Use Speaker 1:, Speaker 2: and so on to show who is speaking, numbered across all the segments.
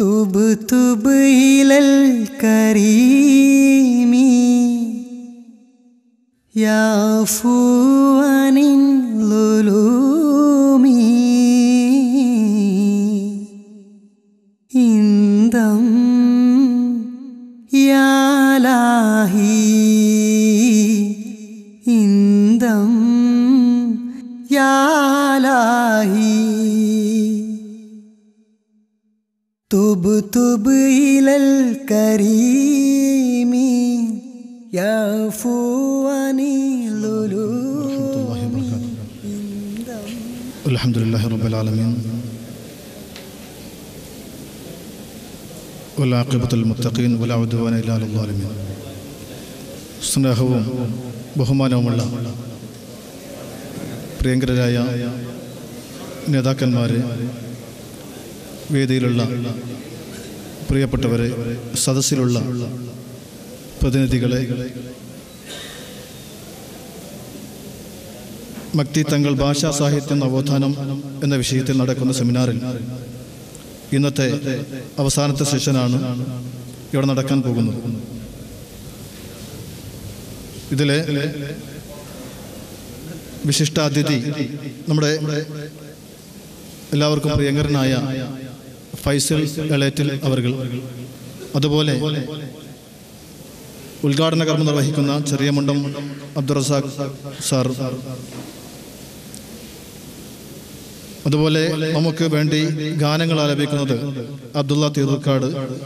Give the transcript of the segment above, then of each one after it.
Speaker 1: تبت إلى الكريم يعفو عن الظلوم إندم يا لاهي إندم يا لاهي تب تب إلى الكريم يعفو عن الظلوم
Speaker 2: الحمد لله رب العالمين والعاقبة للمتقين ولا عدوان إلا على الظالمين സ്നേഹവും ബഹുമാനവുമുള്ള പ്രിയങ്കരായ നേതാക്കന്മാരെ വേദിയിലുള്ള പ്രിയപ്പെട്ടവരെ സദസ്സിലുള്ള പ്രതിനിധികളെ മക്തി തങ്ങൾ ഭാഷാ സാഹിത്യ നവോത്ഥാനം എന്ന വിഷയത്തിൽ നടക്കുന്ന സെമിനാറിൽ ഇന്നത്തെ അവസാനത്തെ സെഷനാണ് ഇവിടെ നടക്കാൻ പോകുന്നത് ഇതിലെ വിശിഷ്ടാതിഥി നമ്മുടെ എല്ലാവർക്കും പ്രിയങ്കരനായ ഫൈസൽ എളേറ്റിൽ അവർകൾ അതുപോലെ ഉദ്ഘാടന കർമ്മം നിർവഹിക്കുന്ന ചെറിയമുണ്ടം അബ്ദുറസാഖ് സാർ അതുപോലെ നമുക്ക് വേണ്ടി ഗാനങ്ങൾ ആലപിക്കുന്നത് അബ്ദുള്ള തീർക്കാട്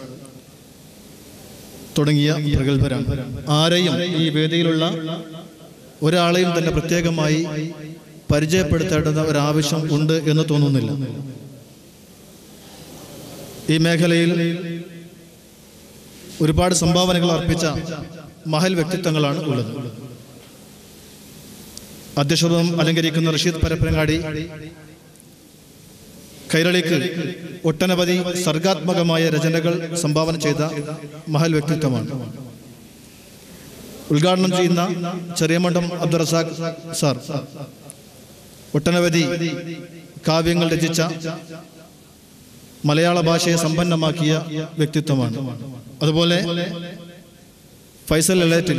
Speaker 2: തുടങ്ങിയ പ്രഗത്ഭരാണ് ആരെയും ഈ വേദിയിലുള്ള ഒരാളെയും തന്നെ പ്രത്യേകമായി പരിചയപ്പെടുത്തേണ്ടുന്ന ഒരാവശ്യം ഉണ്ട് എന്ന് തോന്നുന്നില്ല ഈ മേഖലയിൽ ഒരുപാട് സംഭാവനകൾ അർപ്പിച്ച മഹൽ വ്യക്തിത്വങ്ങളാണ് ഉള്ളത് അധ്യക്ഷതം അലങ്കരിക്കുന്ന റഷീദ് പരപ്പനങ്ങാടി കൈരളിക്ക് ഒട്ടനവധി സർഗാത്മകമായ രചനകൾ സംഭാവന ചെയ്ത മഹൽ വ്യക്തിത്വമാണ് ഉദ്ഘാടനം ചെയ്യുന്ന ചെറിയമണ്ഡം അബ്ദുറസാഖ് സാർ ഒട്ടനവധി കാവ്യങ്ങൾ രചിച്ച മലയാള ഭാഷയെ സമ്പന്നമാക്കിയ വ്യക്തിത്വമാണ് അതുപോലെ ഫൈസൽ എളേറ്റിൽ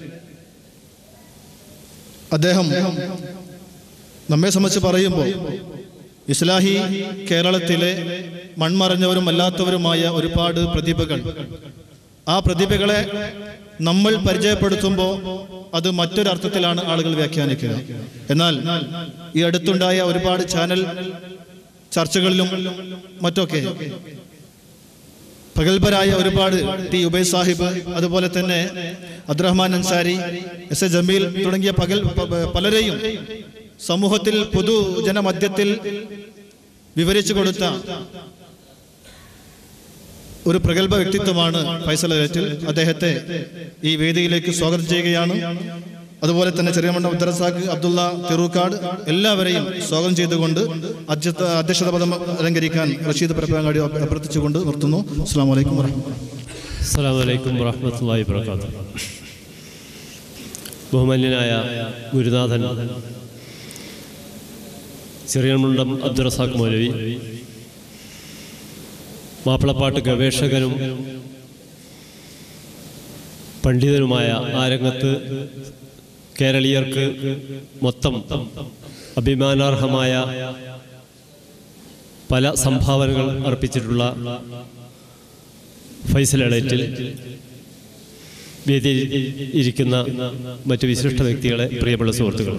Speaker 2: അദ്ദേഹം നമ്മെ സംബന്ധിച്ച് പറയുമ്പോൾ ഇസ്ലാഹി കേരളത്തിലെ മൺമറഞ്ഞവരും അല്ലാത്തവരുമായ ഒരുപാട് പ്രതിഭകൾ ആ പ്രതിഭകളെ നമ്മൾ പരിചയപ്പെടുത്തുമ്പോൾ അത് മറ്റൊരർത്ഥത്തിലാണ് ആളുകൾ വ്യാഖ്യാനിക്കുക എന്നാൽ ഈ അടുത്തുണ്ടായ ഒരുപാട് ചാനൽ ചർച്ചകളിലും മറ്റൊക്കെ പ്രഗത്ഭരായ ഒരുപാട് ടി ഉബൈ സാഹിബ് അതുപോലെ തന്നെ അബ്ദുറഹ്മാൻ അൻസാരി എസ് എ ജമീൽ തുടങ്ങിയ പകൽ പ- പലരെയും സമൂഹത്തിൽ പൊതുജനമധ്യത്തിൽ വിവരിച്ചു കൊടുത്ത ഒരു പ്രഗത്ഭ വ്യക്തിത്വമാണ് ഫൈസൽ അലറ്റിൽ അദ്ദേഹത്തെ ഈ വേദിയിലേക്ക് സ്വാഗതം ചെയ്യുകയാണ് അതുപോലെ തന്നെ ചെറിയമണ്ഡം ഉദ്ദറസാഖ് അബ്ദുള്ള തിറൂക്കാട് എല്ലാവരെയും സ്വാഗതം ചെയ്തുകൊണ്ട് അധ്യക്ഷ അധ്യക്ഷത പദം അലങ്കരിക്കാൻ റഷീദ് പരപ്പങ്ങാടി അഭ്യർത്ഥിച്ചുകൊണ്ട് നിർത്തുന്നു അസ്സാം വലൈക്കും വർഹമത്തുള്ളാഹി
Speaker 3: അസ്സാം വലൈക്കും വറഹമത്തല്ലാഹി വർക്കാത്തു ബഹുമാന്യനായ ഗുരുനാഥൻ ചെറിയമുണ്ടം അബ്ദുറസാഖ് മൗലവി മാപ്പിളപ്പാട്ട് ഗവേഷകനും പണ്ഡിതനുമായ ആ രംഗത്ത് കേരളീയർക്ക് മൊത്തം അഭിമാനാർഹമായ പല സംഭാവനകൾ അർപ്പിച്ചിട്ടുള്ള ഫൈസൽ എളേറ്റിൽ വേദിയിൽ ഇരിക്കുന്ന മറ്റ് വിശിഷ്ട വ്യക്തികളെ പ്രിയപ്പെട്ട സുഹൃത്തുക്കൾ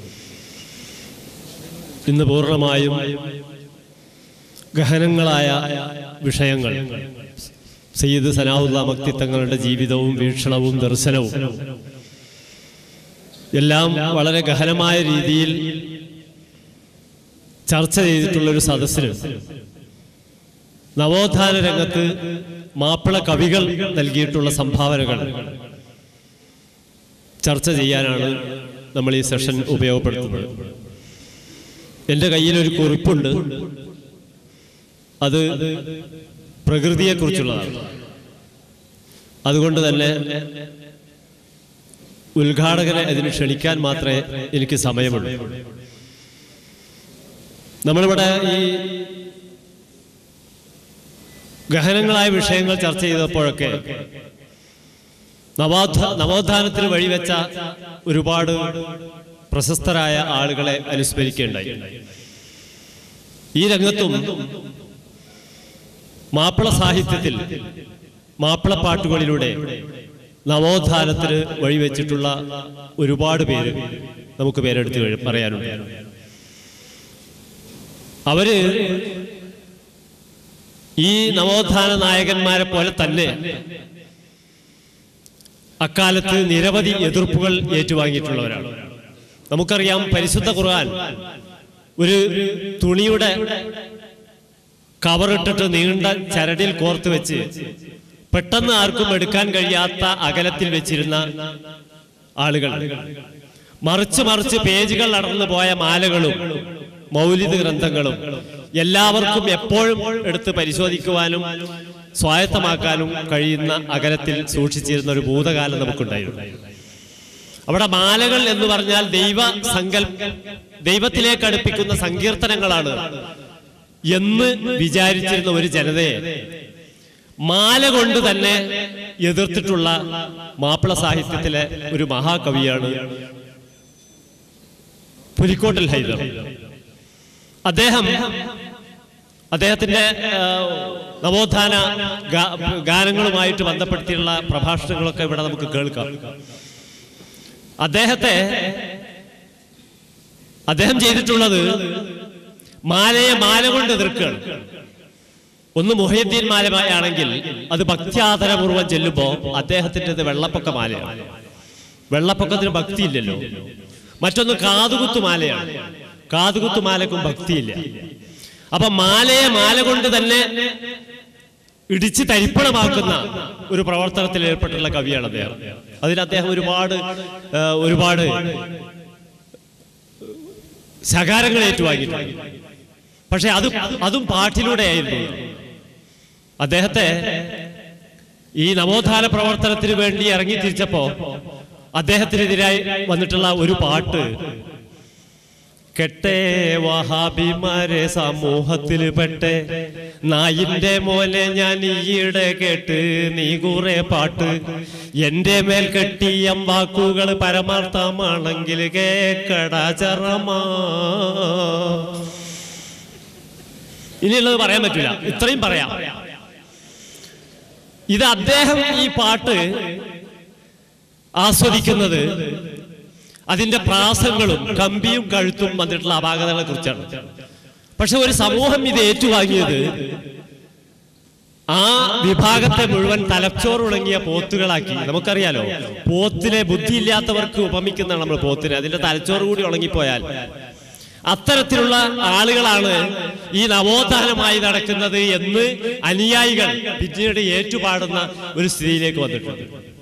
Speaker 3: ഇന്ന് പൂർണ്ണമായും ഗഹനങ്ങളായ വിഷയങ്ങൾ സയ്യിദ് സനാവുല്ല മക്തി തങ്ങളുടെ ജീവിതവും വീക്ഷണവും ദർശനവും എല്ലാം വളരെ ഗഹനമായ രീതിയിൽ ചർച്ച ചെയ്തിട്ടുള്ള ഒരു സദസ്സിന് നവോത്ഥാന രംഗത്ത് മാപ്പിള കവികൾ നൽകിയിട്ടുള്ള സംഭാവനകൾ ചർച്ച ചെയ്യാനാണ് നമ്മൾ ഈ സെഷൻ ഉപയോഗപ്പെടുത്തുന്നത് എൻ്റെ കയ്യിലൊരു കുറിപ്പുണ്ട് അത് പ്രകൃതിയെക്കുറിച്ചുള്ളതാണ് അതുകൊണ്ട് തന്നെ ഉദ്ഘാടകനെ അതിന് ക്ഷണിക്കാൻ മാത്രമേ എനിക്ക് സമയമുള്ളൂ നമ്മളിവിടെ ഈ ഗഹനങ്ങളായ വിഷയങ്ങൾ ചർച്ച ചെയ്തപ്പോഴൊക്കെ നവോത്ഥ നവോത്ഥാനത്തിന് വഴിവെച്ച ഒരുപാട് പ്രശസ്തരായ ആളുകളെ അനുസ്മരിക്കേണ്ടായി ഈ രംഗത്തും മാപ്പിള സാഹിത്യത്തിൽ മാപ്പിളപ്പാട്ടുകളിലൂടെ നവോത്ഥാനത്തിന് വഴിവെച്ചിട്ടുള്ള ഒരുപാട് പേര് നമുക്ക് പേരെടുത്ത് കഴി- പറയാനുണ്ട് അവര് ഈ നവോത്ഥാന നായകന്മാരെ പോലെ തന്നെ അക്കാലത്ത് നിരവധി എതിർപ്പുകൾ ഏറ്റുവാങ്ങിയിട്ടുള്ളവരാണ് നമുക്കറിയാം പരിശുദ്ധ ഖുർആൻ ഒരു തുണിയുടെ കവറിട്ടിട്ട് നീണ്ട ചരടിൽ കോർത്ത് വെച്ച് പെട്ടെന്ന് ആർക്കും എടുക്കാൻ കഴിയാത്ത അകലത്തിൽ വെച്ചിരുന്ന ആളുകൾ മറിച്ച് മറിച്ച് പേജുകൾ അടർന്നു പോയ മാലകളും മൗലിക ഗ്രന്ഥങ്ങളും എല്ലാവർക്കും എപ്പോഴും എടുത്ത് പരിശോധിക്കുവാനും സ്വായത്തമാക്കാനും കഴിയുന്ന അകലത്തിൽ സൂക്ഷിച്ചിരുന്ന ഒരു ഭൂതകാലം നമുക്കുണ്ടായിരുന്നു അവിടെ മാലകൾ എന്ന് പറഞ്ഞാൽ ദൈവ സങ്കല്പ ദൈവത്തിലേക്ക് അടുപ്പിക്കുന്ന സങ്കീർത്തനങ്ങളാണ് എന്ന് വിചാരിച്ചിരുന്ന ഒരു ജനതയെ മാല കൊണ്ട് തന്നെ എതിർത്തിട്ടുള്ള മാപ്പിള സാഹിത്യത്തിലെ ഒരു മഹാകവിയാണ് പുലിക്കോട്ടിൽ ഹൈദർ അദ്ദേഹം അദ്ദേഹത്തിന്റെ ആ, നവോത്ഥാന ഗാ- ഗാനങ്ങളുമായിട്ട് ബന്ധപ്പെടുത്തിയുള്ള പ്രഭാഷണങ്ങളൊക്കെ ഇവിടെ നമുക്ക് കേൾക്കാം അദ്ദേഹത്തെ അദ്ദേഹം ചെയ്തിട്ടുള്ളത് മാലയെ മാല കൊണ്ട് എതിർക്കുകയാണ് ഒന്ന് മുഹയ്യദ്ദീൻ മാലയാണെങ്കിൽ അത് ഭക്തിയാദരപൂർവ്വം ചെല്ലുമ്പോ അദ്ദേഹത്തിൻ്റെത് വെള്ളപ്പൊക്ക മാലയാണ് വെള്ളപ്പൊക്കത്തിന് ഭക്തിയില്ലല്ലോ മറ്റൊന്ന് കാതുകുത്തു മാലയാണ് കാതുകുത്തു മാലക്കും ഭക്തിയില്ല അപ്പൊ മാലയെ മാല കൊണ്ട് തന്നെ ഇടിച്ച് തരിപ്പണമാക്കുന്ന ഒരു പ്രവർത്തനത്തിൽ ഏർപ്പെട്ടുള്ള കവിയാണ് അദ്ദേഹം അതിന് അദ്ദേഹം ഒരുപാട് ആ, ഒരുപാട് ശകാരങ്ങൾ ഏറ്റുവാങ്ങിയിട്ടുണ്ട് പക്ഷെ അത് അതും പാട്ടിലൂടെയായിരുന്നു അദ്ദേഹത്തെ ഈ നവോത്ഥാന പ്രവർത്തനത്തിന് വേണ്ടി ഇറങ്ങി തിരിച്ചപ്പോ അദ്ദേഹത്തിനെതിരായി വന്നിട്ടുള്ള ഒരു പാട്ട് കെട്ടേ വഹാബിമാരെ സമൂഹത്തിൽ പെട്ടെ നായിന്റെ മോനെ ഞാൻ ഈയിടെ കേട്ട് നീ കുറെ പാട്ട് എന്റെ മേൽ കെട്ടിയം വാക്കുകൾ പരമാർത്ഥമാണെങ്കിൽ കേക്കടാ ചറമാ ഇനിയുള്ളത് പറയാൻ പറ്റില്ല ഇത്രയും പറയാം ഇത് അദ്ദേഹം ഈ പാട്ട് ആസ്വദിക്കുന്നത് അതിന്റെ പ്രാസങ്ങളും കമ്പിയും കഴുത്തും വന്നിട്ടുള്ള അപാകതകളെ കുറിച്ചാണ് പക്ഷെ ഒരു സമൂഹം ഇത് ഏറ്റുവാങ്ങിയത് ആ വിഭാഗത്തെ മുഴുവൻ തലച്ചോറുണങ്ങിയ പോത്തുകളാക്കി നമുക്കറിയാലോ പോത്തിനെ ബുദ്ധിയില്ലാത്തവർക്ക് ഉപമിക്കുന്നതാണ് നമ്മൾ പോത്തിനെ അതിന്റെ തലച്ചോറ് കൂടി ഉണങ്ങിപ്പോയാൽ അത്തരത്തിലുള്ള ആളുകളാണ് ഈ നവോത്ഥാനമായി നടക്കുന്നത് എന്ന് അനുയായികൾ പിന്നീട് ഏറ്റുപാടുന്ന ഒരു സ്ഥിതിയിലേക്ക് വന്നിട്ടുണ്ട്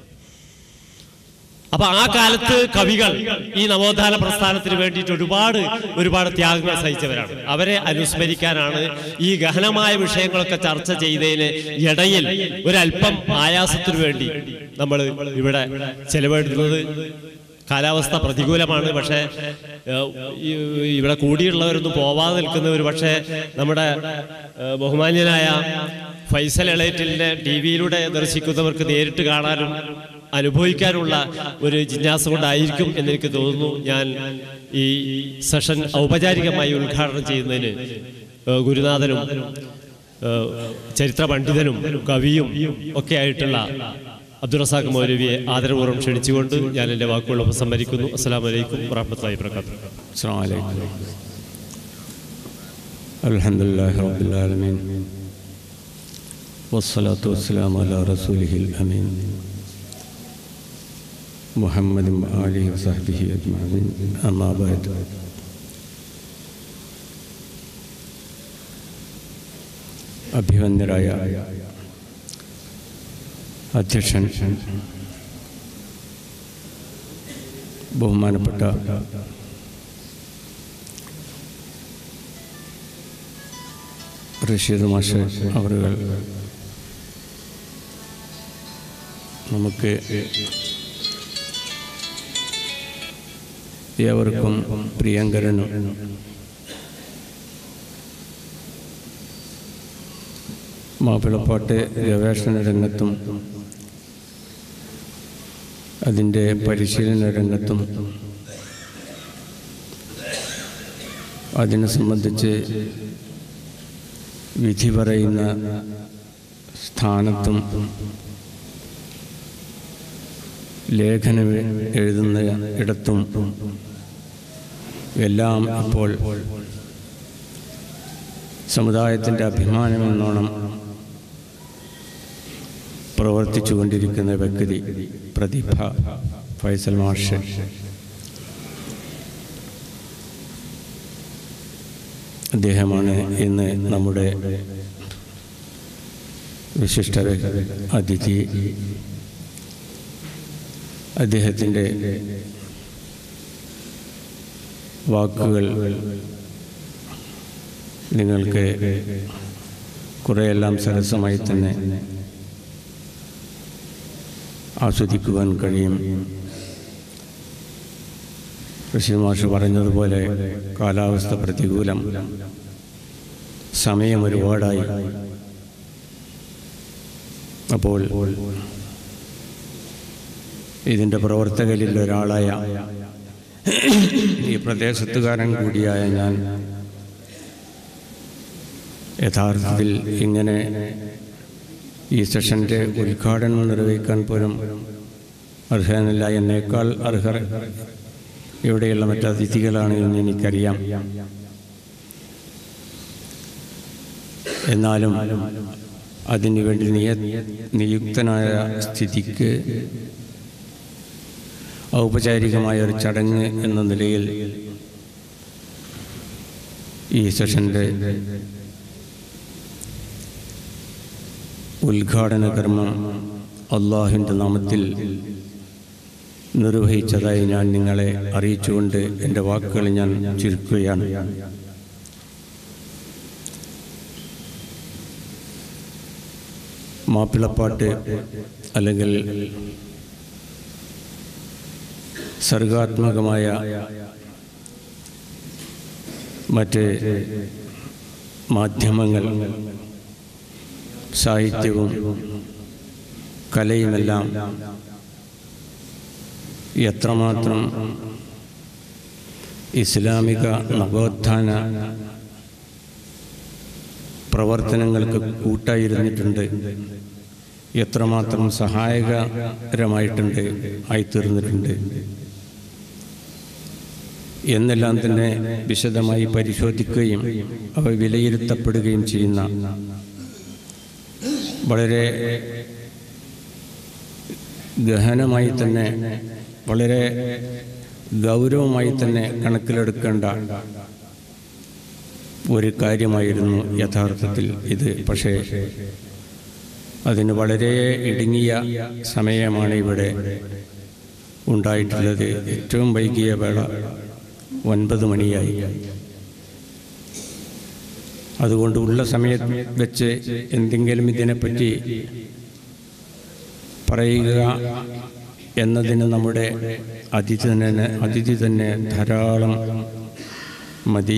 Speaker 3: അപ്പൊ ആ കാലത്ത് കവികൾ ഈ നവോത്ഥാന പ്രസ്ഥാനത്തിന് വേണ്ടിയിട്ട് ഒരുപാട് ഒരുപാട് ത്യാഗങ്ങൾ സഹിച്ചവരാണ് അവരെ അനുസ്മരിക്കാനാണ് ഈ ഗഹനമായ വിഷയങ്ങളൊക്കെ ചർച്ച ചെയ്തതിന് ഇടയിൽ ഒരല്പം ആയാസത്തിനു വേണ്ടി നമ്മൾ ഇവിടെ ചെലവഴിക്കുന്നത് കാലാവസ്ഥ പ്രതികൂലമാണ് പക്ഷേ ഏഹ്, ഈ- ഇവിടെ കൂടിയുള്ളവരൊന്നും പോവാതെ നിൽക്കുന്നവർ പക്ഷേ നമ്മുടെ ഏഹ്, ബഹുമാന്യനായ ഫൈസൽ എളേറ്റിലിനെ ടി വിയിലൂടെ ദർശിക്കുന്നവർക്ക് നേരിട്ട് കാണാനും അനുഭവിക്കാനുള്ള ഒരു ജിജ്ഞാസ കൊണ്ടായിരിക്കും എന്നെനിക്ക് തോന്നുന്നു ഞാൻ ഈ സെഷൻ ഔപചാരികമായി ഉദ്ഘാടനം ചെയ്യുന്നതിന് ഏഹ്, ഗുരുനാഥനും ഏഹ്, ചരിത്ര പണ്ഡിതനും കവിയും ഒക്കെ ആയിട്ടുള്ള അബ്ദുൾ റസാഖ് മൗലവിയെ ആദരപൂർവ്വം ക്ഷണിച്ചുകൊണ്ട് ഞാൻ എൻ്റെ വാക്കുകൾ ഉപസംഹരിക്കുന്നു അസ്സാം വലൈക്കും വാഹമത്തല്ലാഹി വർക്കാത്തു
Speaker 4: السلام عليكم الحمد لله رب العالمين والصلاة والسلام على رسوله الأمين محمد وآله وصحبه أجمعين أما بعد അഭിവന്ദരായ അധ്യക്ഷൻ ബഹുമാനപ്പെട്ട റഷീദ് മാഷ് അവരുകൾ നമുക്ക് ഏവർക്കും പ്രിയങ്കരനും മാപ്പിളപ്പാട്ട് ഗവേഷണ രംഗത്തും അതിൻ്റെ പരിശീലന രംഗത്തും അതിനെ സംബന്ധിച്ച് വിധി പറയുന്ന സ്ഥാനത്തും ലേഖനം എഴുതുന്ന ഇടത്തും എല്ലാം ഇപ്പോൾ സമുദായത്തിൻ്റെ അഭിമാനമെന്നോണം പ്രവർത്തിച്ചു കൊണ്ടിരിക്കുന്ന വ്യക്തി പ്രതിഭ ഫൈസൽ മാഷ് അദ്ദേഹമാണ് ഇന്ന് നമ്മുടെ വിശിഷ്ട അതിഥി അദ്ദേഹത്തിൻ്റെ വാക്കുകൾ നിങ്ങൾക്ക് കുറേയെല്ലാം സരസമായി തന്നെ ആസ്വദിക്കുവാൻ കഴിയും ഋഷി മാഷ് പറഞ്ഞതുപോലെ കാലാവസ്ഥ പ്രതികൂലം സമയം ഒരുപാടായി അപ്പോൾ ഇതിൻ്റെ പ്രവർത്തകരിൽ ഒരാളായ ഈ പ്രദേശത്തുകാരൻ കൂടിയായ ഞാൻ യഥാർത്ഥത്തിൽ ഇങ്ങനെ ഈ സെഷൻ്റെ ഉദ്ഘാടനം നിർവഹിക്കാൻ പോലും അർഹനല്ല എന്നേക്കാൾ അർഹർ ഇവിടെയുള്ള മറ്റ് അതിഥികളാണ് എന്ന് എനിക്കറിയാം എന്നാലും അതിനുവേണ്ടി നിയ നിയുക്തനായ സ്ഥിതിക്ക് ഔപചാരികമായ ഒരു ചടങ്ങ് എന്ന നിലയിൽ ഈ സെഷൻ്റെ ഉദ്ഘാടന കർമ്മം അള്ളാഹുവിൻ്റെ നാമത്തിൽ നിർവഹിച്ചതായി ഞാൻ നിങ്ങളെ അറിയിച്ചുകൊണ്ട് എൻ്റെ വാക്കുകൾ ഞാൻ ചുരുക്കുകയാണ് മാപ്പിളപ്പാട്ട് അല്ലെങ്കിൽ സർഗാത്മകമായ മറ്റ് മാധ്യമങ്ങൾ സാഹിത്യവും കലയുമെല്ലാം എത്രമാത്രം ഇസ്ലാമിക നവോത്ഥാന പ്രവർത്തനങ്ങൾക്ക് കൂട്ടായിരുന്നിട്ടുണ്ട് എത്രമാത്രം സഹായകരമായിട്ടുണ്ട് ആയിത്തീർന്നിട്ടുണ്ട് എന്നെല്ലാം തന്നെ വിശദമായി പരിശോധിക്കുകയും അവ വിലയിരുത്തപ്പെടുകയും ചെയ്യുന്ന വളരെ ഗഹനമായി തന്നെ വളരെ ഗൗരവമായി തന്നെ കണക്കിലെടുക്കേണ്ട ഒരു കാര്യമായിരുന്നു യഥാർത്ഥത്തിൽ ഇത് പക്ഷേ അതിന് വളരെ ഇടുങ്ങിയ സമയമാണ് ഇവിടെ ഉണ്ടായിട്ടുള്ളത് ഏറ്റവും വൈകിയ വേള ഒൻപത് മണിയായി അതുകൊണ്ട് ഉള്ള സമയം വെച്ച് എന്തെങ്കിലും ഇതിനെപ്പറ്റി പറയുക എന്നതിന് നമ്മുടെ അതിഥി തന്നെ അതിഥി തന്നെ ധാരാളം മതി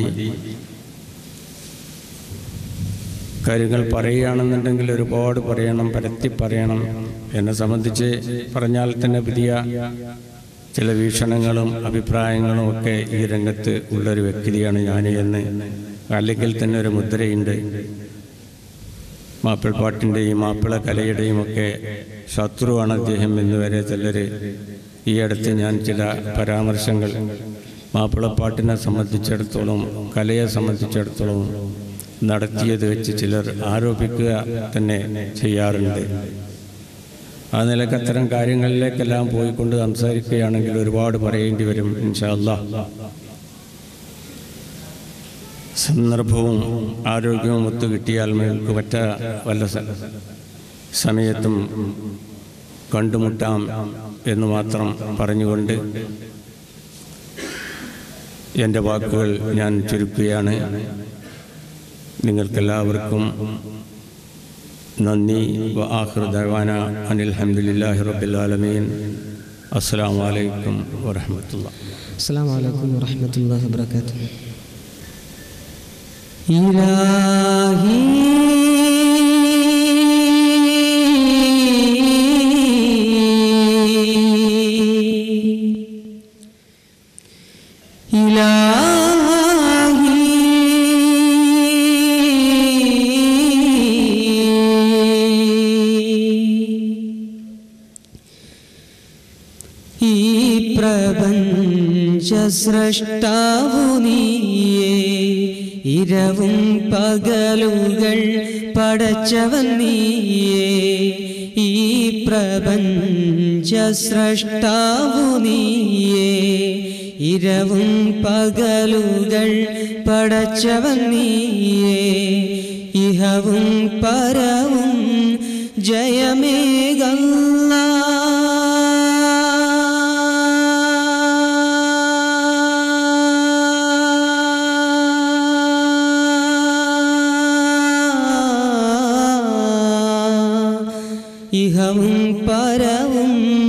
Speaker 4: കാര്യങ്ങൾ പറയുകയാണെന്നുണ്ടെങ്കിൽ ഒരുപാട് പറയണം പരത്തി പറയണം എന്നെ സംബന്ധിച്ച് പറഞ്ഞാൽ തന്നെ പുതിയ ചില വീക്ഷണങ്ങളും അഭിപ്രായങ്ങളും ഒക്കെ ഈ രംഗത്ത് ഉള്ളൊരു വ്യക്തിയാണ് ഞാൻ എന്ന് അല്ലെങ്കിൽ തന്നെ ഒരു മുദ്രയുണ്ട് മാപ്പിൾപ്പാട്ടിൻ്റെയും മാപ്പിള കലയുടെയും ഒക്കെ ശത്രുവാണ് അദ്ദേഹം എന്ന് വരെ ചിലർ ഈ അടുത്ത് ഞാൻ ചില പരാമർശങ്ങൾ മാപ്പിളപ്പാട്ടിനെ സംബന്ധിച്ചിടത്തോളം കലയെ സംബന്ധിച്ചിടത്തോളം നടത്തിയത് വെച്ച് ചിലർ ആരോപിക്കുക തന്നെ ചെയ്യാറുണ്ട് ആ നിലക്ക് അത്തരം കാര്യങ്ങളിലേക്കെല്ലാം പോയിക്കൊണ്ട് സംസാരിക്കുകയാണെങ്കിൽ ഒരുപാട് പറയേണ്ടി വരും ഇൻഷാല്ല സന്ദർഭവും ആരോഗ്യവും ഒത്തു കിട്ടിയാൽ നമുക്ക് മറ്റ വല്ല സ- സമയത്തും കണ്ടുമുട്ടാം എന്ന് മാത്രം പറഞ്ഞുകൊണ്ട് എൻ്റെ വാക്കുകൾ ഞാൻ ചുരുക്കുകയാണ് നിങ്ങൾക്കെല്ലാവർക്കും നന്ദി വ ആഖിർ ദഅവാന അനിൽ ഹംദുലില്ലാഹി റബ്ബിൽ ആലമീൻ അസ്സലാമു അലൈക്കും വറഹ്മത്തുള്ളാഹി
Speaker 5: السلام عليكم ورحمة الله وبركاته إلهي
Speaker 1: പ്രപഞ്ച സ്രഷ്ടാവു നീയേ ഇരവും പകലുകൾ പടച്ചവൻ നീയേ ഈ പ്രപഞ്ച സ്രഷ്ടാവു നീയേ ഇരവും പകലുകൾ പടച്ചവൻ നീയേ ഇഹവും പരവും ജയമേകല്ല ഇഹവും പരവും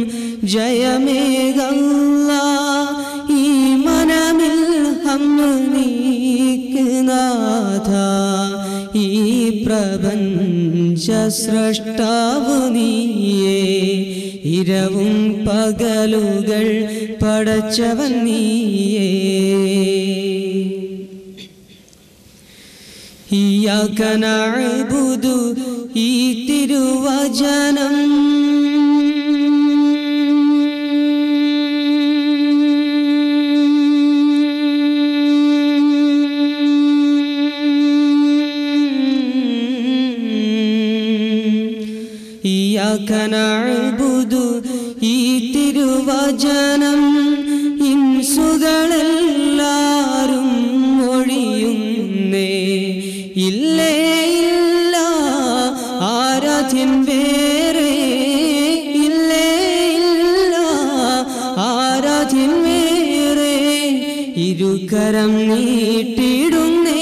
Speaker 1: ജയമേകല്ല ഈ മനമിൽ ഹമ്മ നീക്കുനാഥ ഈ പ്രപഞ്ച സ്രഷ്ടാവ് നീയേ ഇരവും പകലുകൾ പടച്ചവൻ നീയേ ഇയാക നഅ്ബുദു ഈ തിരുവചനം ഇയാക നഅ്ബുദു ഈ തിരുവചനം ഇൻസുകളെല്ലാരും ഒഴിയുന്നേ ഇല്ലേ ഇല്ല ആരാധ്യൻ വേറെ ഇല്ലേ ഇല്ല ആരാധ്യൻ വേറെ ഇരുകരം നീട്ടിടുന്നേ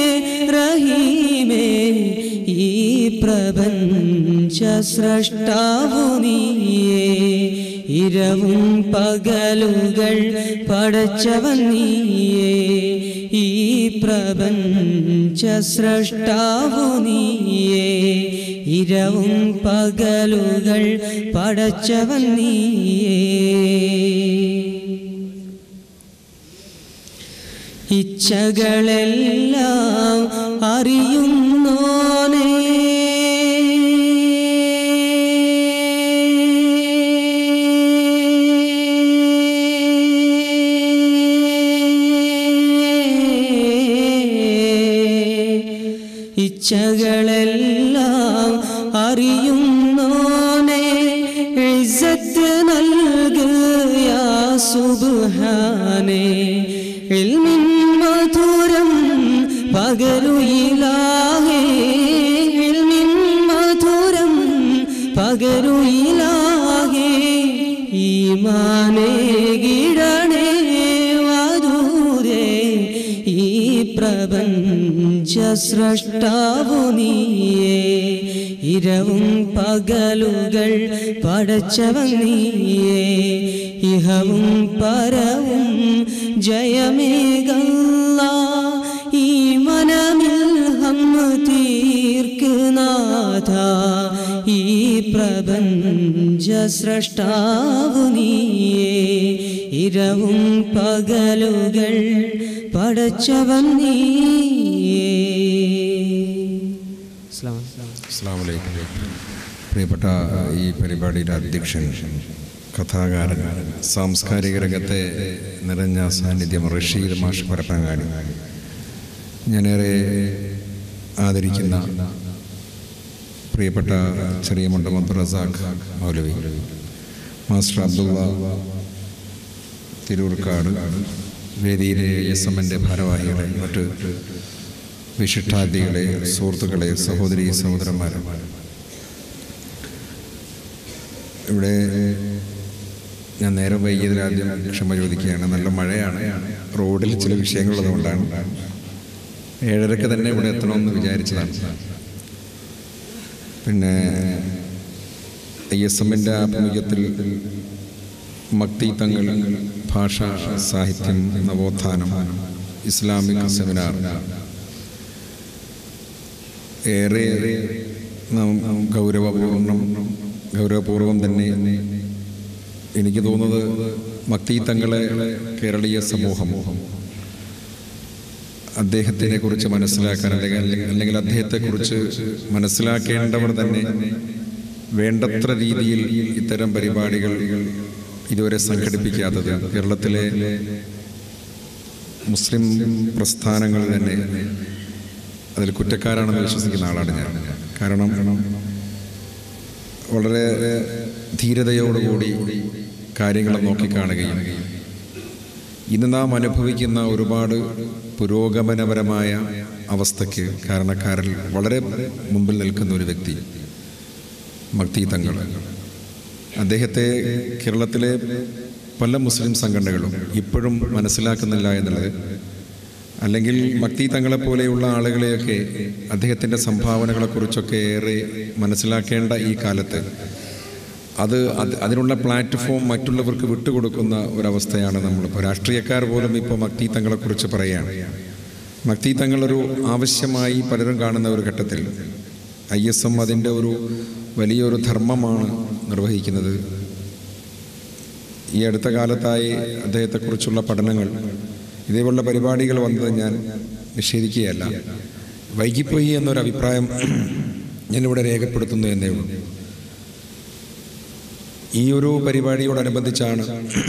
Speaker 1: റഹീമേ ഈ പ്രപഞ്ച സ്രഷ്ടാവു നീയേ ഇരവും പകലുകൾ പടച്ചവൻ നീയേ ഈ പ്രപഞ്ച സ്രഷ്ടാവു നീയേ ഇരവും പകലുകൾ പടച്ചവൻ നീയേ ഇച്ഛകളെല്ലാം അറിയുന്നോനേ ഇച്ഛകളെല്ലാം അറിയുന്നോനെ ഇസ്സത്ത് നൽകുക സുബ്ഹാനേ ഇൽമിൻ മധുരം പകരുയിലാഹേ ഇൽമിൻ മധുരം പകരുയിലാഹേ ഈമാനേ ഗിടണേ വധൂരേ ഈ പ്രപഞ്ച സ്രഷ്ടാവു നീയേ ഇരവും പകലുകൾ പടച്ചവൻ നീയേ ഇഹവും പരവും ജയമേകല്ല ഈ മനമിൽ ഹമ്മ തീർക്കുനാഥ ഈ പ്രപഞ്ച സ്രഷ്ടാവു നീയേ ഇരവും പകലുകൾ പടച്ചവൻ നീയേ
Speaker 6: അസ്സാം വലൈക്കും പ്രിയപ്പെട്ട ഈ പരിപാടിയുടെ അധ്യക്ഷൻ കഥാകാരൻ സാംസ്കാരിക രംഗത്തെ നിറഞ്ഞ സാന്നിധ്യം റഷീദ് മാഷ് പരപ്പങ്ങാടി ഞാനേറെ ആദരിക്കുന്ന പ്രിയപ്പെട്ട ചെറിയ മുണ്ടം അബ്ദുറസാഖ് മൗലവി മാസ്റ്റർ അബ്ദുള്ള തിരൂർക്കാട് വേദിയിലെ എസ് എമ്മിൻ്റെ ഭാരവാഹികളെ മറ്റ് വിശിഷ്ടാദികളെ സുഹൃത്തുക്കളെ സഹോദരി സഹോദരന്മാരെ ഇവിടെ ഞാൻ നേരെ വൈകിയതിൽ ആദ്യം ക്ഷമ ചോദിക്കുകയാണ് നല്ല മഴയാണ് റോഡിൽ ചില വിഷയങ്ങളുള്ളതുകൊണ്ടാണ് ഏഴരക്ക് തന്നെ ഇവിടെ എത്തണമെന്ന് വിചാരിച്ചതാണ് പിന്നെ ഐ എസ് എമ്മിൻ്റെ ആഭിമുഖ്യത്തിൽ മക്തി തങ്ങൾ ഭാഷ സാഹിത്യം നവോത്ഥാനം ഇസ്ലാമിക് സെമിനാർ ഏറെ നാം ഗൗരവപൂർണ്ണം ഗൗരവപൂർവം തന്നെ എനിക്ക് തോന്നുന്നത് മക്തി തങ്ങളെ കേരളീയ സമൂഹം അദ്ദേഹത്തിനെ കുറിച്ച് മനസ്സിലാക്കാൻ അല്ലെങ്കിൽ അല്ലെങ്കിൽ അദ്ദേഹത്തെക്കുറിച്ച് മനസ്സിലാക്കേണ്ടവർ തന്നെ വേണ്ടത്ര രീതിയിൽ ഇത്തരം പരിപാടികൾ ഇതുവരെ സംഘടിപ്പിക്കാത്തത് കേരളത്തിലെ മുസ്ലിം പ്രസ്ഥാനങ്ങൾ തന്നെ അതിൽ കുറ്റക്കാരാണെന്ന് വിശ്വസിക്കുന്ന ആളാണ് ഞാൻ കാരണം വളരെ ധീരതയോടുകൂടി കാര്യങ്ങൾ നോക്കിക്കാണുകയും ഇന്ന് നാം അനുഭവിക്കുന്ന ഒരുപാട് പുരോഗമനപരമായ അവസ്ഥയ്ക്ക് കാരണക്കാരിൽ വളരെ മുമ്പിൽ നിൽക്കുന്ന ഒരു വ്യക്തി മക്തി തങ്ങൾ അദ്ദേഹത്തെ കേരളത്തിലെ പല മുസ്ലിം സംഘടനകളും ഇപ്പോഴും മനസ്സിലാക്കുന്നില്ല എന്നുള്ളത് അല്ലെങ്കിൽ മക്തി തങ്ങളെ പോലെയുള്ള ആളുകളെയൊക്കെ അദ്ദേഹത്തിൻ്റെ സംഭാവനകളെക്കുറിച്ചൊക്കെ ഏറെ മനസ്സിലാക്കേണ്ട ഈ കാലത്ത് അത് അത് അതിനുള്ള പ്ലാറ്റ്ഫോം മറ്റുള്ളവർക്ക് വിട്ടുകൊടുക്കുന്ന ഒരവസ്ഥയാണ് നമ്മളിപ്പോൾ രാഷ്ട്രീയക്കാർ പോലും ഇപ്പോൾ മക്തി തങ്ങളെക്കുറിച്ച് പറയുകയാണ് മക്തി തങ്ങളൊരു ആവശ്യമായി പലരും കാണുന്ന ഒരു ഘട്ടത്തിൽ ഐ എസ് എം അതിൻ്റെ ഒരു വലിയൊരു ധർമ്മമാണ് നിർവഹിക്കുന്നത് ഈ അടുത്ത കാലത്തായി അദ്ദേഹത്തെക്കുറിച്ചുള്ള പഠനങ്ങൾ ഇതേപോലുള്ള പരിപാടികൾ വന്നത് ഞാൻ നിഷേധിക്കുകയല്ല വൈകിപ്പോയി എന്നൊരു അഭിപ്രായം ഞാനിവിടെ രേഖപ്പെടുത്തുന്നു എന്നേ ഉള്ളൂ ഈ ഒരു പരിപാടിയോടനുബന്ധിച്ചാണ്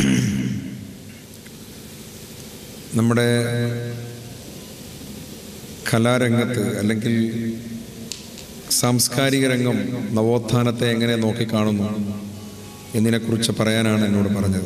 Speaker 6: നമ്മുടെ കലാരംഗത്ത് അല്ലെങ്കിൽ സാംസ്കാരിക രംഗം നവോത്ഥാനത്തെ എങ്ങനെ നോക്കിക്കാണുന്നു എന്നതിനെക്കുറിച്ച് പറയാനാണ് എന്നോട് പറഞ്ഞത്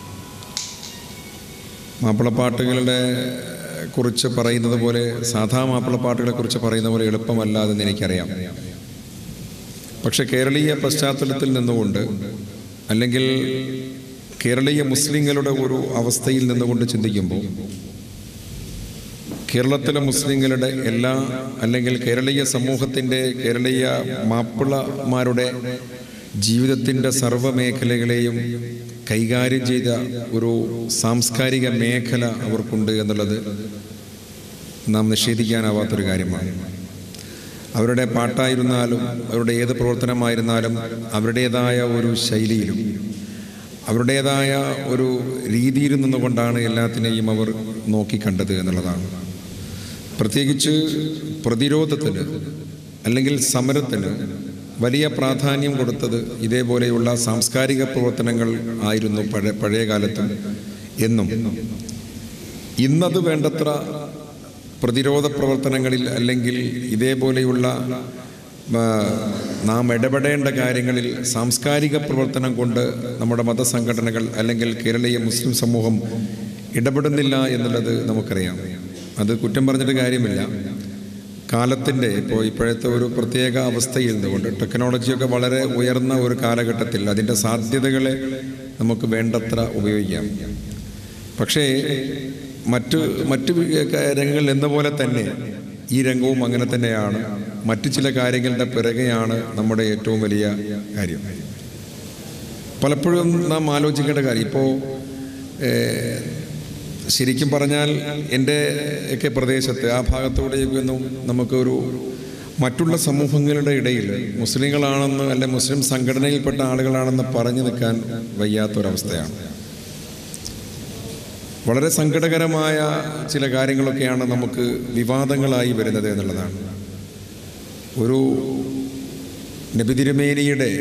Speaker 6: മാപ്പിളപ്പാട്ടുകളുടെ കുറിച്ച് പറയുന്നത് പോലെ സാധാ മാപ്പിളപ്പാട്ടുകളെ കുറിച്ച് പറയുന്ന പോലെ എളുപ്പമല്ലാതെന്ന് എനിക്കറിയാം പക്ഷെ കേരളീയ പശ്ചാത്തലത്തിൽ നിന്നുകൊണ്ട് അല്ലെങ്കിൽ കേരളീയ മുസ്ലിങ്ങളുടെ ഒരു അവസ്ഥയിൽ നിന്നുകൊണ്ട് ചിന്തിക്കുമ്പോൾ കേരളത്തിലെ മുസ്ലിങ്ങളുടെ എല്ലാ അല്ലെങ്കിൽ കേരളീയ സമൂഹത്തിൻ്റെ കേരളീയ മാപ്പിളമാരുടെ ജീവിതത്തിൻ്റെ സർവ്വമേഖലകളെയും കൈകാര്യം ചെയ്ത ഒരു സാംസ്കാരിക മേഖല അവർക്കുണ്ട് എന്നുള്ളത് നാം നിഷേധിക്കാനാവാത്തൊരു കാര്യമാണ് അവരുടെ പാട്ടായിരുന്നാലും അവരുടെ ഏത് പ്രവർത്തനമായിരുന്നാലും അവരുടേതായ ഒരു ശൈലിയിലും അവരുടേതായ ഒരു രീതിയിൽ നിന്നുകൊണ്ടാണ് എല്ലാത്തിനെയും അവർ നോക്കിക്കണ്ടത് എന്നുള്ളതാണ് പ്രത്യേകിച്ച് പ്രതിരോധത്തിന് അല്ലെങ്കിൽ സമരത്തിന് വലിയ പ്രാധാന്യം കൊടുത്തത് ഇതേപോലെയുള്ള സാംസ്കാരിക പ്രവർത്തനങ്ങൾ ആയിരുന്നു പഴയ പഴയ കാലത്തും എന്നും ഇന്നത് വേണ്ടത്ര പ്രതിരോധ പ്രവർത്തനങ്ങളിൽ അല്ലെങ്കിൽ ഇതേപോലെയുള്ള ആ, നാം ഇടപെടേണ്ട കാര്യങ്ങളിൽ സാംസ്കാരിക പ്രവർത്തനം കൊണ്ട് നമ്മുടെ മതസംഘടനകൾ അല്ലെങ്കിൽ കേരളീയ മുസ്ലിം സമൂഹം ഇടപെടുന്നില്ല എന്നുള്ളത് നമുക്കറിയാം അത് കുറ്റം പറഞ്ഞിട്ട് കാര്യമില്ല കാലത്തിൻ്റെ ഇപ്പോൾ ഇപ്പോഴത്തെ ഒരു പ്രത്യേക അവസ്ഥയിൽ നിന്നുകൊണ്ട് ടെക്നോളജിയൊക്കെ വളരെ ഉയർന്ന ഒരു കാലഘട്ടത്തിൽ അതിൻ്റെ സാധ്യതകളെ നമുക്ക് വേണ്ടത്ര ഉപയോഗിക്കാം പക്ഷേ മറ്റ് മറ്റ് രംഗങ്ങൾ എന്ന പോലെ തന്നെ ഈ രംഗവും അങ്ങനെ തന്നെയാണ് മറ്റു ചില കാര്യങ്ങളുടെ പിറകെയാണ് നമ്മുടെ ഏറ്റവും വലിയ കാര്യം പലപ്പോഴും നാം ആലോചിക്കേണ്ട കാര്യം ഇപ്പോൾ ശരിക്കും പറഞ്ഞാൽ എൻ്റെ ഒക്കെ പ്രദേശത്ത് ആ ഭാഗത്തൂടെയൊന്നും നമുക്കൊരു മറ്റുള്ള സമൂഹങ്ങളുടെ ഇടയിൽ മുസ്ലിങ്ങളാണെന്ന് അല്ലെ മുസ്ലിം സംഘടനയിൽപ്പെട്ട ആളുകളാണെന്ന് പറഞ്ഞു നിൽക്കാൻ വയ്യാത്തൊരവസ്ഥയാണ് വളരെ സങ്കടകരമായ ചില കാര്യങ്ങളൊക്കെയാണ് നമുക്ക് വിവാദങ്ങളായി വരുന്നത് എന്നുള്ളതാണ് ഒരു നബി തിരുമേനിയുടെ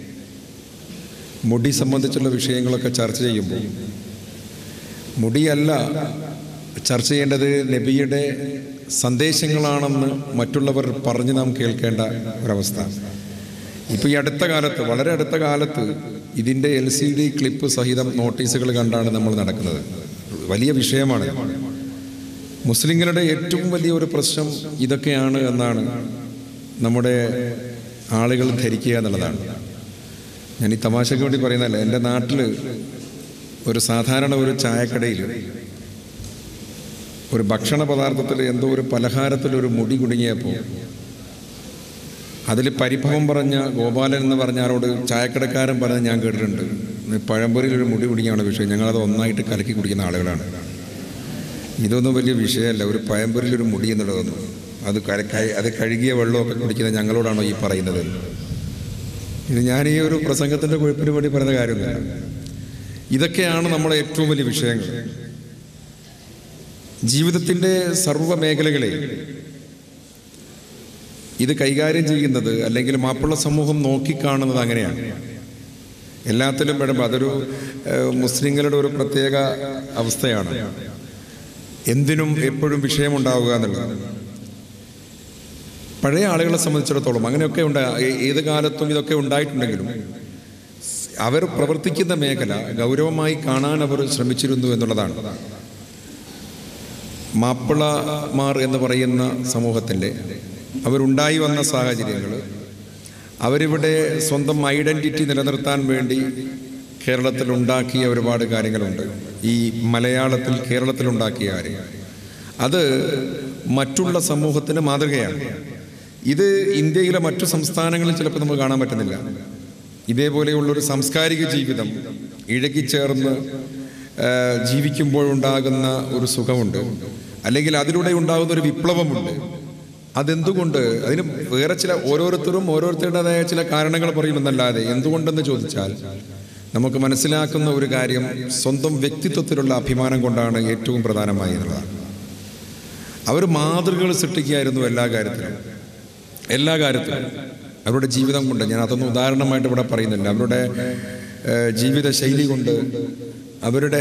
Speaker 6: മുടി സംബന്ധിച്ചുള്ള വിഷയങ്ങളൊക്കെ ചർച്ച ചെയ്യുമ്പോൾ മുടിയല്ല ചർച്ച ചെയ്യേണ്ടത് നബിയുടെ സന്ദേശങ്ങളാണെന്ന് മറ്റുള്ളവർ പറഞ്ഞ് നാം കേൾക്കേണ്ട ഒരവസ്ഥ ഇപ്പോൾ ഈ അടുത്ത കാലത്ത് വളരെ അടുത്ത കാലത്ത് ഇതിൻ്റെ എൽ സി ഡി ക്ലിപ്പ് സഹിതം നോട്ടീസുകൾ കണ്ടാണ് നമ്മൾ നടക്കുന്നത് വലിയ വിഷയമാണ് മുസ്ലിങ്ങളുടെ ഏറ്റവും വലിയ ഒരു പ്രശ്നം ഇതൊക്കെയാണ് എന്നാണ് നമ്മുടെ ആളുകൾ ധരിക്കുക എന്നുള്ളതാണ് ഞാൻ ഈ തമാശയ്ക്ക് വേണ്ടി പറയുന്നതല്ല എൻ്റെ നാട്ടിൽ ഒരു സാധാരണ ഒരു ചായക്കടയിൽ ഒരു ഭക്ഷണ പദാർത്ഥത്തിൽ എന്തോ ഒരു പലഹാരത്തിൽ ഒരു മുടി കുടുങ്ങിയപ്പോൾ അതിൽ പരിഭവം പറഞ്ഞ ഗോപാലൻ എന്ന് പറഞ്ഞാരോട് ചായക്കടക്കാരൻ പറഞ്ഞ് ഞാൻ കേട്ടിട്ടുണ്ട് പഴംപൊരിയിൽ ഒരു മുടി കുടിക്കാനുള്ള വിഷയം ഞങ്ങളത് ഒന്നായിട്ട് കലക്കി കുടിക്കുന്ന ആളുകളാണ് ഇതൊന്നും വലിയ വിഷയമല്ല ഒരു പഴംപൊരിയിൽ ഒരു മുടി എന്നുള്ളതൊന്നും അത് കര കഴി- അത് കഴുകിയ വെള്ളമൊക്കെ കുടിക്കുന്ന ഞങ്ങളോടാണോ ഈ പറയുന്നത് ഇത് ഞാൻ ഈ ഒരു പ്രസംഗത്തിൻ്റെ കുഴപ്പിന് വേണ്ടി പറയുന്ന കാര്യമൊന്നുമില്ല ഇതൊക്കെയാണ് നമ്മുടെ ഏറ്റവും വലിയ വിഷയങ്ങൾ ജീവിതത്തിൻ്റെ സർവ്വ മേഖലകളെ ഇത് കൈകാര്യം ചെയ്യുന്നത് അല്ലെങ്കിൽ മാപ്പിള സമൂഹം നോക്കിക്കാണുന്നത് അങ്ങനെയാണ് എല്ലാത്തിലും പെടുമ്പോൾ അതൊരു ഏഹ്, മുസ്ലിങ്ങളുടെ ഒരു പ്രത്യേക അവസ്ഥയാണ് എന്തിനും എപ്പോഴും വിഷയമുണ്ടാവുക എന്നുള്ളത് പഴയ ആളുകളെ സംബന്ധിച്ചിടത്തോളം അങ്ങനെയൊക്കെ ഉണ്ട് ഏ- ഏത് കാലത്തും ഇതൊക്കെ ഉണ്ടായിട്ടുണ്ടെങ്കിലും അവർ പ്രവർത്തിക്കുന്ന മേഖല ഗൗരവമായി കാണാൻ അവർ ശ്രമിച്ചിരുന്നു എന്നുള്ളതാണ് മാപ്പിളമാർ എന്ന് പറയുന്ന സമൂഹത്തിൻ്റെ അവരുണ്ടായി വന്ന സാഹചര്യങ്ങൾ അവരിവിടെ സ്വന്തം ഐഡൻറ്റിറ്റി നിലനിർത്താൻ വേണ്ടി കേരളത്തിൽ ഉണ്ടാക്കിയ ഒരുപാട് കാര്യങ്ങളുണ്ട് ഈ മലയാളത്തിൽ കേരളത്തിൽ ഉണ്ടാക്കിയ കാര്യം അത് മറ്റുള്ള സമൂഹത്തിന് മാതൃകയാണ് ഇത് ഇന്ത്യയിലെ മറ്റു സംസ്ഥാനങ്ങളിൽ ചിലപ്പോൾ നമുക്ക് കാണാൻ പറ്റുന്നില്ല ഇതേപോലെയുള്ളൊരു സാംസ്കാരിക ജീവിതം ഇഴകിച്ചേർന്ന് ആ, ജീവിക്കുമ്പോഴുണ്ടാകുന്ന ഒരു സുഖമുണ്ട് അല്ലെങ്കിൽ അതിലൂടെ ഉണ്ടാകുന്ന ഒരു വിപ്ലവമുണ്ട് അതെന്തുകൊണ്ട് അതിന് വേറെ ചില ഓരോരുത്തരും ഓരോരുത്തരുടേതായ ചില കാരണങ്ങൾ പറയുമെന്നല്ലാതെ എന്തുകൊണ്ടെന്ന് ചോദിച്ചാൽ നമുക്ക് മനസ്സിലാക്കുന്ന ഒരു കാര്യം സ്വന്തം വ്യക്തിത്വത്തിലുള്ള അഭിമാനം കൊണ്ടാണ് ഏറ്റവും പ്രധാനമായി എന്നുള്ളതാണ് അവർ മാതൃകകൾ സൃഷ്ടിക്കുകയായിരുന്നു എല്ലാ കാര്യത്തിലും എല്ലാ കാര്യത്തിലും അവരുടെ ജീവിതം കൊണ്ട് ഞാൻ അതൊന്നും ഉദാഹരണമായിട്ട് ഇവിടെ പറയുന്നില്ല അവരുടെ ഏഹ്, ജീവിത ശൈലി കൊണ്ട് അവരുടെ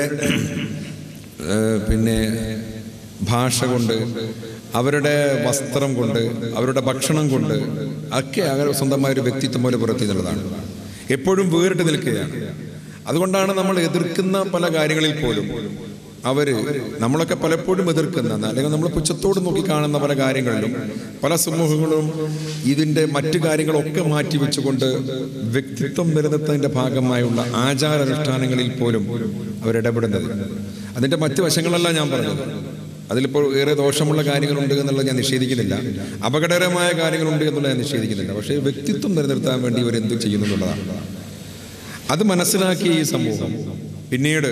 Speaker 6: ഏഹ്, പിന്നെ ഭാഷ കൊണ്ട് അവരുടെ വസ്ത്രം കൊണ്ട് അവരുടെ ഭക്ഷണം കൊണ്ട് ഒക്കെ അവർ സ്വന്തമായ ഒരു വ്യക്തിത്വം പോലെ പുറത്തി എന്നുള്ളതാണ് എപ്പോഴും വേറിട്ട് നിൽക്കുകയാണ് അതുകൊണ്ടാണ് നമ്മൾ എതിർക്കുന്ന പല കാര്യങ്ങളിൽ പോലും അവര് നമ്മളൊക്കെ പലപ്പോഴും എതിർക്കുന്ന അല്ലെങ്കിൽ നമ്മൾ പുച്ഛത്തോട് നോക്കി കാണുന്ന പല കാര്യങ്ങളിലും പല സമൂഹങ്ങളും ഇതിന്റെ മറ്റു കാര്യങ്ങളൊക്കെ മാറ്റി വെച്ചുകൊണ്ട് വ്യക്തിത്വം നിലനിർത്തുന്നതിന്റെ ഭാഗമായുള്ള ആചാരാനുഷ്ഠാനങ്ങളിൽ പോലും അവരിടപെടുന്നത് അതിന്റെ മറ്റു വശങ്ങളല്ല ഞാൻ പറഞ്ഞത് അതിലിപ്പോൾ ഏറെ ദോഷമുള്ള കാര്യങ്ങളുണ്ട് എന്നുള്ളത് ഞാൻ നിഷേധിക്കുന്നില്ല അപകടകരമായ കാര്യങ്ങളുണ്ട് എന്നുള്ളത് ഞാൻ നിഷേധിക്കുന്നില്ല പക്ഷേ വ്യക്തിത്വം നിലനിർത്താൻ വേണ്ടി ഇവർ എന്ത് ചെയ്യുന്നു എന്നുള്ളതാണ് അത് മനസ്സിലാക്കിയ ഈ സമൂഹം പിന്നീട്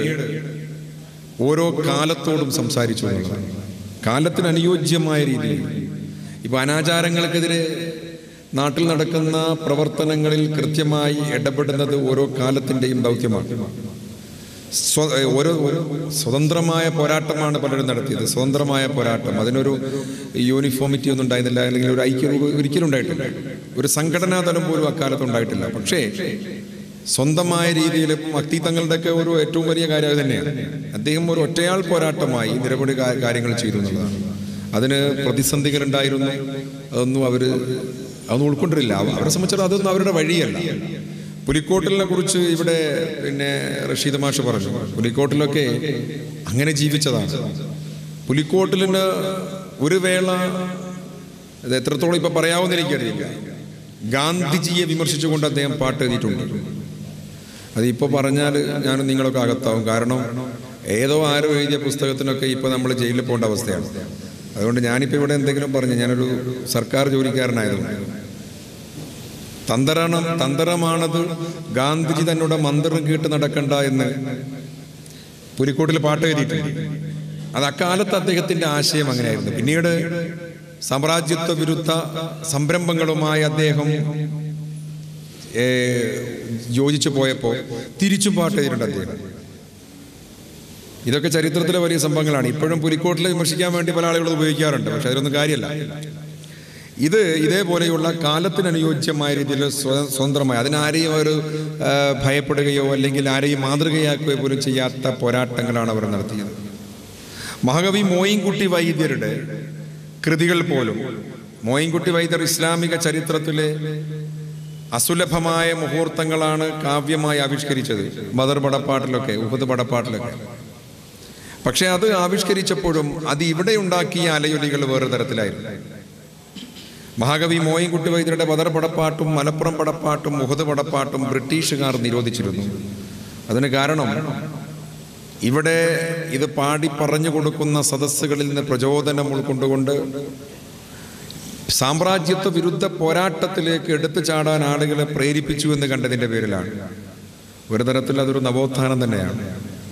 Speaker 6: ഓരോ കാലത്തോടും സംസാരിച്ചു എന്നുള്ളതാണ് കാലത്തിന് അനുയോജ്യമായ രീതിയിൽ ഇപ്പൊ അനാചാരങ്ങൾക്കെതിരെ നാട്ടിൽ നടക്കുന്ന പ്രവർത്തനങ്ങളിൽ കൃത്യമായി ഇടപെടുന്നത് ഓരോ കാലത്തിന്റെയും ദൗത്യമാണ് സ്വ- ഏ, ഓരോ ഒരു സ്വതന്ത്രമായ പോരാട്ടമാണ് പലരും നടത്തിയത് സ്വതന്ത്രമായ പോരാട്ടം അതിനൊരു യൂണിഫോമിറ്റി ഒന്നും ഉണ്ടായിരുന്നില്ല അല്ലെങ്കിൽ ഒരു ഐക്യം ഒരിക്കലും ഉണ്ടായിട്ടില്ല ഒരു സംഘടനാ തലം പോലും അക്കാലത്ത് ഉണ്ടായിട്ടില്ല പക്ഷേ സ്വന്തമായ രീതിയിൽ ഭക്തി തങ്ങളുടെയൊക്കെ ഒരു ഏറ്റവും വലിയ കാര്യം അത് തന്നെയാണ് അദ്ദേഹം ഒരു ഒറ്റയാൾ പോരാട്ടമായി നിരവധി കാ- കാര്യങ്ങൾ ചെയ്തു എന്നുള്ളതാണ് അതിന് പ്രതിസന്ധികൾ ഉണ്ടായിരുന്നു അതൊന്നും അവര് അതൊന്നും ഉൾക്കൊണ്ടിട്ടില്ല അവ- അവരെ സംബന്ധിച്ചിടത്തോളം അതൊന്നും അവരുടെ വഴിയല്ല പുലിക്കോട്ടിലിനെ കുറിച്ച് ഇവിടെ പിന്നെ റഷീദ് മാഷ് പറഞ്ഞു പുലിക്കോട്ടിലൊക്കെ അങ്ങനെ ജീവിച്ചതാണ് പുലിക്കോട്ടിലിന് ഒരു വേള അത് എത്രത്തോളം ഇപ്പൊ പറയാവുന്ന എനിക്കറിയില്ല ഗാന്ധിജിയെ വിമർശിച്ചുകൊണ്ട് അദ്ദേഹം പാട്ട് എഴുതിയിട്ടുണ്ട് അത് ഇപ്പോൾ പറഞ്ഞാൽ ഞാൻ നിങ്ങളൊക്കെ അകത്താവും കാരണം ഏതോ ആരോ എഴുതിയ പുസ്തകത്തിനൊക്കെ ഇപ്പോൾ നമ്മൾ ജയിലിൽ പോകേണ്ട അവസ്ഥയാണ് അതുകൊണ്ട് ഞാനിപ്പോൾ ഇവിടെ എന്തെങ്കിലും പറഞ്ഞു ഞാനൊരു സർക്കാർ ജോലിക്കാരനായതുകൊണ്ട് തന്ത്രണം തന്ത്രമാണത് ഗാന്ധിജി തന്നോട് മന്ത്രം കേട്ട് നടക്കണ്ട എന്ന് പുലിക്കോട്ടിൽ പാട്ട് എഴുതിയിട്ടുണ്ട് അത് അക്കാലത്ത് അദ്ദേഹത്തിന്റെ ആശയം അങ്ങനെയായിരുന്നു പിന്നീട് സാമ്രാജ്യത്വ വിരുദ്ധ സംരംഭങ്ങളുമായി അദ്ദേഹം ഏ, യോജിച്ചു പോയപ്പോൾ തിരിച്ചും പാട്ട് എഴുതിയിട്ടുണ്ട് അദ്ദേഹം ഇതൊക്കെ ചരിത്രത്തിലെ വലിയ സംഭവങ്ങളാണ് ഇപ്പോഴും പുലിക്കോട്ടിലെ വിമർശിക്കാൻ വേണ്ടി പല ആളുകളും ഉപയോഗിക്കാറുണ്ട് പക്ഷെ അതിലൊന്നും കാര്യമല്ല ഇത് ഇതേപോലെയുള്ള കാലത്തിന് അനുയോജ്യമായ രീതിയിൽ സ്വ- സ്വതന്ത്രമായി അതിനാരെയും അവർ ആ, ഭയപ്പെടുകയോ അല്ലെങ്കിൽ ആരെയും മാതൃകയാക്കുകയോ പോലും ചെയ്യാത്ത പോരാട്ടങ്ങളാണ് അവർ നടത്തിയത് മഹാകവി മോയിൻകുട്ടി വൈദ്യരുടെ കൃതികൾ പോലും മോയിൻകുട്ടി വൈദ്യർ ഇസ്ലാമിക ചരിത്രത്തിലെ അസുലഭമായ മുഹൂർത്തങ്ങളാണ് കാവ്യമായി ആവിഷ്കരിച്ചത് ബദർ പടപ്പാട്ടിലൊക്കെ ഉഹദ് പടപ്പാട്ടിലൊക്കെ പക്ഷെ അത് ആവിഷ്കരിച്ചപ്പോഴും അത് ഇവിടെ ഉണ്ടാക്കിയ അലയൊലികൾ വേറെ തരത്തിലായിരുന്നു മഹാകവി മോയിൻകുട്ടി വൈദ്യരുടെ ബദർ പടപ്പാട്ടും മലപ്പുറം പടപ്പാട്ടും മുഹദ് പടപ്പാട്ടും ബ്രിട്ടീഷുകാർ നിരോധിച്ചിരുന്നു അതിന് കാരണം ഇവിടെ ഇത് പാടി പറഞ്ഞു കൊടുക്കുന്ന സദസ്സുകളിൽ നിന്ന് പ്രചോദനം ഉൾക്കൊണ്ടുകൊണ്ട് സാമ്രാജ്യത്വ വിരുദ്ധ പോരാട്ടത്തിലേക്ക് എടുത്തു ചാടാൻ ആളുകളെ പ്രേരിപ്പിച്ചു എന്ന് കണ്ടതിന്റെ പേരിലാണ് ഒരു തരത്തിൽ അതൊരു നവോത്ഥാനം തന്നെയാണ്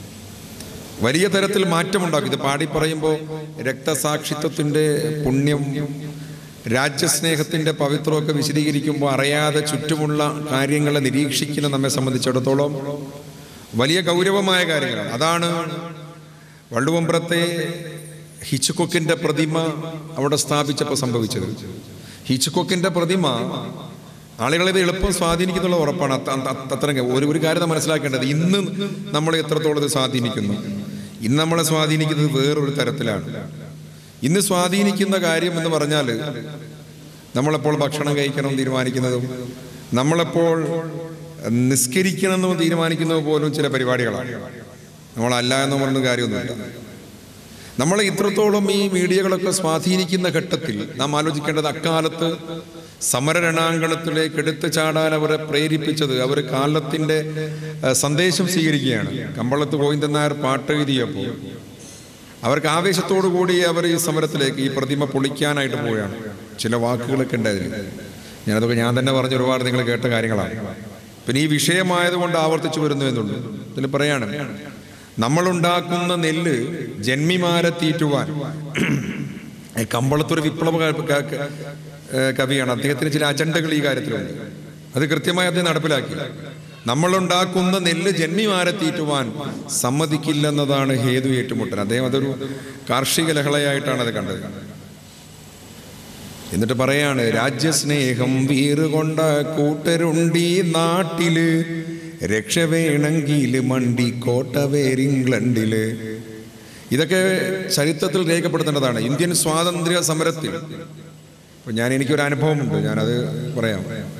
Speaker 6: വലിയ തരത്തിൽ മാറ്റമുണ്ടാക്കും ഇത് പാടി പറയുമ്പോൾ രക്തസാക്ഷിത്വത്തിന്റെ പുണ്യം രാജ്യസ്നേഹത്തിന്റെ പവിത്രമൊക്കെ വിശദീകരിക്കുമ്പോൾ അറിയാതെ ചുറ്റുമുള്ള കാര്യങ്ങളെ നിരീക്ഷിക്കുന്ന നമ്മെ സംബന്ധിച്ചിടത്തോളം വലിയ ഗൗരവമായ കാര്യങ്ങളാണ് അതാണ് വള്ളുവമ്പ്രത്തെ ഹിച്ചുകൊക്കിന്റെ പ്രതിമ അവിടെ സ്ഥാപിച്ചപ്പോൾ സംഭവിച്ചത് ഹിച്ചുകൊക്കിന്റെ പ്രതിമ ആളുകളെ ഇത് എളുപ്പം സ്വാധീനിക്കുന്നുള്ള ഉറപ്പാണ് അത്ത- അത്ത- അത്രയും ഒരു ഒരു കാര്യം നാം മനസ്സിലാക്കേണ്ടത് ഇന്ന് നമ്മളെ എത്രത്തോളം ഇത് സ്വാധീനിക്കുന്നു ഇന്ന് നമ്മളെ സ്വാധീനിക്കുന്നത് വേറൊരു തരത്തിലാണ് ഇന്ന് സ്വാധീനിക്കുന്ന കാര്യം എന്ന് പറഞ്ഞാൽ നമ്മളെപ്പോൾ ഭക്ഷണം കഴിക്കണം തീരുമാനിക്കുന്നതും നമ്മളെപ്പോൾ നിസ്കരിക്കണമെന്ന് തീരുമാനിക്കുന്നത് പോലും ചില പരിപാടികളാണ് നമ്മളല്ല എന്ന് പറഞ്ഞ കാര്യമൊന്നുമില്ല നമ്മളെ ഇത്രത്തോളം ഈ മീഡിയകളൊക്കെ സ്വാധീനിക്കുന്ന ഘട്ടത്തിൽ നാം ആലോചിക്കേണ്ടത് അക്കാലത്ത് സമരരണാങ്കണത്തിലേക്ക് എടുത്തു ചാടാൻ അവരെ പ്രേരിപ്പിച്ചത് അവർ കാലത്തിന്റെ ഏഹ്, സന്ദേശം സ്വീകരിക്കുകയാണ് കമ്പളത്ത് ഗോവിന്ദൻ നായർ പാട്ട് എഴുതിയപ്പോൾ അവർക്ക് ആവേശത്തോടു കൂടി അവർ ഈ സമരത്തിലേക്ക് ഈ പ്രതിമ പൊളിക്കാനായിട്ട് പോവുകയാണ് ചില വാക്കുകളൊക്കെ ഉണ്ടായിരുന്നു ഞാനതൊക്കെ ഞാൻ തന്നെ പറഞ്ഞ ഒരുപാട് നിങ്ങൾ കേട്ട കാര്യങ്ങളാണ് പിന്നെ ഈ വിഷയമായതുകൊണ്ട് ആവർത്തിച്ചു വരുന്നു എന്നുള്ളൂ ഇതിൽ പറയാണ് നമ്മളുണ്ടാക്കുന്ന നെല്ല് ജന്മിമാരെ തീറ്റുവാൻ ഈ കമ്പളത്തൊരു വിപ്ലവ ക- ക- ക- ഏഹ് കവിയാണ് അദ്ദേഹത്തിന് ചില അജണ്ടകൾ ഈ കാര്യത്തിലുണ്ട് അത് കൃത്യമായി അദ്ദേഹം നടപ്പിലാക്കി നമ്മളുണ്ടാക്കുന്ന നെല്ല് ജന്മിമാരെ തീറ്റുവാൻ സമ്മതിക്കില്ലെന്നതാണ് ഹേതു ഏറ്റുമുട്ടൽ അദ്ദേഹം അതൊരു കാർഷിക ലഹളയായിട്ടാണ് അത് കണ്ടത് എന്നിട്ട് പറയാണ് രാജ്യസ്നേഹം വീറുകൊണ്ട കൂട്ടരുണ്ടീ നാട്ടില് രക്ഷ വേണമെങ്കിൽ മണ്ടി കോട്ടവേരിംഗ്ലണ്ടില് ഇതൊക്കെ ചരിത്രത്തിൽ രേഖപ്പെടുത്തേണ്ടതാണ് ഇന്ത്യൻ സ്വാതന്ത്ര്യ സമരത്തിൽ ഇപ്പൊ ഞാൻ എനിക്കൊരു അനുഭവമുണ്ട് ഞാനത് പറയാം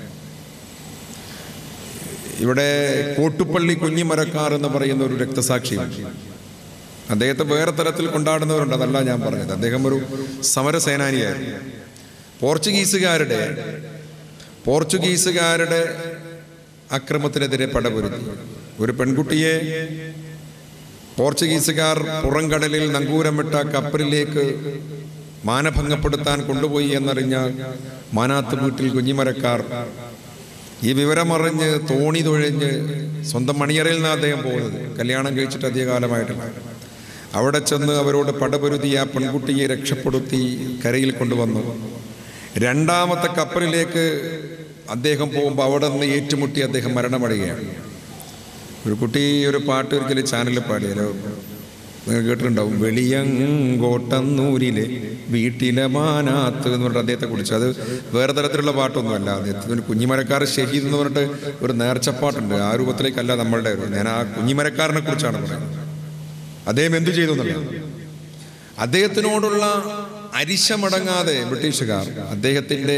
Speaker 6: ഇവിടെ കോട്ടുപള്ളി കുഞ്ഞിമരക്കാർ എന്ന് പറയുന്ന ഒരു രക്തസാക്ഷിയുണ്ട് അദ്ദേഹത്തെ വേറെ തരത്തിൽ കൊണ്ടാടുന്നവരുണ്ട് അതല്ല ഞാൻ പറഞ്ഞത് അദ്ദേഹം ഒരു സമരസേനാനിയായിരുന്നു പോർച്ചുഗീസുകാരുടെ പോർച്ചുഗീസുകാരുടെ അക്രമത്തിനെതിരെ പടപൊരുതി ഒരു പെൺകുട്ടിയെ പോർച്ചുഗീസുകാർ പുറംകടലിൽ നങ്കൂരമിട്ട കപ്പലിലേക്ക് മാനഭംഗപ്പെടുത്താൻ കൊണ്ടുപോയി എന്നറിഞ്ഞ മാനാത്ത് വീട്ടിൽ കുഞ്ഞിമരക്കാർ ഈ വിവരമറിഞ്ഞ് തോണി തൊഴിഞ്ഞ് സ്വന്തം മണിയറയിൽ നിന്ന് അദ്ദേഹം പോകുന്നത് കല്യാണം കഴിച്ചിട്ട് അധിക കാലമായിട്ടില്ല അവിടെ ചെന്ന് അവരോട് പടപൊരുതി ആ പെൺകുട്ടിയെ രക്ഷപ്പെടുത്തി കരയിൽ കൊണ്ടുവന്നു രണ്ടാമത്തെ കപ്പലിലേക്ക് അദ്ദേഹം പോകുമ്പോൾ അവിടെ നിന്ന് ഏറ്റുമുട്ടി അദ്ദേഹം മരണമടയുകയാണ് ഒരു കുട്ടി ഒരു പാട്ട് ഒരിക്കലും ചാനലിൽ പാടിയാലോ നിങ്ങൾ കേട്ടിട്ടുണ്ടാവും വെളിയങ്കോട്ടന്നൂരിലെ വീട്ടിലെ മാനാത്ത് എന്ന് പറഞ്ഞിട്ട് അദ്ദേഹത്തെ കുറിച്ച് അത് വേറെ തരത്തിലുള്ള പാട്ടൊന്നുമല്ല അദ്ദേഹത്തിന് കുഞ്ഞിമരക്കാർ ഷഹീദ് എന്ന് പറഞ്ഞിട്ട് ഒരു നേർച്ചപ്പാട്ടുണ്ട് ആ രൂപത്തിലേക്കല്ല നമ്മളുടെ ഒരു ഞാൻ ആ കുഞ്ഞിമരക്കാരനെ കുറിച്ചാണ് പറയുന്നത് അദ്ദേഹം എന്തു ചെയ്തു എന്നുള്ളത് അദ്ദേഹത്തിനോടുള്ള അരിശമടങ്ങാതെ ബ്രിട്ടീഷുകാർ അദ്ദേഹത്തിൻ്റെ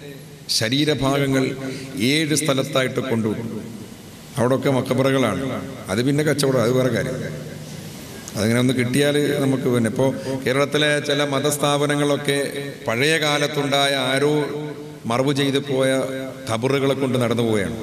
Speaker 6: ശരീരഭാഗങ്ങൾ ഏഴ് സ്ഥലത്തായിട്ട് കൊണ്ടുപോകും അവിടെയൊക്കെ മക്കബറകളാണ് അത് പിന്നെ കച്ചവടം അത് വേറെ കാര്യം അതിങ്ങനെ ഒന്ന് കിട്ടിയാൽ നമുക്ക് പിന്നെ ഇപ്പോൾ കേരളത്തിലെ ചില മതസ്ഥാപനങ്ങളൊക്കെ പഴയ കാലത്തുണ്ടായ ആരോ മറവ് ചെയ്തു പോയ ഖബറുകളെ കൊണ്ട് നടന്നു പോവുകയാണ്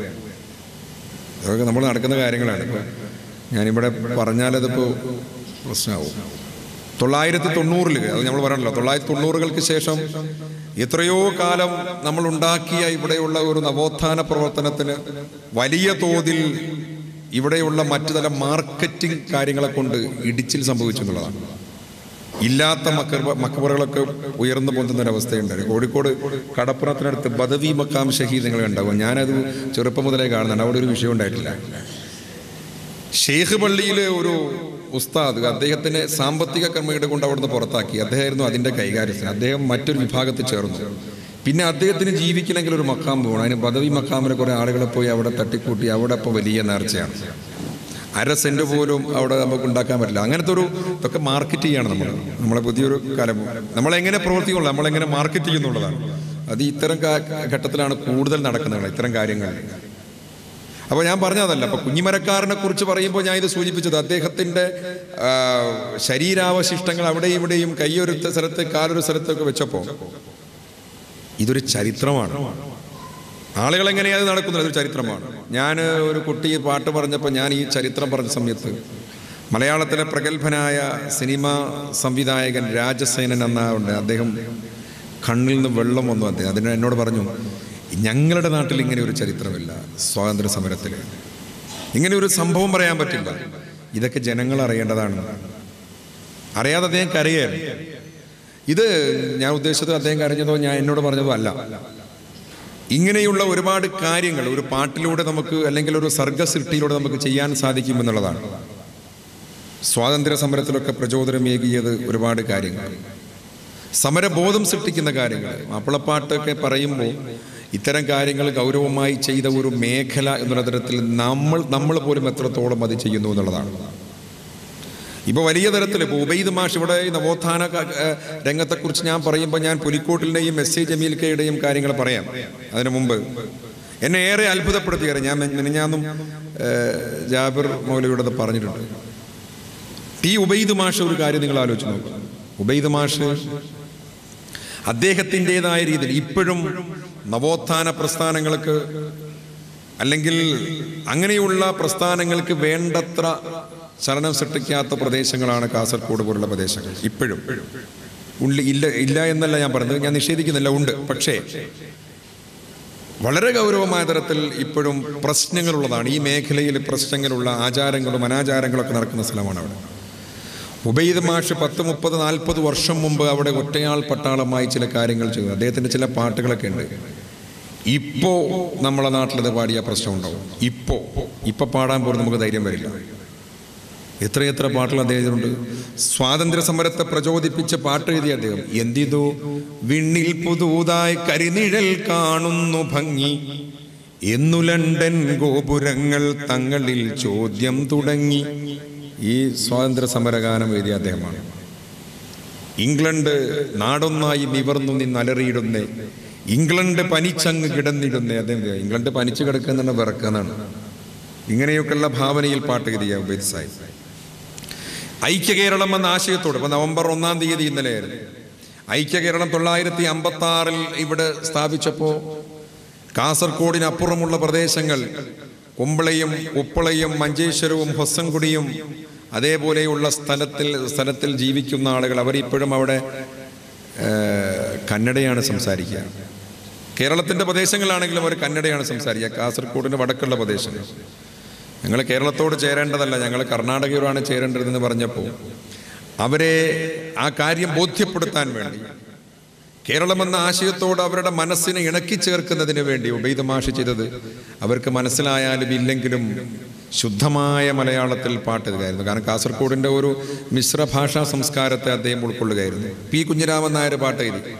Speaker 6: അതൊക്കെ നമ്മൾ നടക്കുന്ന കാര്യങ്ങളാണ് ഇപ്പോൾ ഞാനിവിടെ പറഞ്ഞാലതിപ്പോൾ പ്രശ്നമാവും തൊള്ളായിരത്തി തൊണ്ണൂറിൽ അത് നമ്മൾ പറയണല്ലോ തൊള്ളായിരത്തി തൊണ്ണൂറുകൾക്ക് ശേഷം എത്രയോ കാലം നമ്മൾ ഉണ്ടാക്കിയ ഇവിടെയുള്ള ഒരു നവോത്ഥാന പ്രവർത്തനത്തിന് വലിയ തോതിൽ ഇവിടെയുള്ള മറ്റു തരം മാർക്കറ്റിംഗ് കാര്യങ്ങളെ കൊണ്ട് ഇടിച്ചിൽ സംഭവിച്ചു എന്നുള്ളതാണ് ഇല്ലാത്ത മക്കർ മക്കബറുകളൊക്കെ ഉയർന്നു പൊന്തുന്ന ഒരവസ്ഥയുണ്ടായി കോഴിക്കോട് കടപ്പുറത്തിനടുത്ത് ബദവി മക്കാം ഷഹീദ് നിങ്ങൾ ഉണ്ടാവും ഞാനത് ചെറുപ്പം മുതലേ കാണുന്നുണ്ട് അവിടെ ഒരു വിഷയം ഉണ്ടായിട്ടില്ല ഷെയ്ഖ് പള്ളിയിലെ ഒരു ഉസ്താദ് അദ്ദേഹത്തിന് സാമ്പത്തിക ക്രമീട് കൊണ്ട് അവിടുന്ന് പുറത്താക്കി അദ്ദേഹമായിരുന്നു അതിന്റെ കൈകാര്യത്തിന് അദ്ദേഹം മറ്റൊരു വിഭാഗത്തിൽ ചേർന്നു പിന്നെ അദ്ദേഹത്തിന് ജീവിക്കണമെങ്കിൽ ഒരു മക്കാം പോകണം അതിന് പദവി മക്കാമിലെ കുറെ ആളുകളെ പോയി അവിടെ തട്ടിക്കൂട്ടി അവിടെ ഇപ്പോൾ വലിയ നേർച്ചയാണ് അര സെന്റ് പോലും അവിടെ നമുക്ക് ഉണ്ടാക്കാൻ പറ്റില്ല അങ്ങനത്തെ ഒരു ഇതൊക്കെ മാർക്കറ്റ് ചെയ്യാണ് നമ്മൾ നമ്മളെ പുതിയൊരു കാലം നമ്മളെങ്ങനെ പ്രവർത്തിക്കുള്ളൂ നമ്മളെങ്ങനെ മാർക്കറ്റ് ചെയ്യുന്നുള്ളതാണ് അത് ഇത്തരം കാ- ഘട്ടത്തിലാണ് കൂടുതൽ നടക്കുന്നത് ഇത്തരം കാര്യങ്ങൾ അപ്പോൾ ഞാൻ പറഞ്ഞതല്ല അപ്പൊ കുഞ്ഞിമരക്കാരനെ കുറിച്ച് പറയുമ്പോൾ ഞാൻ ഇത് സൂചിപ്പിച്ചത് അദ്ദേഹത്തിന്റെ ആ, ശരീരാവശിഷ്ടങ്ങൾ അവിടെയും ഇവിടെയും കൈയൊരു സ്ഥലത്ത് കാലൊരു സ്ഥലത്തൊക്കെ വെച്ചപ്പോൾ ഇതൊരു ചരിത്രമാണ് ആളുകൾ എങ്ങനെയാണ് നടക്കുന്നത് അതൊരു ചരിത്രമാണ് ഞാൻ ഒരു കുട്ടി പാട്ട് പറഞ്ഞപ്പോൾ ഞാൻ ഈ ചരിത്രം പറഞ്ഞ സമയത്ത് മലയാളത്തിലെ പ്രഗത്ഭനായ സിനിമ സംവിധായകൻ രാജസേനൻ എന്ന ഉണ്ട് അദ്ദേഹം കണ്ണിൽ നിന്ന് വെള്ളം വന്നു അദ്ദേഹം അതിന് എന്നോട് പറഞ്ഞു ഞങ്ങളുടെ നാട്ടിൽ ഇങ്ങനെ ഒരു ചരിത്രമില്ല സ്വാതന്ത്ര്യ സമരത്തിൽ ഇങ്ങനെ ഒരു സംഭവം പറയാൻ പറ്റില്ല ഇതൊക്കെ ജനങ്ങൾ അറിയേണ്ടതാണ് അറിയാതെ അദ്ദേഹം കരയായിരുന്നു ഇത് ഞാൻ ഉദ്ദേശിച്ചത് അദ്ദേഹം കരഞ്ഞതോ ഞാൻ എന്നോട് പറഞ്ഞതോ അല്ല ഇങ്ങനെയുള്ള ഒരുപാട് കാര്യങ്ങൾ ഒരു പാട്ടിലൂടെ നമുക്ക് അല്ലെങ്കിൽ ഒരു സർഗസൃഷ്ടിയിലൂടെ നമുക്ക് ചെയ്യാൻ സാധിക്കുമെന്നുള്ളതാണ് സ്വാതന്ത്ര്യ സമരത്തിലൊക്കെ പ്രചോദനമേകിയത് ഒരുപാട് കാര്യങ്ങൾ സമരബോധം സൃഷ്ടിക്കുന്ന കാര്യങ്ങൾ മാപ്പിളപ്പാട്ടൊക്കെ പറയുമ്പോൾ ഇത്തരം കാര്യങ്ങൾ ഗൗരവമായി ചെയ്ത ഒരു മേഖല എന്നുള്ള തരത്തിൽ നമ്മൾ നമ്മൾ പോലും എത്രത്തോളം അത് ചെയ്യുന്നു എന്നുള്ളതാണ് ഇപ്പോൾ വലിയ തരത്തിൽ ഇപ്പോൾ ഉബൈദ് മാഷ് ഇവിടെ ഈ നവോത്ഥാന ക- ഏഹ് രംഗത്തെക്കുറിച്ച് ഞാൻ പറയുമ്പോൾ ഞാൻ പുലിക്കോട്ടിൻ്റെയും എസ് എ ജമീൽക്കയുടെയും കാര്യങ്ങൾ പറയാം അതിനു മുമ്പ് എന്നെ ഏറെ അത്ഭുതപ്പെടുത്തിയാണ് ഞാൻ മിനിഞ്ഞാന്നും ഏഹ്, ജാബിർ മൗലവിയോട് അത് പറഞ്ഞിട്ടുണ്ട് ടി ഉബൈദ് മാഷ് ഒരു കാര്യം നിങ്ങൾ ആലോചിച്ച് നോക്കുക ഉബൈദ് മാഷ് അദ്ദേഹത്തിൻ്റെതായ രീതിയിൽ ഇപ്പോഴും നവോത്ഥാന പ്രസ്ഥാനങ്ങൾക്ക് അല്ലെങ്കിൽ അങ്ങനെയുള്ള പ്രസ്ഥാനങ്ങൾക്ക് വേണ്ടത്ര ചലനം സൃഷ്ടിക്കാത്ത പ്രദേശങ്ങളാണ് കാസർഗോഡ് പോലുള്ള പ്രദേശങ്ങൾ ഇപ്പോഴും ഉള്ളി ഇല്ല ഇല്ല എന്നല്ല ഞാൻ പറഞ്ഞത് ഞാൻ നിഷേധിക്കുന്നില്ല ഉണ്ട് പക്ഷേ വളരെ ഗൗരവമായ തരത്തിൽ ഇപ്പോഴും പ്രശ്നങ്ങളുള്ളതാണ് ഈ മേഖലയിൽ പ്രശ്നങ്ങളുള്ള ആചാരങ്ങളും അനാചാരങ്ങളും ഒക്കെ നടക്കുന്ന സ്ഥലമാണ് അവിടെ ഉബൈദ് മാഷ് പത്ത് മുപ്പത് നാൽപ്പത് വർഷം മുമ്പ് അവിടെ ഒറ്റയാൾ പട്ടാളമായി ചില കാര്യങ്ങൾ ചെയ്തു അദ്ദേഹത്തിൻ്റെ ചില പാട്ടുകളൊക്കെ ഉണ്ട് ഇപ്പോ നമ്മളെ നാട്ടിലത് പാടിയ പ്രശ്നം ഉണ്ടാവും ഇപ്പോ ഇപ്പൊ പാടാൻ പോലും നമുക്ക് ധൈര്യം വരില്ല എത്രയെത്ര പാട്ടുകൾ അദ്ദേഹത്തിനുണ്ട് സ്വാതന്ത്ര്യ സമരത്തെ പ്രചോദിപ്പിച്ച പാട്ട് എഴുതിയ അദ്ദേഹം എന്തിതോ വിണ്ണിൽ പുതുതായി കരിനിഴൽ കാണുന്നു ഭംഗി എന്നു ലണ്ടൻ ഗോപുരങ്ങൾ തങ്ങളിൽ ചോദ്യം തുടങ്ങി ഈ സ്വാതന്ത്ര്യ സമരഗാനം എഴുതിയ അദ്ദേഹമാണ് ഇംഗ്ലണ്ട് നാടൊന്നായി നിവർന്നു നിന്നലറിയിടുന്നേ ഇംഗ്ലണ്ട് പനിച്ചങ്ങ് കിടന്നിടുന്നേ അദ്ദേഹം എഴുതിയ. ഇംഗ്ലണ്ട് പനിച്ചു കിടക്കുന്നുണ്ട് വിറക്കുന്നതാണ് ഇങ്ങനെയൊക്കെയുള്ള ഭാവനയിൽ പാട്ട് എഴുതിയ ഉബൈദ് സാഹിബ് ഐക്യ കേരളം എന്ന ആശയത്തോട് ഇപ്പൊ നവംബർ ഒന്നാം തീയതി ഇന്നലെയായിരുന്നു ഐക്യ കേരളം തൊള്ളായിരത്തി അമ്പത്തി ആറിൽ ഇവിടെ സ്ഥാപിച്ചപ്പോൾ കാസർഗോഡിനപ്പുറമുള്ള പ്രദേശങ്ങൾ കുമ്പളയും ഉപ്പളയും മഞ്ചേശ്വരവും ഹൊസൻകുടിയും അതേപോലെയുള്ള സ്ഥലത്തിൽ സ്ഥലത്തിൽ ജീവിക്കുന്ന ആളുകൾ അവരിപ്പോഴും അവിടെ ഏഹ്, കന്നഡയാണ് സംസാരിക്കുക കേരളത്തിൻ്റെ പ്രദേശങ്ങളാണെങ്കിലും അവർ കന്നഡയാണ് സംസാരിക്കുക കാസർഗോഡിന് വടക്കുള്ള പ്രദേശങ്ങൾ ഞങ്ങൾ കേരളത്തോട് ചേരേണ്ടതല്ല ഞങ്ങൾ കർണാടകയോടാണ് ചേരേണ്ടതെന്ന് പറഞ്ഞപ്പോൾ അവരെ ആ കാര്യം ബോധ്യപ്പെടുത്താൻ വേണ്ടി കേരളം എന്ന ആശയത്തോട് അവരുടെ മനസ്സിനെ ഇണക്കി ചേർക്കുന്നതിന് വേണ്ടി ഉബൈദ് മാഷ് ചെയ്തത് അവർക്ക് മനസ്സിലായാലും ഇല്ലെങ്കിലും ശുദ്ധമായ മലയാളത്തിൽ പാട്ട് എഴുതുകയായിരുന്നു കാരണം കാസർഗോഡിൻ്റെ ഒരു മിശ്ര ഭാഷാ സംസ്കാരത്തെ അദ്ദേഹം ഉൾക്കൊള്ളുകയായിരുന്നു പി കുഞ്ഞിരാമൻ നായർ പാട്ട് എഴുതി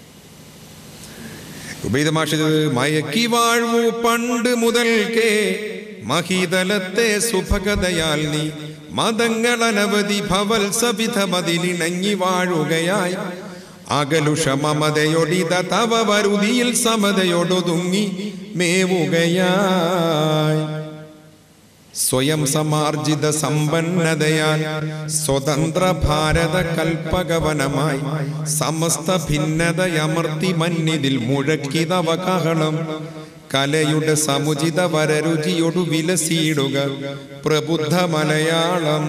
Speaker 6: ഉബൈദ് മാഷ് ഇത് മയക്കി വാഴ്വു പണ്ട് മുതൽക്കേ മഹീതലത്തെ സുഭഗതയാൽ നീ മതങ്ങൾ അനവധി ഭവൽ സവിധ മതിലിണങ്ങി വാഴുകയായി അകലുഷ മമതയൊടിത തവ വരുതിയിൽ സമതയൊടൊതുങ്ങി മേവുകയായി സ്വയം സമാർജിത സമ്പന്നതയാൽ സ്വതന്ത്ര ഭാരത കൽപ്പകവനമായി സമസ്ത ഭിന്നതയമർത്തി മന്നിതിൽ മുഴക്കിതവ കഹളം കലയുടെ സമുചിത വരരുചിയൊടു വിലസിയിടുക പ്രബുദ്ധ മലയാളം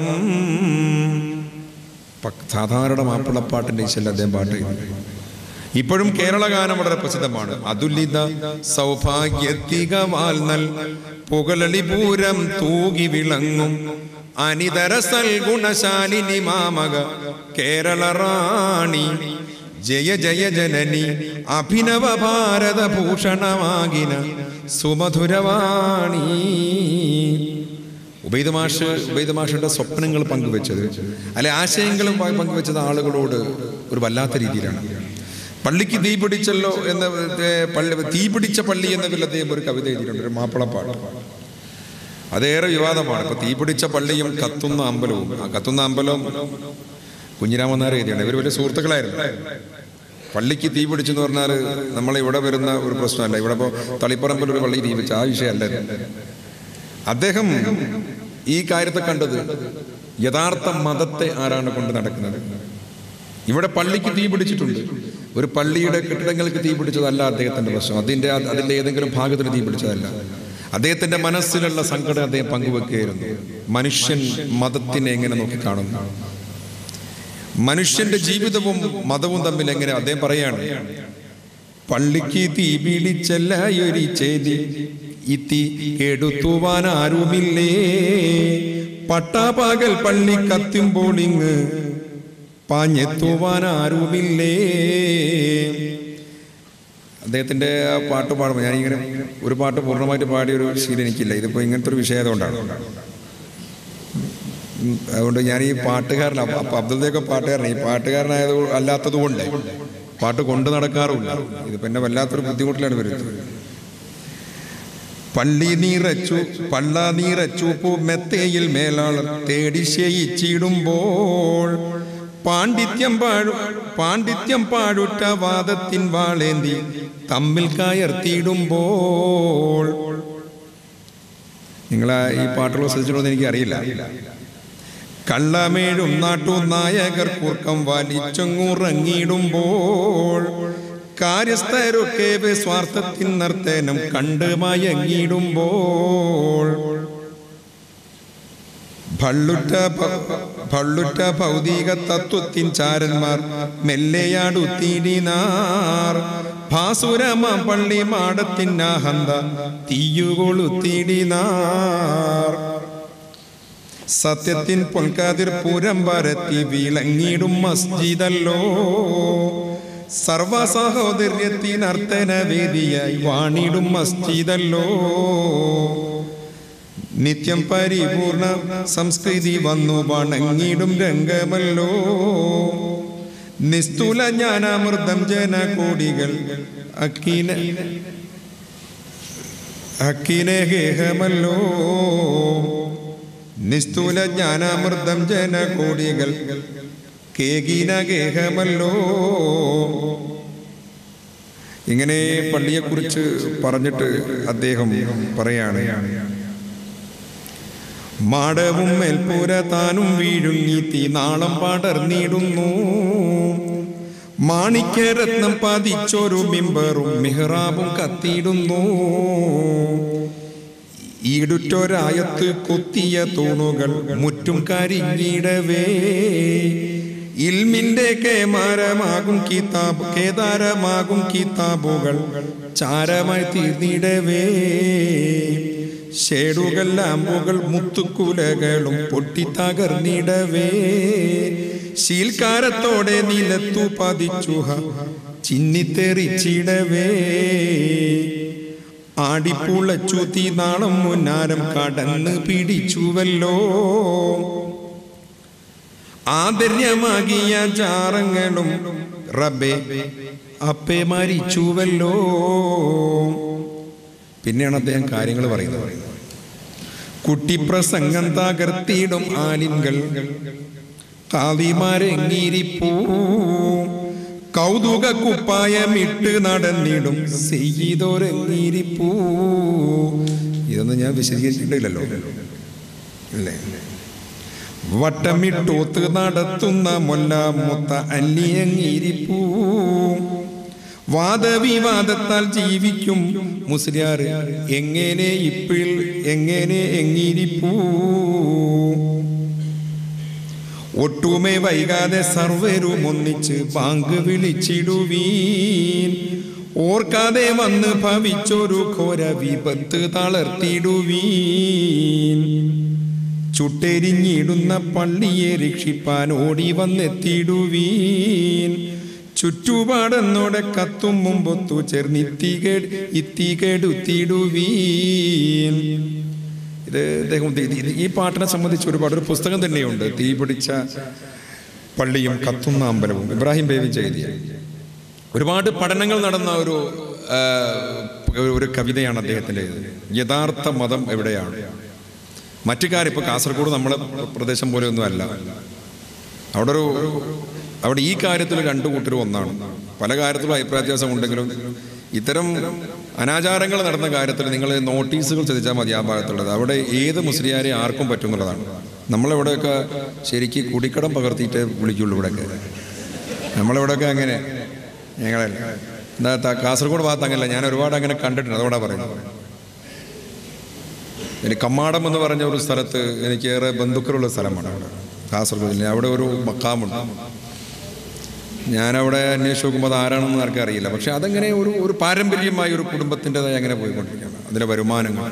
Speaker 6: പ- സാധാരണ മാപ്പിളപ്പാട്ടിന്റെ ഈശല്ല അദ്ദേഹം പാട്ട് എഴുതി. ഇപ്പോഴും കേരള ഗാനം വളരെ പ്രസിദ്ധമാണ് അതുലിത സൗഭാഗ്യത്തിക വാൽനൽ പുകളളിപൂരം തൂകി വിളങ്ങും അനിതര സൽഗുണശാലിനി മാമക കേരള റാണി ജയ ജയ ജനനി അഭിനവ ഭാരത ഭൂഷണമാകിന സുമധുരവാണി ഉബൈദ് മാഷ് ഉബൈദ് മാഷിന്റെ സ്വപ്നങ്ങൾ പങ്കുവെച്ചത് അല്ലെ ആശയങ്ങളും പ- പങ്കുവെച്ചത് ആളുകളോട് ഒരു വല്ലാത്ത രീതിയിലാണ് പള്ളിക്ക് തീ പിടിച്ചല്ലോ എന്ന ഏ, പള്ളി തീ പിടിച്ച പള്ളി എന്നതിൽ അദ്ദേഹം ഒരു കവിത എഴുതിയിട്ടുണ്ട് ഒരു മാപ്പിളപ്പാട്ട് അതേറെ വിവാദമാണ് ഇപ്പൊ തീ പിടിച്ച പള്ളിയും കത്തുന്ന അമ്പലവും ആ കത്തുന്ന അമ്പലവും കുഞ്ഞിരാമനാർ എഴുതിയാണ് ഇവർ വലിയ സുഹൃത്തുക്കളായിരുന്നു പള്ളിക്ക് തീ പിടിച്ചെന്ന് പറഞ്ഞാൽ നമ്മൾ ഇവിടെ വരുന്ന ഒരു പ്രശ്നമല്ല ഇവിടെ ഇപ്പോൾ തളിപ്പറമ്പിൽ ഒരു പള്ളി തീ പിടിച്ച ആ വിഷയമല്ല അദ്ദേഹം ഈ കാര്യത്തെ കണ്ടത് യഥാർത്ഥ മതത്തെ ആരാണ് കൊണ്ട് നടക്കുന്നത് ഇവിടെ പള്ളിക്ക് തീ പിടിച്ചിട്ടുണ്ട് ഒരു പള്ളിയുടെ കെട്ടിടങ്ങൾക്ക് തീ പിടിച്ചതല്ല അദ്ദേഹത്തിന്റെ പ്രശ്നം അതിന്റെ അതിന്റെ ഏതെങ്കിലും ഭാഗത്തിന് തീ പിടിച്ചതല്ല അദ്ദേഹത്തിന്റെ മനസ്സിലുള്ള സങ്കടം അദ്ദേഹം പങ്കുവെക്കുകയായിരുന്നു മനുഷ്യൻ മതത്തിനെ എങ്ങനെ നോക്കിക്കാണുന്നു മനുഷ്യന്റെ ജീവിതവും മതവും തമ്മിൽ എങ്ങനെ അദ്ദേഹം പറയാണ് പള്ളിക്ക് തീ പിടിച്ചല്ലായൊരു ചെയ്തി ഇത്തി കെടുത്തുവാൻ ആരുമില്ലേ പട്ടാപകൽ പള്ളി കത്തുമ്പോൾ ഇങ്ങ് പാഞ്ഞെത്തുവാൻ ആരുമില്ലേ അദ്ദേഹത്തിന്റെ ആ പാട്ട് പാടുമ്പോൾ ഞാനിങ്ങനെ ഒരു പാട്ട് പൂർണ്ണമായിട്ട് പാടിയ ഒരു ശീലം എനിക്കില്ല ഇതിപ്പോ ഇങ്ങനത്തെ ഒരു വിഷയം ആയതുകൊണ്ടാണ് ഉം, അതുകൊണ്ട് ഞാൻ ഈ പാട്ടുകാരൻ അപ്പൊ അപ്പൊ അബ്ദുള്ളയൊക്കെ പാട്ടുകാരൻ ഈ പാട്ടുകാരനായത് അല്ലാത്തത് കൊണ്ട് പാട്ട് കൊണ്ടു നടക്കാറുമില്ല ഇത് പിന്നെ വല്ലാത്തൊരു ബുദ്ധിമുട്ടിലാണ് വരുന്നത് പള്ളി നീറച്ചു പള്ള നീറച്ചു മെത്തയിൽ മേലാളർ തേടി ശയിച്ചിടുമ്പോൾ പാണ്ഡിത്യം പാഴു പാണ്ഡിത്യം പാടുറ്റ വാദത്തിൻ വാളേന്തി തമ്മിൽ കയർത്തിയിടുമ്പോൾ നിങ്ങൾ ഈ പാട്ടുകൾ ശ്രദ്ധിച്ചിട്ടുണ്ടോ എനിക്ക് അറിയില്ല കള്ളമേഴും നാട്ടു നായകർ കൂർക്കം വലിച്ചങ്ങുറങ്ങിടുമ്പോൾ കാര്യസ്ഥരൊക്കെ സ്വാർത്ഥത്തിൻ നർത്തനം കണ്ട് മയങ്ങിടുമ്പോൾ ഭള്ളുറ്റ ഭ- ഭള്ളുറ്റ ഭൗതിക തത്വത്തിൻ ചാരന്മാർ മെല്ലെയാടുത്തിടിനാർ ഭാസുരമ പള്ളി മാടത്തിൻ ആഹന്ത തീയുകൊളുത്തിടിനാർ സത്യത്തിൻ പൊൻകാതിർ പൂരം പരത്തി വിളങ്ങിടും മസ്ജിദല്ലോ സർവ സഹോദര്യത്തിൻ അർത്ഥനവേദിയായി വാണിടും മസ്ജിദല്ലോ നിത്യം പരിപൂർണ സംസ്കൃതി വന്നു വണങ്ങിടും രംഗമല്ലോ നിസ്തുല ജ്ഞാനാമൃതം ജനകോടികൾ അക്കിന അക്കിനെ ഗേഹമല്ലോ നിസ്തുല ജ്ഞാനാമൃതം ജനകോടികൾ കേകീന ഗേഹമല്ലോ ഇങ്ങനെ പള്ളിയെക്കുറിച്ച് പറഞ്ഞിട്ട് അദ്ദേഹം പറയാണ് മാടവും മേൽപ്പൂര താനും വീഴുങ്ങി തീനാളം പടർന്നിടുന്നു മാണിക്യരത്നം പതിച്ചൊരു ബിംബറും മിഹ്റാബും കത്തിയിടുന്നു ഈടുറ്റൊരായത്ത് കൊത്തിയ തൂണുകൾ മുറ്റും കരിഞ്ഞിടവേ ഇൽമിന്റെ കേമാരമാകും കിതാബ് കേദാരമാകും കിതാബുകൾ ചാരമായി തീർന്നിടവേ ഷേഡുകൾ ലാമ്പുകൾ മുത്തുക്കുലകളും പൊട്ടിത്തകർന്നിടവേ ശീൽക്കാരത്തോടെ നിലത്തു പതിച്ചുഹ ചിന്നിത്തെറിച്ചിടവേ ആടിപ്പുളച്ചു തീനാളം മുന്നാരം കടന്ന് പിടിച്ചുവല്ലോ ആദര്യമാകിയ ചാറങ്ങളും റബ്ബെ അപ്പെ മരിച്ചുവല്ലോ പിന്നെയാണ് അദ്ദേഹം കാര്യങ്ങൾ പറയുന്നത് കുട്ടിപ്രസംഗം തകർത്തിടും ആലിൻകൾ കാതിമാരെങ്ങിരിപ്പൂ കൗതുക കുപ്പായമിട്ട് നടന്നിടും ചെയ്തോരെങ്ങിരിപ്പൂ ഇതൊന്നും ഞാൻ വിശദീകരിച്ചിട്ടില്ലല്ലോ അല്ലേ വട്ടമിട്ടോത്ത് നടത്തുന്ന മൊല്ല മൊത്ത അല്ലിയങ്ങിരിപ്പൂ വാദവിവാദത്താൽ ജീവിക്കും മുസ്ലിയാർ എങ്ങനെ ഇപ്പിൾ എങ്ങനെ എങ്ങിരിപ്പൂ ഒട്ടുമേ വൈകാതെ സർവരും ഒന്നിച്ച് ബാങ്ക് വിളിച്ചിടുവീൻ ഓർക്കാതെ വന്ന് ഭവിച്ചൊരു ഘോര വിപത്ത് തളർത്തിടുവീൻ ചുട്ടെരിഞ്ഞിടുന്ന പള്ളിയെ രക്ഷിപ്പാൻ ഓടി വന്നെത്തിടുവീൻ ചുറ്റുപാടെന്നോടെ കത്തും മുമ്പൊത്തു ചേർന്ന് ഇത്തികേട് ഇത്തികേടുത്തിടുവീൻ ഇത് അദ്ദേഹം ഇത് ഇത് ഈ പാട്ടിനെ സംബന്ധിച്ച് ഒരുപാട് ഒരു പുസ്തകം തന്നെയുണ്ട് തീ പിടിച്ച പള്ളിയും കത്തുന്ന അമ്പലവും ഇബ്രാഹിം ബേബി എഴുതിയ ഒരുപാട് പഠനങ്ങൾ നടന്ന ഒരു ആ, ഒരു കവിതയാണ് അദ്ദേഹത്തിൻ്റെ യഥാർത്ഥ മതം എവിടെയാണ് മറ്റു കാര്യം ഇപ്പോൾ കാസർഗോഡ് നമ്മളെ പ്രദേശം പോലെ ഒന്നും അല്ല അവിടെ ഒരു അവിടെ ഈ കാര്യത്തിൽ രണ്ടു കൂട്ടരും ഒന്നാണ് പല കാര്യത്തിലും അഭിപ്രായ വ്യത്യാസം ഉണ്ടെങ്കിലും ഇത്തരം അനാചാരങ്ങൾ നടന്ന കാര്യത്തിൽ നിങ്ങൾ നോട്ടീസുകൾ ശ്രദ്ധിച്ചാൽ മതി ആ ഭാഗത്തുള്ളത് അവിടെ ഏത് മുസ്ലിയാരെ ആർക്കും പറ്റും എന്നുള്ളതാണ് നമ്മളിവിടെയൊക്കെ ശരിക്ക് കുടിക്കടം പകർത്തിയിട്ടേ വിളിക്കുള്ളൂ ഇവിടെയൊക്കെ നമ്മളിവിടെയൊക്കെ അങ്ങനെ ഞങ്ങളല്ല എന്താ ത- കാസർഗോഡ് ഭാഗത്ത് അങ്ങനെയല്ല ഞാൻ ഒരുപാട് അങ്ങനെ കണ്ടിട്ടുണ്ട് അതുകൊണ്ടാണ് പറയുന്നത് ഇനി കമ്മാടം എന്ന് പറഞ്ഞ ഒരു സ്ഥലത്ത് എനിക്ക് ഏറെ ബന്ധുക്കളുള്ള സ്ഥലമാണ് അവിടെ കാസർഗോഡ് ജില്ല അവിടെ ഒരു മക്കാമുണ്ട് ഞാനവിടെ അന്വേഷിച്ച് നോക്കുമ്പോൾ അത് ആരാണെന്ന് ആർക്കും അറിയില്ല പക്ഷെ അതങ്ങനെ ഒരു ഒരു പാരമ്പര്യമായ ഒരു കുടുംബത്തിൻ്റെതായി അങ്ങനെ പോയിക്കൊണ്ടിരിക്കുകയാണ് അതിലെ വരുമാനങ്ങൾ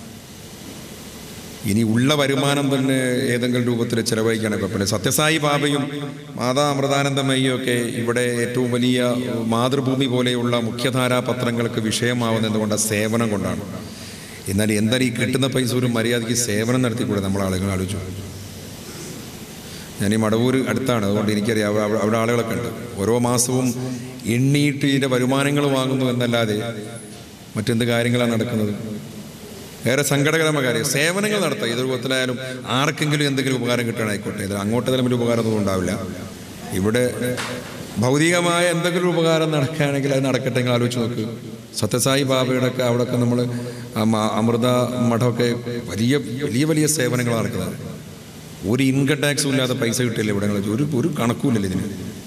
Speaker 6: ഇനി ഉള്ള വരുമാനം തന്നെ ഏതെങ്കിലും രൂപത്തിൽ ചെലവഴിക്കാനൊക്കെ കുഴപ്പമില്ല സത്യസായി ബാബയും മാതാ അമൃതാനന്ദമയ്യും ഒക്കെ ഇവിടെ ഏറ്റവും വലിയ മാതൃഭൂമി പോലെയുള്ള മുഖ്യധാരാ പത്രങ്ങൾക്ക് വിഷയമാവുന്നതുകൊണ്ട് സേവനം കൊണ്ടാണ് എന്നാൽ എന്തായാലും ഈ കിട്ടുന്ന പൈസ ഒരു മര്യാദയ്ക്ക് സേവനം നടത്തിക്കൂടെ നമ്മൾ ആളുകൾ ആലോചിച്ചു ഞാൻ ഈ മടവൂർ അടുത്താണ് അതുകൊണ്ട് എനിക്കറിയാം അവിടെ അവിടെ- അവിടെ ആളുകളൊക്കെ ഉണ്ട് ഓരോ മാസവും എണ്ണീട്ട് ഇതിൻ്റെ വരുമാനങ്ങൾ വാങ്ങുന്നു എന്നല്ലാതെ മറ്റെന്ത് കാര്യങ്ങളാണ് നടക്കുന്നത് ഏറെ സങ്കടകരമായ കാര്യം സേവനങ്ങൾ നടത്തുക ഏതൊരു വിധത്തിലായാലും ആർക്കെങ്കിലും എന്തെങ്കിലും ഉപകാരം കിട്ടണമായിക്കോട്ടെ ഇതിൽ അങ്ങോട്ട് തലമിൽ ഉപകാരമൊന്നും ഉണ്ടാവില്ല ഇവിടെ ഭൗതികമായ എന്തെങ്കിലും ഉപകാരം നടക്കുകയാണെങ്കിൽ അത് നടക്കട്ടെ നിങ്ങൾ ആലോചിച്ച് നോക്ക് സത്യസായി ബാബയുടെ ഒക്കെ അവിടെയൊക്കെ നമ്മൾ അമൃത മഠമൊക്കെ വലിയ വലിയ വലിയ സേവനങ്ങൾ നടക്കുന്നത് ഒരു ഇൻകം ടാക്സും ഇല്ലാതെ പൈസ കിട്ടില്ല ഇവിടെ ഒരു ഒരു കണക്കുമില്ലല്ലോ ഇതിന്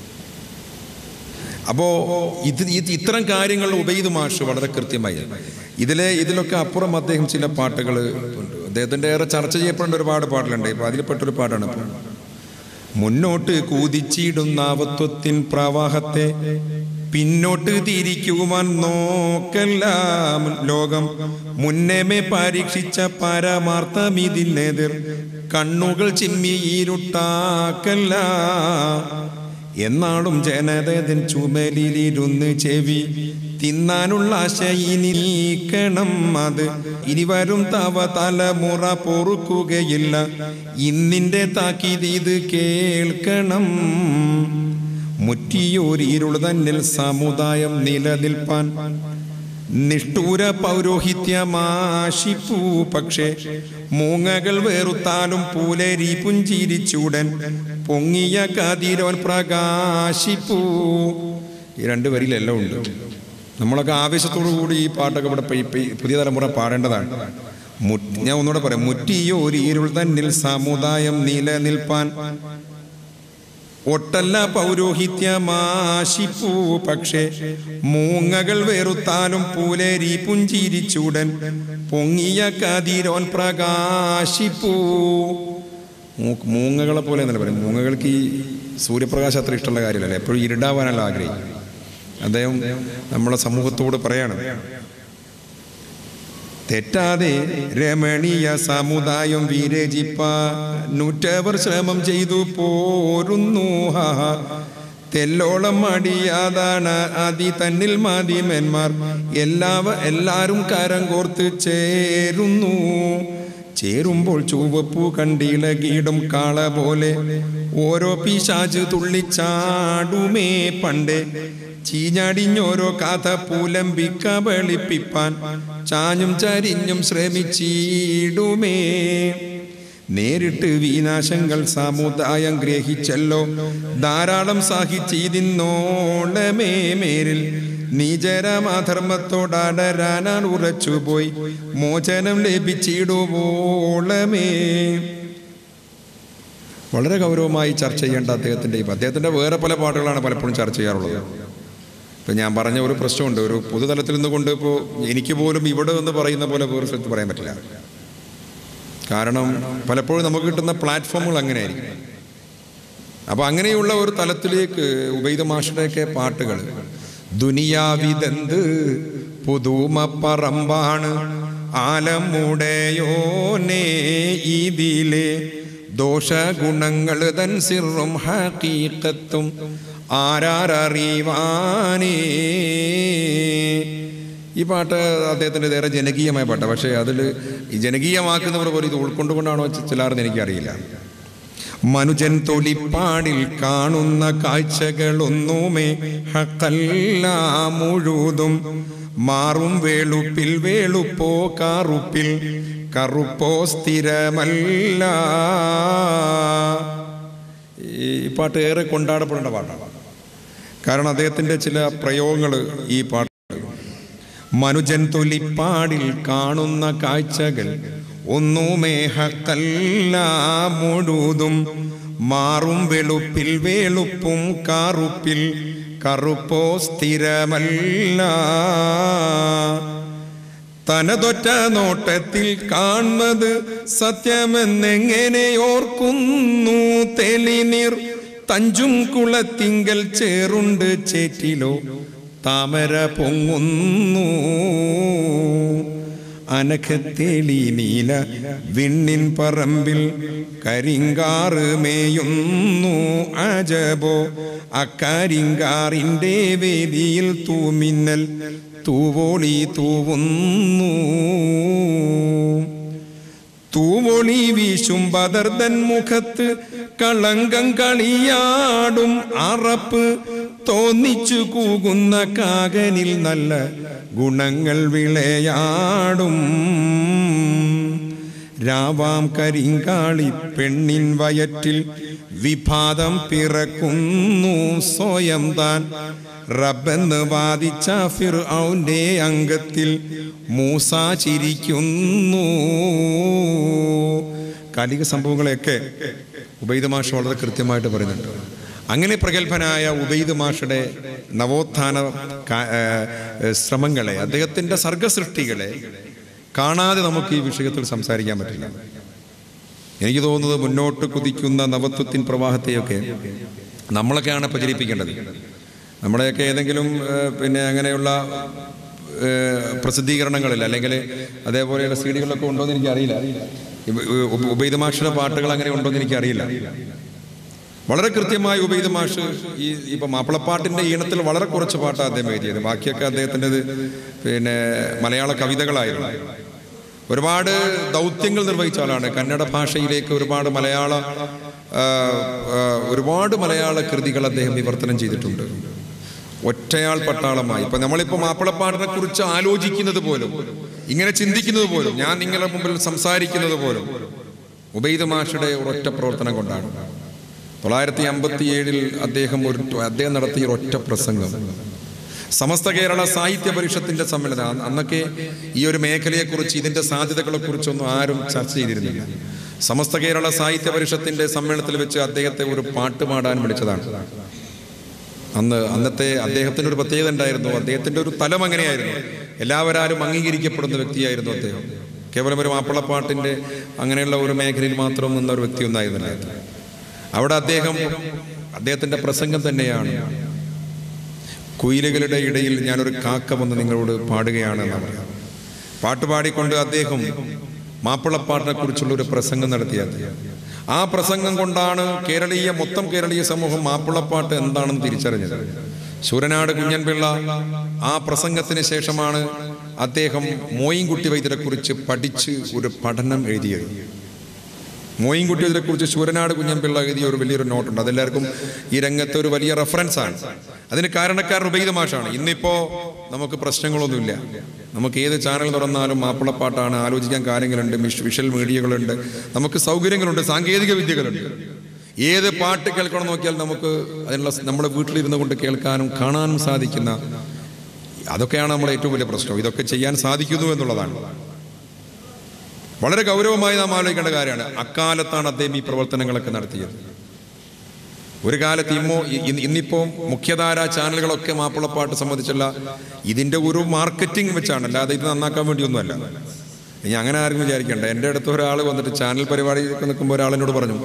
Speaker 6: അപ്പോൾ ഇത് ഇത് ഇത്തരം കാര്യങ്ങൾ ഉബൈദ് മാഷ് വളരെ കൃത്യമായി ഇതിലെ ഇതിലൊക്കെ അപ്പുറം അദ്ദേഹം ചില പാട്ടുകൾ ഉണ്ട് അദ്ദേഹത്തിൻ്റെ ഏറെ ചർച്ച ചെയ്യപ്പെടേണ്ട ഒരുപാട് പാട്ടുകളുണ്ട് ഇപ്പോൾ അതിൽപ്പെട്ടൊരു പാട്ടാണ് ഇപ്പോൾ മുന്നോട്ട് കൂതിച്ചിടുന്ന ആവത്വത്തിൻ പ്രവാഹത്തെ പിന്നോട്ട് തിരിക്കുവാൻ നോക്കെല്ലാം ലോകം മുന്നേമേ പരീക്ഷിച്ച പരമാർത്ഥം ഇതിനെതിർ കണ്ണുകൾ ചിമ്മി ഇരുട്ടാക്കല്ല എന്നാളും ജനതൻ ചുമലിലിരുന്ന് ചെവി തിന്നാനുള്ള ആശ ഇനി നീക്കണം അത് ഇനി വരും തവ തലമുറ പൊറുക്കുകയില്ല ഇന്നിന്റെ താക്കീത് ഇത് കേൾക്കണം മുറ്റിയോരിരുൾ തന്നിൽ സമുദായം നിലനിൽപ്പാൻ നിഷ്ഠൂര പൗരോഹിത്യമാശിപ്പൂ പക്ഷേ മൂങ്ങകൾ വേറുത്താലും പൂലരി പുഞ്ചിരിച്ചൂടൻ പൊങ്ങിയ കതിരോൻ പ്രകാശിപ്പൂ ഈ രണ്ട് വരിയിലെല്ലാം ഉണ്ട് നമ്മളൊക്കെ ആവേശത്തോടു കൂടി ഈ പാട്ടൊക്കെ ഇവിടെ പ- പ- പുതിയ തലമുറ പാടേണ്ടതാണ് മു- ഞാൻ ഒന്നുകൂടെ പറയാം മുറ്റിയോരി ഇരുൾ തന്നിൽ സമുദായം നിലനിൽപ്പാൻ ഒട്ടല്ല പൗരോഹിത്യമാശിപ്പൂ പക്ഷേ മൂങ്ങകൾ വെറുത്താലും പൂലേരി പുഞ്ചിരിച്ചൂടൻ പൊങ്ങിയ കതിരോൻ പ്രകാശിപ്പൂ മൂ- മൂങ്ങകളെ പോലെ എന്നല്ല പറയും മൂങ്ങകൾക്ക് ഈ സൂര്യപ്രകാശം അത്ര ഇഷ്ടമുള്ള കാര്യമല്ല എപ്പോഴും ഇരുടാവാനല്ല ആഗ്രഹിക്കും അദ്ദേഹം നമ്മളെ സമൂഹത്തോട് പറയാണ് തെറ്റാതെ രമണീയ സമുദായം വിരചിപ്പ നൂറ്റവർ ശ്രമം ചെയ്തു പോരുന്നു ഹാ തെല്ലോളം മടിയാതാണ് അതി തന്നിൽ മാധ്യമന്മാർ എല്ലാവ എല്ലാരും കരം കോർത്ത് ചേരുന്നു ചേരുമ്പോൾ ചുവപ്പു കണ്ടിളകിടും കാള പോലെ ഓരോ പിശാച് തുള്ളിച്ചാടുമേ പണ്ടേ ചീഞ്ഞടിഞ്ഞോരോ കഥ പൂലമ്പി കബളിപ്പിപ്പാൻ ചാഞ്ഞും ചരിഞ്ഞും ശ്രമിച്ചിടുമേ നേരിട്ട് വിനാശങ്ങൾ സമുദായം ഗ്രഹിച്ചല്ലോ ധാരാളം സഹിച്ചിരുന്നോളമേ മേരിൽ നീചരമാധർമ്മത്തോടടരാനാൻ ഉറച്ചുപോയി മോചനം ലഭിച്ചിടുവോളമേ വളരെ ഗൗരവമായി ചർച്ച ചെയ്യേണ്ട അദ്ദേഹത്തിൻ്റെ ഈ അദ്ദേഹത്തിൻ്റെ വേറെ പല പാട്ടുകളാണ് പലപ്പോഴും ചർച്ച ചെയ്യാറുള്ളത് ഇപ്പം ഞാൻ പറഞ്ഞ ഒരു പ്രശ്നമുണ്ട് ഒരു പൊതുതലത്തിൽ നിന്നുകൊണ്ട് ഇപ്പോൾ എനിക്ക് പോലും ഇവിടെ നിന്ന് പറയുന്ന പോലെ വേറെ സ്ഥലത്ത് പറയാൻ പറ്റില്ല കാരണം പലപ്പോഴും നമുക്ക് കിട്ടുന്ന പ്ലാറ്റ്ഫോമുകൾ അങ്ങനെയായിരിക്കും അപ്പോൾ അങ്ങനെയുള്ള ഒരു തലത്തിലേക്ക് ഉബൈദ മാഷയുടെയൊക്കെ പാട്ടുകൾ ദുനിയാവിതെന്ത് പുതുമ പറമ്പാണ് ആലമുടയോനേ ഇതിലെ ദോഷഗുണങ്ങൾ തൻ സിറും ഹീക്കത്തും ആരാരറിവാനേ ഈ പാട്ട് അദ്ദേഹത്തിൻ്റെ ഏറെ ജനകീയമായ പാട്ടാണ് പക്ഷേ അതിൽ ഈ ജനകീയമാക്കുന്നവർ പോലും ഇത് ഉൾക്കൊണ്ടുകൊണ്ടാണോ ചിലാർന്ന് എനിക്കറിയില്ല മനുജൻ തൊലിപ്പാടിൽ കാണുന്ന കാഴ്ചകളൊന്നുമേ ഹക്കല്ല മുഴുതും മാറും വേളുപ്പിൽ വേളുപ്പോ കാറുപ്പിൽ കറുപ്പോ സ്ഥിരമല്ല ഈ പാട്ട് ഏറെ കൊണ്ടാടപ്പെടേണ്ട പാട്ടാണ് കാരണം അദ്ദേഹത്തിൻ്റെ ചില പ്രയോഗങ്ങൾ ഈ പാട്ട് മനുജൻ തൊലിപ്പാടിൽ കാണുന്ന കാഴ്ചകൾ ഒന്നുമേഹക്കല്ല മുഴുതും മാറും വെളുപ്പിൽ വേളുപ്പും കാറുപ്പിൽ കറുപ്പോ സ്ഥിരമല്ല തനതൊറ്റ നോട്ടത്തിൽ കാണുന്നത് സത്യമെന്നെങ്ങനെ ഓർക്കുന്നു തെളിനീർ തഞ്ചും കുളത്തിങ്കൽ ചേറുണ്ട് ചേറ്റിലോ താമര പൊങ്ങുന്നു അനഖത്തേലി നീല വിണ്ണിൻ പറമ്പിൽ കരിങ്കാറ് മേയുന്നു അജബോ അക്കരിങ്കാറിൻ്റെ വേദിയിൽ തൂമിന്നൽ തൂവോളി തൂവുന്നു തൂവൊളി വീശും ബദർദൻ മുഖത്ത് കളങ്കം കളിയാടും അറപ്പ് തോന്നിച്ചു കൂകുന്ന കാകനിൽ നല്ല ഗുണങ്ങൾ വിളയാടും
Speaker 7: രാവാം കരിങ്കാളി പെണ്ണിൻ വയറ്റിൽ വിഭാതം പിറക്കുന്നു സ്വയം താൻ റബ്ബെന്ന് വാദിച്ച ഫിർ ഔന്റെ അംഗത്തിൽ മൂസ ചിരിക്കുന്നു കാലിക സംഭവങ്ങളെയൊക്കെ ഉബൈദ് മാഷ് വളരെ കൃത്യമായിട്ട് പറയുന്നുണ്ട് അങ്ങനെ പ്രഗത്ഭനായ ഉബൈദ് മാഷയുടെ നവോത്ഥാന കാ- ഏ, ഏ, ശ്രമങ്ങളെ അദ്ദേഹത്തിൻ്റെ സർഗസൃഷ്ടികളെ കാണാതെ നമുക്ക് ഈ വിഷയത്തിൽ സംസാരിക്കാൻ പറ്റില്ല എനിക്ക് തോന്നുന്നത് മുന്നോട്ട് കുതിക്കുന്ന നവത്വത്തിൻ പ്രവാഹത്തെയൊക്കെ നമ്മളൊക്കെയാണ് പ്രചരിപ്പിക്കേണ്ടത് നമ്മുടെയൊക്കെ ഏതെങ്കിലും ഏ, പിന്നെ അങ്ങനെയുള്ള ഏ, പ്രസിദ്ധീകരണങ്ങളിൽ അല്ലെങ്കിൽ അതേപോലെയുള്ള സി ഡികളൊക്കെ ഉണ്ടോ എന്ന് എനിക്കറിയില്ല ഉബ- ഉബൈദ് മാഷിയുടെ പാട്ടുകൾ അങ്ങനെ ഉണ്ടോ എന്ന് എനിക്കറിയില്ല വളരെ കൃത്യമായി ഉബൈദ് മാഷ് ഈ ഇപ്പൊ മാപ്പിളപ്പാട്ടിന്റെ ഈണത്തിൽ വളരെ കുറച്ച് പാട്ടാണ് അദ്ദേഹം എഴുതിയത് ബാക്കിയൊക്കെ അദ്ദേഹത്തിൻ്റെത് പിന്നെ മലയാള കവിതകളായിരുന്നു ഒരുപാട് ദൗത്യങ്ങൾ നിർവഹിച്ച ആളാണ് കന്നഡ ഭാഷയിലേക്ക് ഒരുപാട് മലയാള ആ, ആ, ഒരുപാട് മലയാള കൃതികൾ അദ്ദേഹം വിവർത്തനം ചെയ്തിട്ടുണ്ട് ഒറ്റയാൾ പട്ടാളമായി ഇപ്പൊ നമ്മളിപ്പോ മാപ്പിളപ്പാട്ടിനെ കുറിച്ച് ആലോചിക്കുന്നത് പോലും ഇങ്ങനെ ചിന്തിക്കുന്നത് പോലും ഞാൻ നിങ്ങളുടെ മുമ്പിൽ സംസാരിക്കുന്നത് പോലും ഉബൈദ് മാഷയുടെ ഒരൊറ്റ പ്രവർത്തനം കൊണ്ടാണ് തൊള്ളായിരത്തി അമ്പത്തി ഏഴിൽ അദ്ദേഹം ഒരു അദ്ദേഹം നടത്തിയ ഒരൊറ്റ പ്രസംഗം സമസ്ത കേരള സാഹിത്യ പരിഷത്തിന്റെ സമ്മേളനം അന്ന് അന്നൊക്കെ ഈ ഒരു മേഖലയെക്കുറിച്ച് ഇതിന്റെ സാധ്യതകളെ കുറിച്ചൊന്നും ആരും ചർച്ച ചെയ്തിരുന്നില്ല സമസ്ത കേരള സാഹിത്യ പരിഷത്തിന്റെ സമ്മേളനത്തിൽ വെച്ച് അദ്ദേഹത്തെ ഒരു പാട്ട് പാടാൻ വിളിച്ചതാണ് അന്ന് അന്നത്തെ അദ്ദേഹത്തിന് ഒരു പ്രത്യേകത ഉണ്ടായിരുന്നു അദ്ദേഹത്തിന്റെ ഒരു തലം അങ്ങനെയായിരുന്നു എല്ലാവരും അംഗീകരിക്കപ്പെടുന്ന വ്യക്തിയായിരുന്നു അദ്ദേഹം കേവലം ഒരു മാപ്പിളപ്പാട്ടിന്റെ അങ്ങനെയുള്ള ഒരു മേഖലയിൽ മാത്രം നിന്ന ഒരു വ്യക്തി ഒന്നായിരുന്നില്ല അദ്ദേഹം. അവിടെ അദ്ദേഹം അദ്ദേഹത്തിന്റെ പ്രസംഗം തന്നെയാണ് കുയിലുകളുടെ ഇടയിൽ ഞാനൊരു കാക്ക വന്ന് നിങ്ങളോട് പാടുകയാണ് എന്നാണ് പറയാം പാട്ട് പാടിക്കൊണ്ട് അദ്ദേഹം മാപ്പിളപ്പാട്ടിനെ കുറിച്ചുള്ള ഒരു പ്രസംഗം നടത്തിയത് ആ പ്രസംഗം കൊണ്ടാണ് കേരളീയ മൊത്തം കേരളീയ സമൂഹം മാപ്പിളപ്പാട്ട് എന്താണെന്ന് തിരിച്ചറിഞ്ഞത് ശൂരനാട് കുഞ്ഞൻപിള്ള ആ പ്രസംഗത്തിന് ശേഷമാണ് അദ്ദേഹം മോയിൻകുട്ടി വൈദ്യരെ കുറിച്ച് പഠിച്ച് ഒരു പഠനം എഴുതിയത് മോയിൻകുട്ടി ഇതിനെക്കുറിച്ച് ശൂരനാട് കുഞ്ഞൻപിള്ള എഴുതിയ ഒരു വലിയൊരു നോട്ടുണ്ട് അതെല്ലാവർക്കും ഈ രംഗത്തെ ഒരു വലിയ റെഫറൻസ് ആണ് അതിന് കാരണക്കാരൻ ഉപയോഗിത മാഷാണ് ഇന്നിപ്പോ നമുക്ക് പ്രശ്നങ്ങളൊന്നുമില്ല നമുക്ക് ഏത് ചാനൽ തുറന്നാലും മാപ്പിളപ്പാട്ടാണ് ആലോചിക്കാൻ കാര്യങ്ങളുണ്ട് മിഷ് വിഷ്വൽ മീഡിയകളുണ്ട് നമുക്ക് സൗകര്യങ്ങളുണ്ട് സാങ്കേതിക വിദ്യകളുണ്ട് ഏത് പാട്ട് കേൾക്കണം നോക്കിയാൽ നമുക്ക് അതിനുള്ള നമ്മുടെ വീട്ടിലിരുന്ന് കൊണ്ട് കേൾക്കാനും കാണാനും സാധിക്കുന്ന അതൊക്കെയാണ് നമ്മുടെ ഏറ്റവും വലിയ പ്രശ്നം ഇതൊക്കെ ചെയ്യാൻ സാധിക്കുന്നു എന്നുള്ളതാണ് വളരെ ഗൗരവമായി നാം ആലോചിക്കേണ്ട കാര്യമാണ് അക്കാലത്താണ് അദ്ദേഹം ഈ പ്രവർത്തനങ്ങളൊക്കെ നടത്തിയത് ഒരു കാലത്ത് ഇമ്മോ ഇ- ഇന്ന് ഇന്നിപ്പോ മുഖ്യധാര ചാനലുകളൊക്കെ മാപ്പിളപ്പാട്ട് സംബന്ധിച്ചുള്ള ഇതിന്റെ ഒരു മാർക്കറ്റിംഗ് വെച്ചാണ് അല്ലാതെ ഇത് നന്നാക്കാൻ വേണ്ടിയൊന്നുമല്ല ഇനി അങ്ങനെ ആരും വിചാരിക്കണ്ട എൻ്റെ അടുത്ത് ഒരാൾ വന്നിട്ട് ചാനൽ പരിപാടിയൊക്കെ നിൽക്കുമ്പോൾ ഒരാൾ എന്നോട് പറഞ്ഞു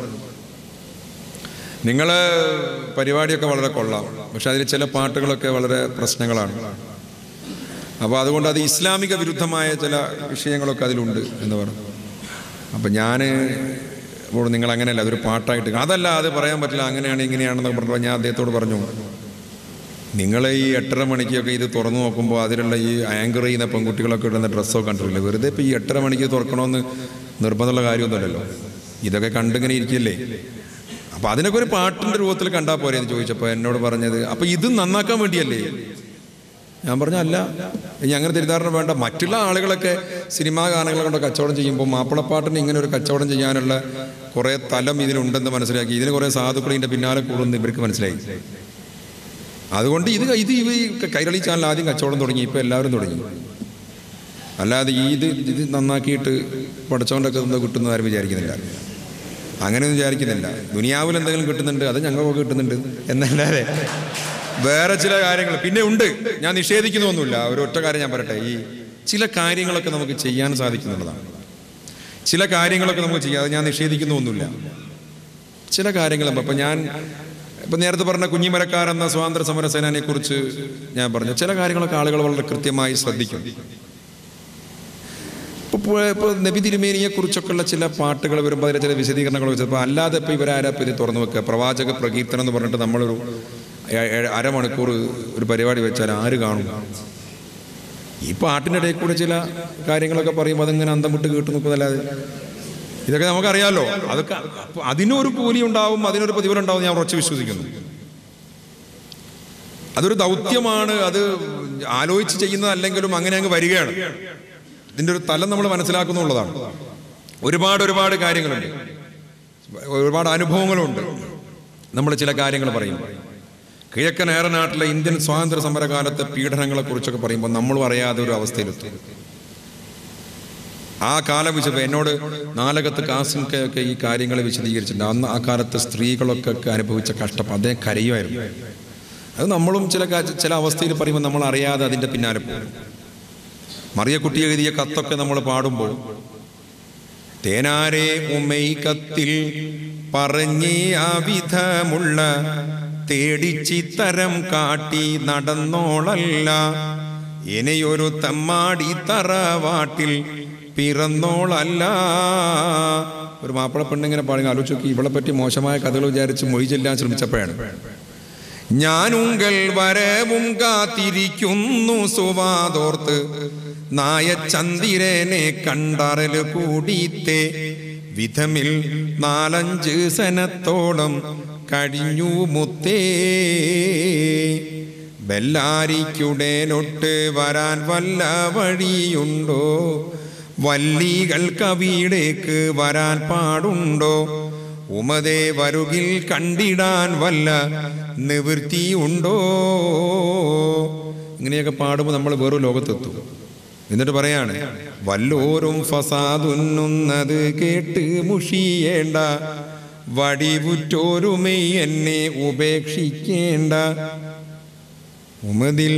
Speaker 7: നിങ്ങൾ പരിപാടിയൊക്കെ വളരെ കൊള്ളാം പക്ഷെ അതിൽ ചില പാട്ടുകളൊക്കെ വളരെ പ്രശ്നങ്ങളാണ് അപ്പോൾ അതുകൊണ്ട് അത് ഇസ്ലാമിക വിരുദ്ധമായ ചില വിഷയങ്ങളൊക്കെ അതിലുണ്ട് എന്ന് പറഞ്ഞു അപ്പം ഞാൻ അപ്പോൾ നിങ്ങൾ അങ്ങനെയല്ല അതൊരു പാട്ടായിട്ട് അതല്ല അത് പറയാൻ പറ്റില്ല അങ്ങനെയാണ് ഇങ്ങനെയാണെന്ന് പറഞ്ഞപ്പോൾ ഞാൻ അദ്ദേഹത്തോട് പറഞ്ഞു നിങ്ങൾ ഈ എട്ടര മണിക്കൊക്കെ ഇത് തുറന്നു നോക്കുമ്പോൾ അതിലുള്ള ഈ ആങ്കർ ചെയ്യുന്ന പെൺകുട്ടികളൊക്കെ ഇടുന്ന ഡ്രസ്സൊക്കെ കണ്ടിട്ടില്ല വെറുതെ ഇപ്പോൾ ഈ എട്ടര മണിക്ക് തുറക്കണമെന്ന് നിർബന്ധമുള്ള കാര്യമൊന്നുമല്ലല്ലോ ഇതൊക്കെ കണ്ടിങ്ങനെ ഇരിക്കില്ലേ അപ്പോൾ അതിനൊക്കെ ഒരു പാട്ടിൻ്റെ രൂപത്തിൽ കണ്ടാൽ പോരെ എന്ന് ചോദിച്ചപ്പോൾ എന്നോട് പറഞ്ഞത് അപ്പോൾ ഇത് നന്നാക്കാൻ വേണ്ടിയല്ലേ ഞാൻ പറഞ്ഞു അല്ല ഇനി അങ്ങനെ തെറ്റിദ്ധാരണ വേണ്ട മറ്റുള്ള ആളുകളൊക്കെ സിനിമാ ഗാനങ്ങൾ കൊണ്ട് കച്ചവടം ചെയ്യുമ്പോൾ മാപ്പിളപ്പാട്ടിന് ഇങ്ങനെ ഒരു കച്ചവടം ചെയ്യാനുള്ള കുറേ തലം ഇതിനുണ്ടെന്ന് മനസ്സിലാക്കി ഇതിന് കുറേ സാധുക്കൾ ഇതിൻ്റെ പിന്നാലെ കൂടുമെന്ന് ഇവർക്ക് മനസ്സിലായി അതുകൊണ്ട് ഇത് ഇത് ഇവ ഈ കൈരളി ചാനൽ ആദ്യം കച്ചവടം തുടങ്ങി ഇപ്പോൾ എല്ലാവരും തുടങ്ങി അല്ലാതെ ഈ ഇത് ഇത് നന്നാക്കിയിട്ട് പഠിച്ചോണ്ടൊക്കെ എന്തോ കിട്ടുന്ന ആരും വിചാരിക്കുന്നില്ല അങ്ങനെയൊന്നും വിചാരിക്കുന്നില്ല ദുനിയാവിൽ എന്തെങ്കിലും കിട്ടുന്നുണ്ട് അത് ഞങ്ങൾക്കൊക്കെ കിട്ടുന്നുണ്ട് എന്നല്ലാതെ വേറെ ചില കാര്യങ്ങൾ പിന്നെ ഉണ്ട് ഞാൻ നിഷേധിക്കുന്നൊന്നുമില്ല ഒരു ഒറ്റ കാര്യം ഞാൻ പറയട്ടെ ഈ ചില കാര്യങ്ങളൊക്കെ നമുക്ക് ചെയ്യാൻ സാധിക്കുന്നുള്ളതാണ് ചില കാര്യങ്ങളൊക്കെ നമുക്ക് ചെയ്യാം അത് ഞാൻ നിഷേധിക്കുന്നൊന്നുമില്ല ചില കാര്യങ്ങൾ അപ്പം ഞാൻ ഇപ്പം നേരത്തെ പറഞ്ഞ കുഞ്ഞിമരക്കാർ എന്ന സ്വാതന്ത്ര്യ സമര സേനാനിയെ കുറിച്ച് ഞാൻ പറഞ്ഞു ചില കാര്യങ്ങളൊക്കെ ആളുകൾ വളരെ കൃത്യമായി ശ്രദ്ധിക്കും ഇപ്പോൾ ഇപ്പോൾ നബി തിരുമേനിയെ കുറിച്ചൊക്കെയുള്ള ചില പാട്ടുകൾ വരുമ്പോൾ അതിലെ ചില വിശദീകരണങ്ങൾ വെച്ചപ്പോൾ അല്ലാതെ ഇപ്പോൾ ഇവരാരാ ഇപ്പോൾ ഇത് തുറന്നു വെക്കുക പ്രവാചക പ്രകീർത്തനം എന്ന് പറഞ്ഞിട്ട് നമ്മളൊരു ഏ- ഏ- അരമണിക്കൂർ ഒരു പരിപാടി വെച്ചാൽ ആര് കാണും ഈ പാട്ടിൻ്റെ ഇടയിൽ കൂടെ ചില കാര്യങ്ങളൊക്കെ പറയുമ്പോൾ അതിങ്ങനെ അന്തം വിട്ട് കേട്ടു നിൽക്കുന്നതല്ലാതെ ഇതൊക്കെ നമുക്കറിയാമല്ലോ അതൊക്കെ അപ്പൊ അതിനൊരു കൂലി ഉണ്ടാവും അതിനൊരു പ്രതിഫലം ഉണ്ടാവും ഞാൻ ഉറച്ചു വിശ്വസിക്കുന്നു അതൊരു ദൗത്യമാണ് അത് ആലോചിച്ച് ചെയ്യുന്നതല്ലെങ്കിലും അങ്ങനെ അങ്ങ് വരികയാണ് ഇതിൻ്റെ ഒരു തലം നമ്മൾ മനസ്സിലാക്കുന്നുള്ളതാണ് ഒരുപാട് ഒരുപാട് കാര്യങ്ങളുണ്ട് ഒരുപാട് അനുഭവങ്ങളുണ്ട് നമ്മൾ ചില കാര്യങ്ങൾ പറയും കിഴക്കൻ ഏറനാട്ടിലെ ഇന്ത്യൻ സ്വാതന്ത്ര്യ സമരകാലത്തെ പീഡനങ്ങളെ കുറിച്ചൊക്കെ പറയുമ്പോൾ നമ്മളും അറിയാതെ ഒരു അവസ്ഥയിലെത്തും ആ കാലം വിശപ്പ് എന്നോട് നാലകത്ത് കാസിൻക്കെ ഒക്കെ ഈ കാര്യങ്ങൾ വിശദീകരിച്ചിട്ടുണ്ട് അന്ന് ആ കാലത്ത് സ്ത്രീകളൊക്കെ ഒക്കെ അനുഭവിച്ച കഷ്ടപ്പാട് അദ്ദേഹം കരയുമായിരുന്നു അത് നമ്മളും ചില കാ- ചില അവസ്ഥയിൽ പറയുമ്പോൾ നമ്മൾ അറിയാതെ അതിൻ്റെ പിന്നാലെ പോകും മറിയക്കുട്ടി എഴുതിയ കത്തൊക്കെ നമ്മൾ പാടുമ്പോൾ തേനാരെ ഉമ്മൈ കത്തിൽ പറഞ്ഞേ ആ വിധമുള്ള തേടിച്ചിത്തരം കാട്ടി നടന്നോളല്ല ഇനിയൊരു തമ്മാടി തറവാട്ടിൽ പിറന്നോളല്ല ഒരു മാപ്പിള പെണ്ണിങ്ങനെ പാടി ആലോചിച്ച് നോക്കി ഇവളെ പറ്റി മോശമായ കഥകൾ വിചാരിച്ച് മൊഴി ചെല്ലാൻ ശ്രമിച്ചപ്പോഴാണ് ഞാനുങ്കൽ വരവും കാത്തിരിക്കുന്നു സുവാതോർത്ത് നായചന്ദിരനെ കണ്ടറല് കൂടിത്തെ വിധമിൽ നാലഞ്ച് സനത്തോളം കഴിഞ്ഞു മുത്തേ ബെല്ലാരിക്കുടേനൊട്ട് വരാൻ വല്ല വഴിയുണ്ടോ വല്ലികൾ കവിയിടേക്ക് വരാൻ പാടുണ്ടോ ഉമതേ വരുകിൽ കണ്ടിടാൻ വല്ല നിവൃത്തിയുണ്ടോ ഇങ്ങനെയൊക്കെ പാടുമ്പോൾ നമ്മൾ വേറൊരു ലോകത്തെത്തും എന്നിട്ട് പറയാണ് വല്ലോരും ഫസാദുന്നുന്നത് കേട്ട് മുഷിയേണ്ട വടിവുറ്റോരുമൈ എന്നെ ഉപേക്ഷിക്കേണ്ട ഉമതിൽ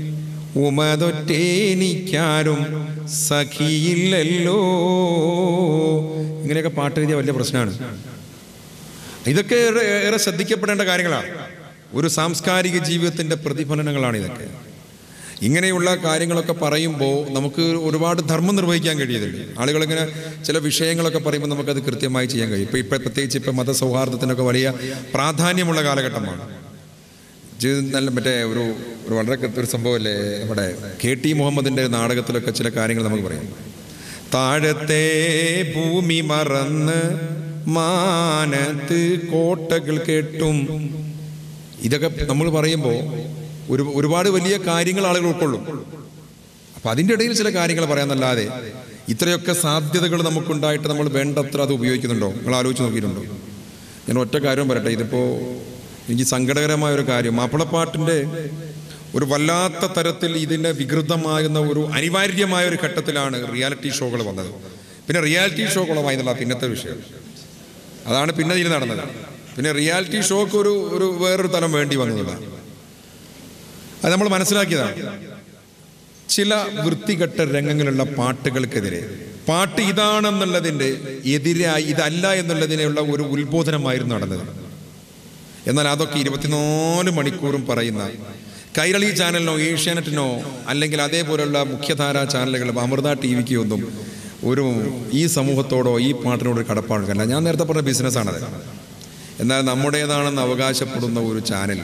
Speaker 7: ഉമതൊറ്റേനിക്കാരും സഖിയില്ലല്ലോ ഇങ്ങനെയൊക്കെ പാട്ട് എഴുതിയ വലിയ പ്രശ്നമാണ് ഇതൊക്കെ ഏറെ ഏറെ ശ്രദ്ധിക്കപ്പെടേണ്ട കാര്യങ്ങളാണ് ഒരു സാംസ്കാരിക ജീവിതത്തിന്റെ പ്രതിഫലനങ്ങളാണ് ഇതൊക്കെ ഇങ്ങനെയുള്ള കാര്യങ്ങളൊക്കെ പറയുമ്പോൾ നമുക്ക് ഒരുപാട് ധർമ്മം നിർവഹിക്കാൻ കഴിയുന്നുണ്ട് ആളുകളിങ്ങനെ ചില വിഷയങ്ങളൊക്കെ പറയുമ്പോൾ നമുക്കത് കൃത്യമായി ചെയ്യാൻ കഴിയും ഇപ്പം ഇപ്പം പ്രത്യേകിച്ച് ഇപ്പം മതസൗഹാർദ്ദത്തിനൊക്കെ വലിയ പ്രാധാന്യമുള്ള കാലഘട്ടമാണ് ഇത് നല്ല മറ്റേ ഒരു ഒരു വളരെ കൃത്യ ഒരു സംഭവമല്ലേ നമ്മുടെ കെ ടി മുഹമ്മദിൻ്റെ നാടകത്തിലൊക്കെ ചില കാര്യങ്ങൾ നമുക്ക് പറയാം താഴത്തെ ഭൂമി മറന്ന് മാനത്ത് കോട്ടകൾ കെട്ടും ഇതൊക്കെ നമ്മൾ പറയുമ്പോൾ ഒരു ഒരുപാട് വലിയ കാര്യങ്ങൾ ആളുകൾ ഉൾക്കൊള്ളും അപ്പൊ അതിൻ്റെ ഇടയിൽ ചില കാര്യങ്ങൾ പറയാന്നല്ലാതെ ഇത്രയൊക്കെ സാധ്യതകൾ നമുക്കുണ്ടായിട്ട് നമ്മൾ വേണ്ടത്ര അത് ഉപയോഗിക്കുന്നുണ്ടോ നിങ്ങൾ ആലോചിച്ച് നോക്കിയിട്ടുണ്ടോ ഞാൻ ഒറ്റ കാര്യം പറയട്ടെ ഇതിപ്പോ എനിക്ക് സങ്കടകരമായ ഒരു കാര്യം മാപ്പിളപ്പാട്ടിന്റെ ഒരു വല്ലാത്ത തരത്തിൽ ഇതിന്റെ വികൃതമാകുന്ന ഒരു അനിവാര്യമായ ഒരു ഘട്ടത്തിലാണ് റിയാലിറ്റി ഷോകൾ വന്നത് പിന്നെ റിയാലിറ്റി ഷോ കുളമായിരുന്നില്ല പിന്നത്തെ വിഷയം അതാണ് പിന്നെ ഇതിൽ നടന്നത് പിന്നെ റിയാലിറ്റി ഷോക്ക് ഒരു ഒരു വേറൊരു തലം വേണ്ടി വന്നതാണ് അത് നമ്മൾ മനസ്സിലാക്കിയതാണ് ചില വൃത്തികെട്ട രംഗങ്ങളുള്ള പാട്ടുകൾക്കെതിരെ പാട്ട് ഇതാണെന്നുള്ളതിൻ്റെ എതിരായി ഇതല്ല എന്നുള്ളതിനുള്ള ഒരു ഉത്ബോധനമായിരുന്നു നടന്നത് എന്നാൽ അതൊക്കെ ഇരുപത്തിനാല് മണിക്കൂറും പറയുന്ന കൈരളി ചാനലിനോ ഏഷ്യാനെറ്റിനോ അല്ലെങ്കിൽ അതേപോലുള്ള മുഖ്യധാരാ ചാനലുകൾ അമൃത ടി വിക്ക് ഒന്നും ഒരു ഈ സമൂഹത്തോടോ ഈ പാട്ടിനോട് ഒരു കടപ്പാടുകല്ല ഞാൻ നേരത്തെ പറഞ്ഞ ബിസിനസ്സാണത് എന്നാൽ നമ്മുടേതാണെന്ന് അവകാശപ്പെടുന്ന ഒരു ചാനൽ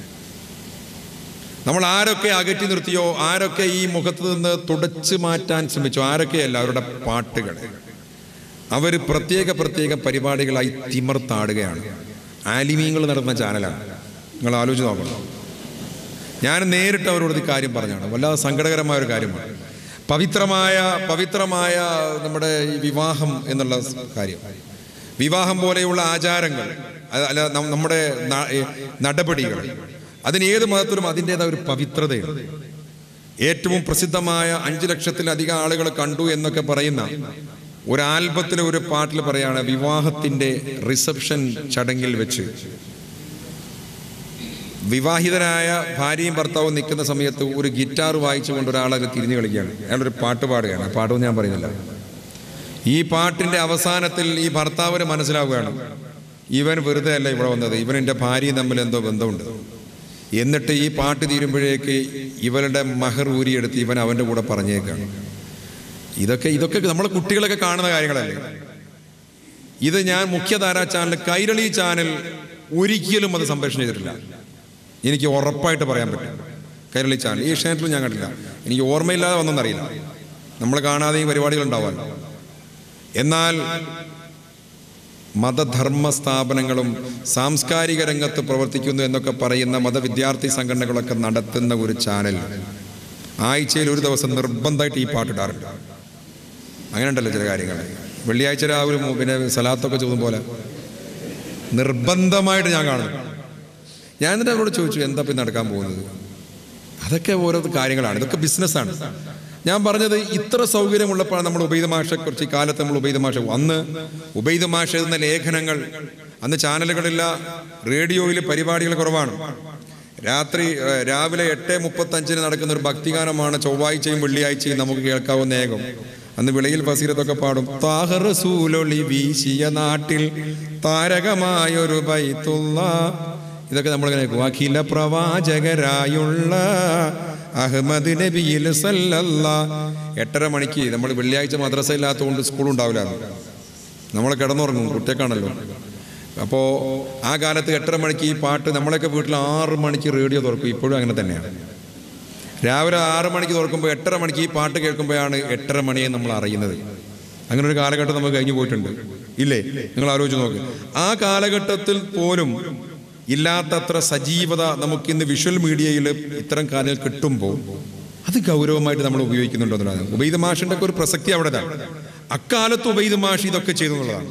Speaker 7: നമ്മൾ ആരൊക്കെ അകറ്റി നിർത്തിയോ ആരൊക്കെ ഈ മുഖത്ത് നിന്ന് തുടച്ചു മാറ്റാൻ ശ്രമിച്ചോ ആരൊക്കെയല്ല അവരുടെ പാട്ടുകൾ അവർ പ്രത്യേക പ്രത്യേക പരിപാടികളായി തിമർത്താടുകയാണ് ആലിമീങ്ങൾ നടത്തുന്ന ചാനലാണ് നിങ്ങൾ ആലോചിച്ച് നോക്കണം ഞാൻ നേരിട്ട് അവരോട് ഈ കാര്യം പറഞ്ഞാണ് വല്ലാതെ സങ്കടകരമായ ഒരു കാര്യമാണ് പവിത്രമായ പവിത്രമായ നമ്മുടെ ഈ വിവാഹം എന്നുള്ള കാര്യം വിവാഹം പോലെയുള്ള ആചാരങ്ങൾ അത് അല്ല നം- നമ്മുടെ ന- ഏ, നടപടികൾ അതിന് ഏത് മതത്തിലും അതിൻ്റെതായ ഒരു പവിത്രതയുണ്ട് ഏറ്റവും പ്രസിദ്ധമായ അഞ്ചു ലക്ഷത്തിലധികം ആളുകൾ കണ്ടു എന്നൊക്കെ പറയുന്ന ഒരു ആൽബത്തിലെ ഒരു പാട്ടിൽ പറയാണ് വിവാഹത്തിന്റെ റിസപ്ഷൻ ചടങ്ങിൽ വെച്ച് വിവാഹിതരായ ഭാര്യയും ഭർത്താവും നിൽക്കുന്ന സമയത്ത് ഒരു ഗിറ്റാർ വായിച്ചുകൊണ്ട് ഒരാളെ തിരിഞ്ഞു കളിക്കുകയാണ് അയാളൊരു പാട്ട് പാടുകയാണ് പാട്ടൊന്നും ഞാൻ പറയുന്നില്ല ഈ പാട്ടിന്റെ അവസാനത്തിൽ ഈ ഭർത്താവിന് മനസ്സിലാവുകയാണ് ഇവൻ വെറുതെ അല്ല ഇവിടെ വന്നത് ഇവൻ എൻ്റെ ഭാര്യയും തമ്മിൽ എന്തോ ബന്ധമുണ്ട് എന്നിട്ട് ഈ പാട്ട് തീരുമ്പോഴേക്ക് ഇവരുടെ മഹർ ഊരിയെടുത്ത് ഇവൻ അവൻ്റെ കൂടെ പറഞ്ഞേക്കാണ് ഇതൊക്കെ ഇതൊക്കെ നമ്മളെ കുട്ടികളൊക്കെ കാണുന്ന കാര്യങ്ങളല്ലേ ഇത് ഞാൻ മുഖ്യധാരാ ചാനൽ കൈരളി ചാനൽ ഒരിക്കലും അത് സംപ്രേഷണം ചെയ്തിട്ടില്ല എനിക്ക് ഉറപ്പായിട്ട് പറയാൻ പറ്റും കൈരളി ചാനൽ ഏഷ്യാനെറ്റിലും ഞാൻ കണ്ടില്ല എനിക്ക് ഓർമ്മയില്ലാതെ വന്നെന്നറിയില്ല നമ്മൾ കാണാതെ ഈ പരിപാടികൾ ഉണ്ടാവാമല്ലോ എന്നാൽ മതധർമ്മ സ്ഥാപനങ്ങളും സാംസ്കാരിക രംഗത്ത് പ്രവർത്തിക്കുന്നു എന്നൊക്കെ പറയുന്ന മതവിദ്യാർത്ഥി സംഘടനകളൊക്കെ നടത്തുന്ന ഒരു ചാനൽ ആഴ്ചയിൽ ഒരു ദിവസം നിർബന്ധമായിട്ട് ഈ പാട്ടിടാറുണ്ട് അങ്ങനെ ഉണ്ടല്ലോ ചില കാര്യങ്ങൾ വെള്ളിയാഴ്ച രാവിലെ മു- പിന്നെ സലാത്തൊക്കെ ചോദ്യം പോലെ നിർബന്ധമായിട്ട് ഞാൻ കാണുന്നു ഞാൻ എന്നിട്ട് അവരോട് ചോദിച്ചു എന്താ പിന്നെ നടക്കാൻ പോകുന്നത് അതൊക്കെ ഓരോ കാര്യങ്ങളാണ് ഇതൊക്കെ ബിസിനസ്സാണ് ഞാൻ പറഞ്ഞത് ഇത്ര സൗകര്യമുള്ളപ്പോഴാണ് നമ്മൾ ഉബൈദ മാഷെക്കുറിച്ച് ഈ കാലത്ത് നമ്മൾ ഉബൈദ മാഷ അന്ന് ഉബൈദ മാഷ എഴുതുന്ന ലേഖനങ്ങൾ അന്ന് ചാനലുകളില്ല റേഡിയോയിൽ പരിപാടികൾ കുറവാണ് രാത്രി ഏഹ്, രാവിലെ എട്ട് മുപ്പത്തഞ്ചിന് നടക്കുന്ന ഒരു ഭക്തിഗാനമാണ് ചൊവ്വാഴ്ചയും വെള്ളിയാഴ്ചയും നമുക്ക് കേൾക്കാവുന്ന ഏകം അന്ന് വിളയിൽ ഫസീരത്തൊക്കെ പാടും താഹറസൂലൊളി വീശിയ നാട്ടിൽ താരകമായൊരു ബൈത്തുള്ള ഇതൊക്കെ നമ്മളിങ്ങനെ കേൾക്കും അഖില പ്രവാചകരായുള്ള അഹമ്മദ് നബിയിൽ സല്ലല്ല എട്ടര മണിക്ക് നമ്മൾ വെള്ളിയാഴ്ച മദ്രസ ഇല്ലാത്തതുകൊണ്ട് സ്കൂൾ ഉണ്ടാവില്ല നമ്മൾ കിടന്നുറങ്ങും കുട്ടിയൊക്കെയാണല്ലോ അപ്പോൾ ആ കാലത്ത് എട്ടര മണിക്ക് ഈ പാട്ട് നമ്മളൊക്കെ വീട്ടിൽ ആറ് മണിക്ക് റേഡിയോ തുറക്കും ഇപ്പോഴും അങ്ങനെ തന്നെയാണ് രാവിലെ ആറ് മണിക്ക് തുറക്കുമ്പോൾ എട്ടര മണിക്ക് ഈ പാട്ട് കേൾക്കുമ്പോഴാണ് എട്ടര മണിയെ നമ്മൾ അറിയുന്നത് അങ്ങനെ ഒരു കാലഘട്ടം നമുക്ക് കഴിഞ്ഞു പോയിട്ടുണ്ട് ഇല്ലേ നിങ്ങൾ ആലോചിച്ച് നോക്ക് ആ കാലഘട്ടത്തിൽ പോലും ഇല്ലാത്തത്ര സജീവത നമുക്കിന്ന് വിഷ്വൽ മീഡിയയിൽ ഇത്തരം കാര്യങ്ങൾ കിട്ടുമ്പോൾ അത് ഗൗരവമായിട്ട് നമ്മൾ ഉപയോഗിക്കുന്നുണ്ടോ എന്നുള്ളതാണ് ഉബൈദ് മാഷിന്റെ ഒക്കെ ഒരു പ്രസക്തി അവിടെ അക്കാലത്ത് ഉബൈദ് മാഷ് ഇതൊക്കെ ചെയ്തു എന്നുള്ളതാണ്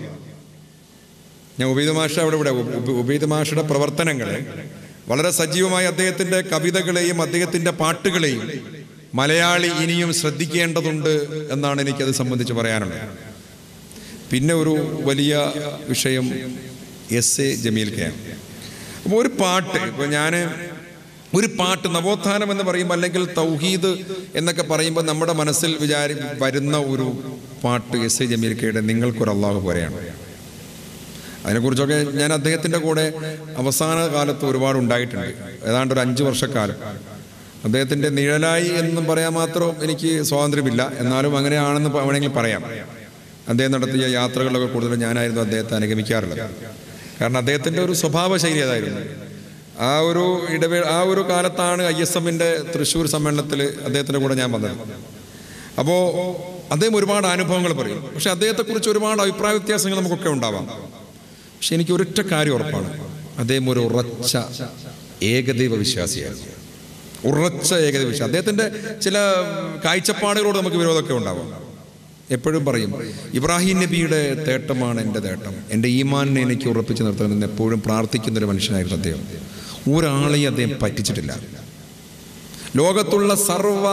Speaker 7: ഞാൻ ഉബൈദ് മാഷ അവിടെ ഇവിടെ ഉബ- ഉബൈദ് മാഷയുടെ പ്രവർത്തനങ്ങളെ വളരെ സജീവമായ അദ്ദേഹത്തിന്റെ കവിതകളെയും അദ്ദേഹത്തിന്റെ പാട്ടുകളെയും മലയാളി ഇനിയും ശ്രദ്ധിക്കേണ്ടതുണ്ട് എന്നാണ് എനിക്കത് സംബന്ധിച്ച് പറയാനുള്ളത് പിന്നെ ഒരു വലിയ വിഷയം എസ് എ ജമീൽ കെ അപ്പോൾ ഒരു പാട്ട് ഇപ്പോൾ ഞാൻ ഒരു പാട്ട് നവോത്ഥാനം എന്ന് പറയുമ്പോൾ അല്ലെങ്കിൽ തൗഹീദ് എന്നൊക്കെ പറയുമ്പോൾ നമ്മുടെ മനസ്സിൽ വിചാരി വരുന്ന ഒരു പാട്ട് എസ് എ ജമീൽ കെയുടെ നിങ്ങൾക്കൊരു അള്ളാഹു പോലെയാണ് അതിനെക്കുറിച്ചൊക്കെ ഞാൻ അദ്ദേഹത്തിൻ്റെ കൂടെ അവസാന കാലത്ത് ഒരുപാട് ഉണ്ടായിട്ടുണ്ട് ഏതാണ്ട് ഒരു അഞ്ച് വർഷക്കാലം അദ്ദേഹത്തിൻ്റെ നിഴലായി എന്നും പറയാൻ മാത്രം എനിക്ക് സ്വാതന്ത്ര്യമില്ല എന്നാലും അങ്ങനെയാണെന്ന് പ- വേണമെങ്കിൽ പറയാം അദ്ദേഹം നടത്തിയ യാത്രകളിലൊക്കെ കൂടുതൽ ഞാനായിരുന്നു അദ്ദേഹത്തെ അനുഗമിക്കാറുള്ളത് കാരണം അദ്ദേഹത്തിൻ്റെ ഒരു സ്വഭാവ ശൈലി അതായിരുന്നു ആ ഒരു ഇടവേ ആ ഒരു കാലത്താണ് ഐ എസ് എമ്മിൻ്റെ തൃശ്ശൂർ സമ്മേളനത്തിൽ അദ്ദേഹത്തിൻ്റെ കൂടെ ഞാൻ വന്നത് അപ്പോൾ അദ്ദേഹം ഒരുപാട് അനുഭവങ്ങൾ പറയും പക്ഷെ അദ്ദേഹത്തെക്കുറിച്ച് ഒരുപാട് അഭിപ്രായ വ്യത്യാസങ്ങൾ നമുക്കൊക്കെ ഉണ്ടാവാം പക്ഷെ എനിക്ക് ഒരൊറ്റ കാര്യം ഉറപ്പാണ് അദ്ദേഹം ഒരു ഉറച്ച ഏകദൈവ വിശ്വാസിയായിരുന്നു ഉറച്ച ഏകദൈവ വിശ്വാസം അദ്ദേഹത്തിൻ്റെ ചില കാഴ്ചപ്പാടുകളോട് നമുക്ക് വിരോധമൊക്കെ ഉണ്ടാവാം എപ്പോഴും പറയും ഇബ്രാഹിം നബിയുടെ തേട്ടമാണ് എൻ്റെ തേട്ടം എൻ്റെ ഈമാനിനെ എനിക്ക് ഉറപ്പിച്ചു നിർത്തണമെന്ന് എപ്പോഴും പ്രാർത്ഥിക്കുന്ന ഒരു മനുഷ്യനായിരുന്നു അദ്ദേഹം ഒരാളെയും അദ്ദേഹം പറ്റിച്ചിട്ടില്ല ലോകത്തുള്ള സർവ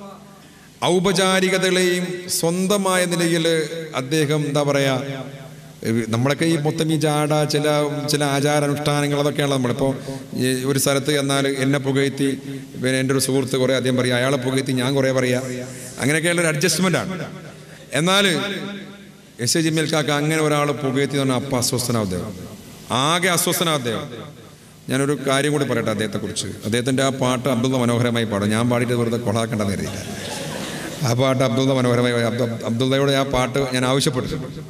Speaker 7: ഔപചാരികതകളെയും സ്വന്തമായ നിലയിൽ അദ്ദേഹം എന്താ പറയാ ഏഹ് നമ്മളൊക്കെ ഈ മൊത്തം ഈ ജാട ചില ചില ആചാരാനുഷ്ഠാനങ്ങൾ അതൊക്കെയാണ് നമ്മളിപ്പോൾ ഈ ഒരു സ്ഥലത്ത് എന്നാൽ എന്നെ പുകഴ്ത്തി പിന്നെ എൻ്റെ ഒരു സുഹൃത്ത് കുറേ അധികം പറയുക അയാളെ പുകഴ്ത്തി ഞാൻ കുറേ പറയാ അങ്ങനെയൊക്കെയുള്ള ഒരു അഡ്ജസ്റ്റ്മെൻ്റ് ആണ് എന്നാൽ എസ് എ ജിമ്മൽക്കാക്ക് അങ്ങനെ ഒരാൾ പുകഴ്ത്തി എന്ന് പറഞ്ഞാൽ അപ്പം അസ്വസ്ഥനാവും അദ്ദേഹം ആകെ അസ്വസ്ഥനാവും അദ്ദേഹം ഞാനൊരു കാര്യം കൂടി പറയട്ടെ അദ്ദേഹത്തെക്കുറിച്ച് അദ്ദേഹത്തിൻ്റെ ആ പാട്ട് അബ്ദുള്ള മനോഹരമായി പാടും ഞാൻ പാടിയിട്ട് വെറുതെ കൊളാക്കേണ്ടെന്ന് കരുതിയില്ല ആ പാട്ട് അബ്ദുള്ള മനോഹരമായി അബ്ദു- അബ്ദുള്ളയോട് ആ പാട്ട് ഞാൻ ആവശ്യപ്പെട്ടിട്ടുണ്ട്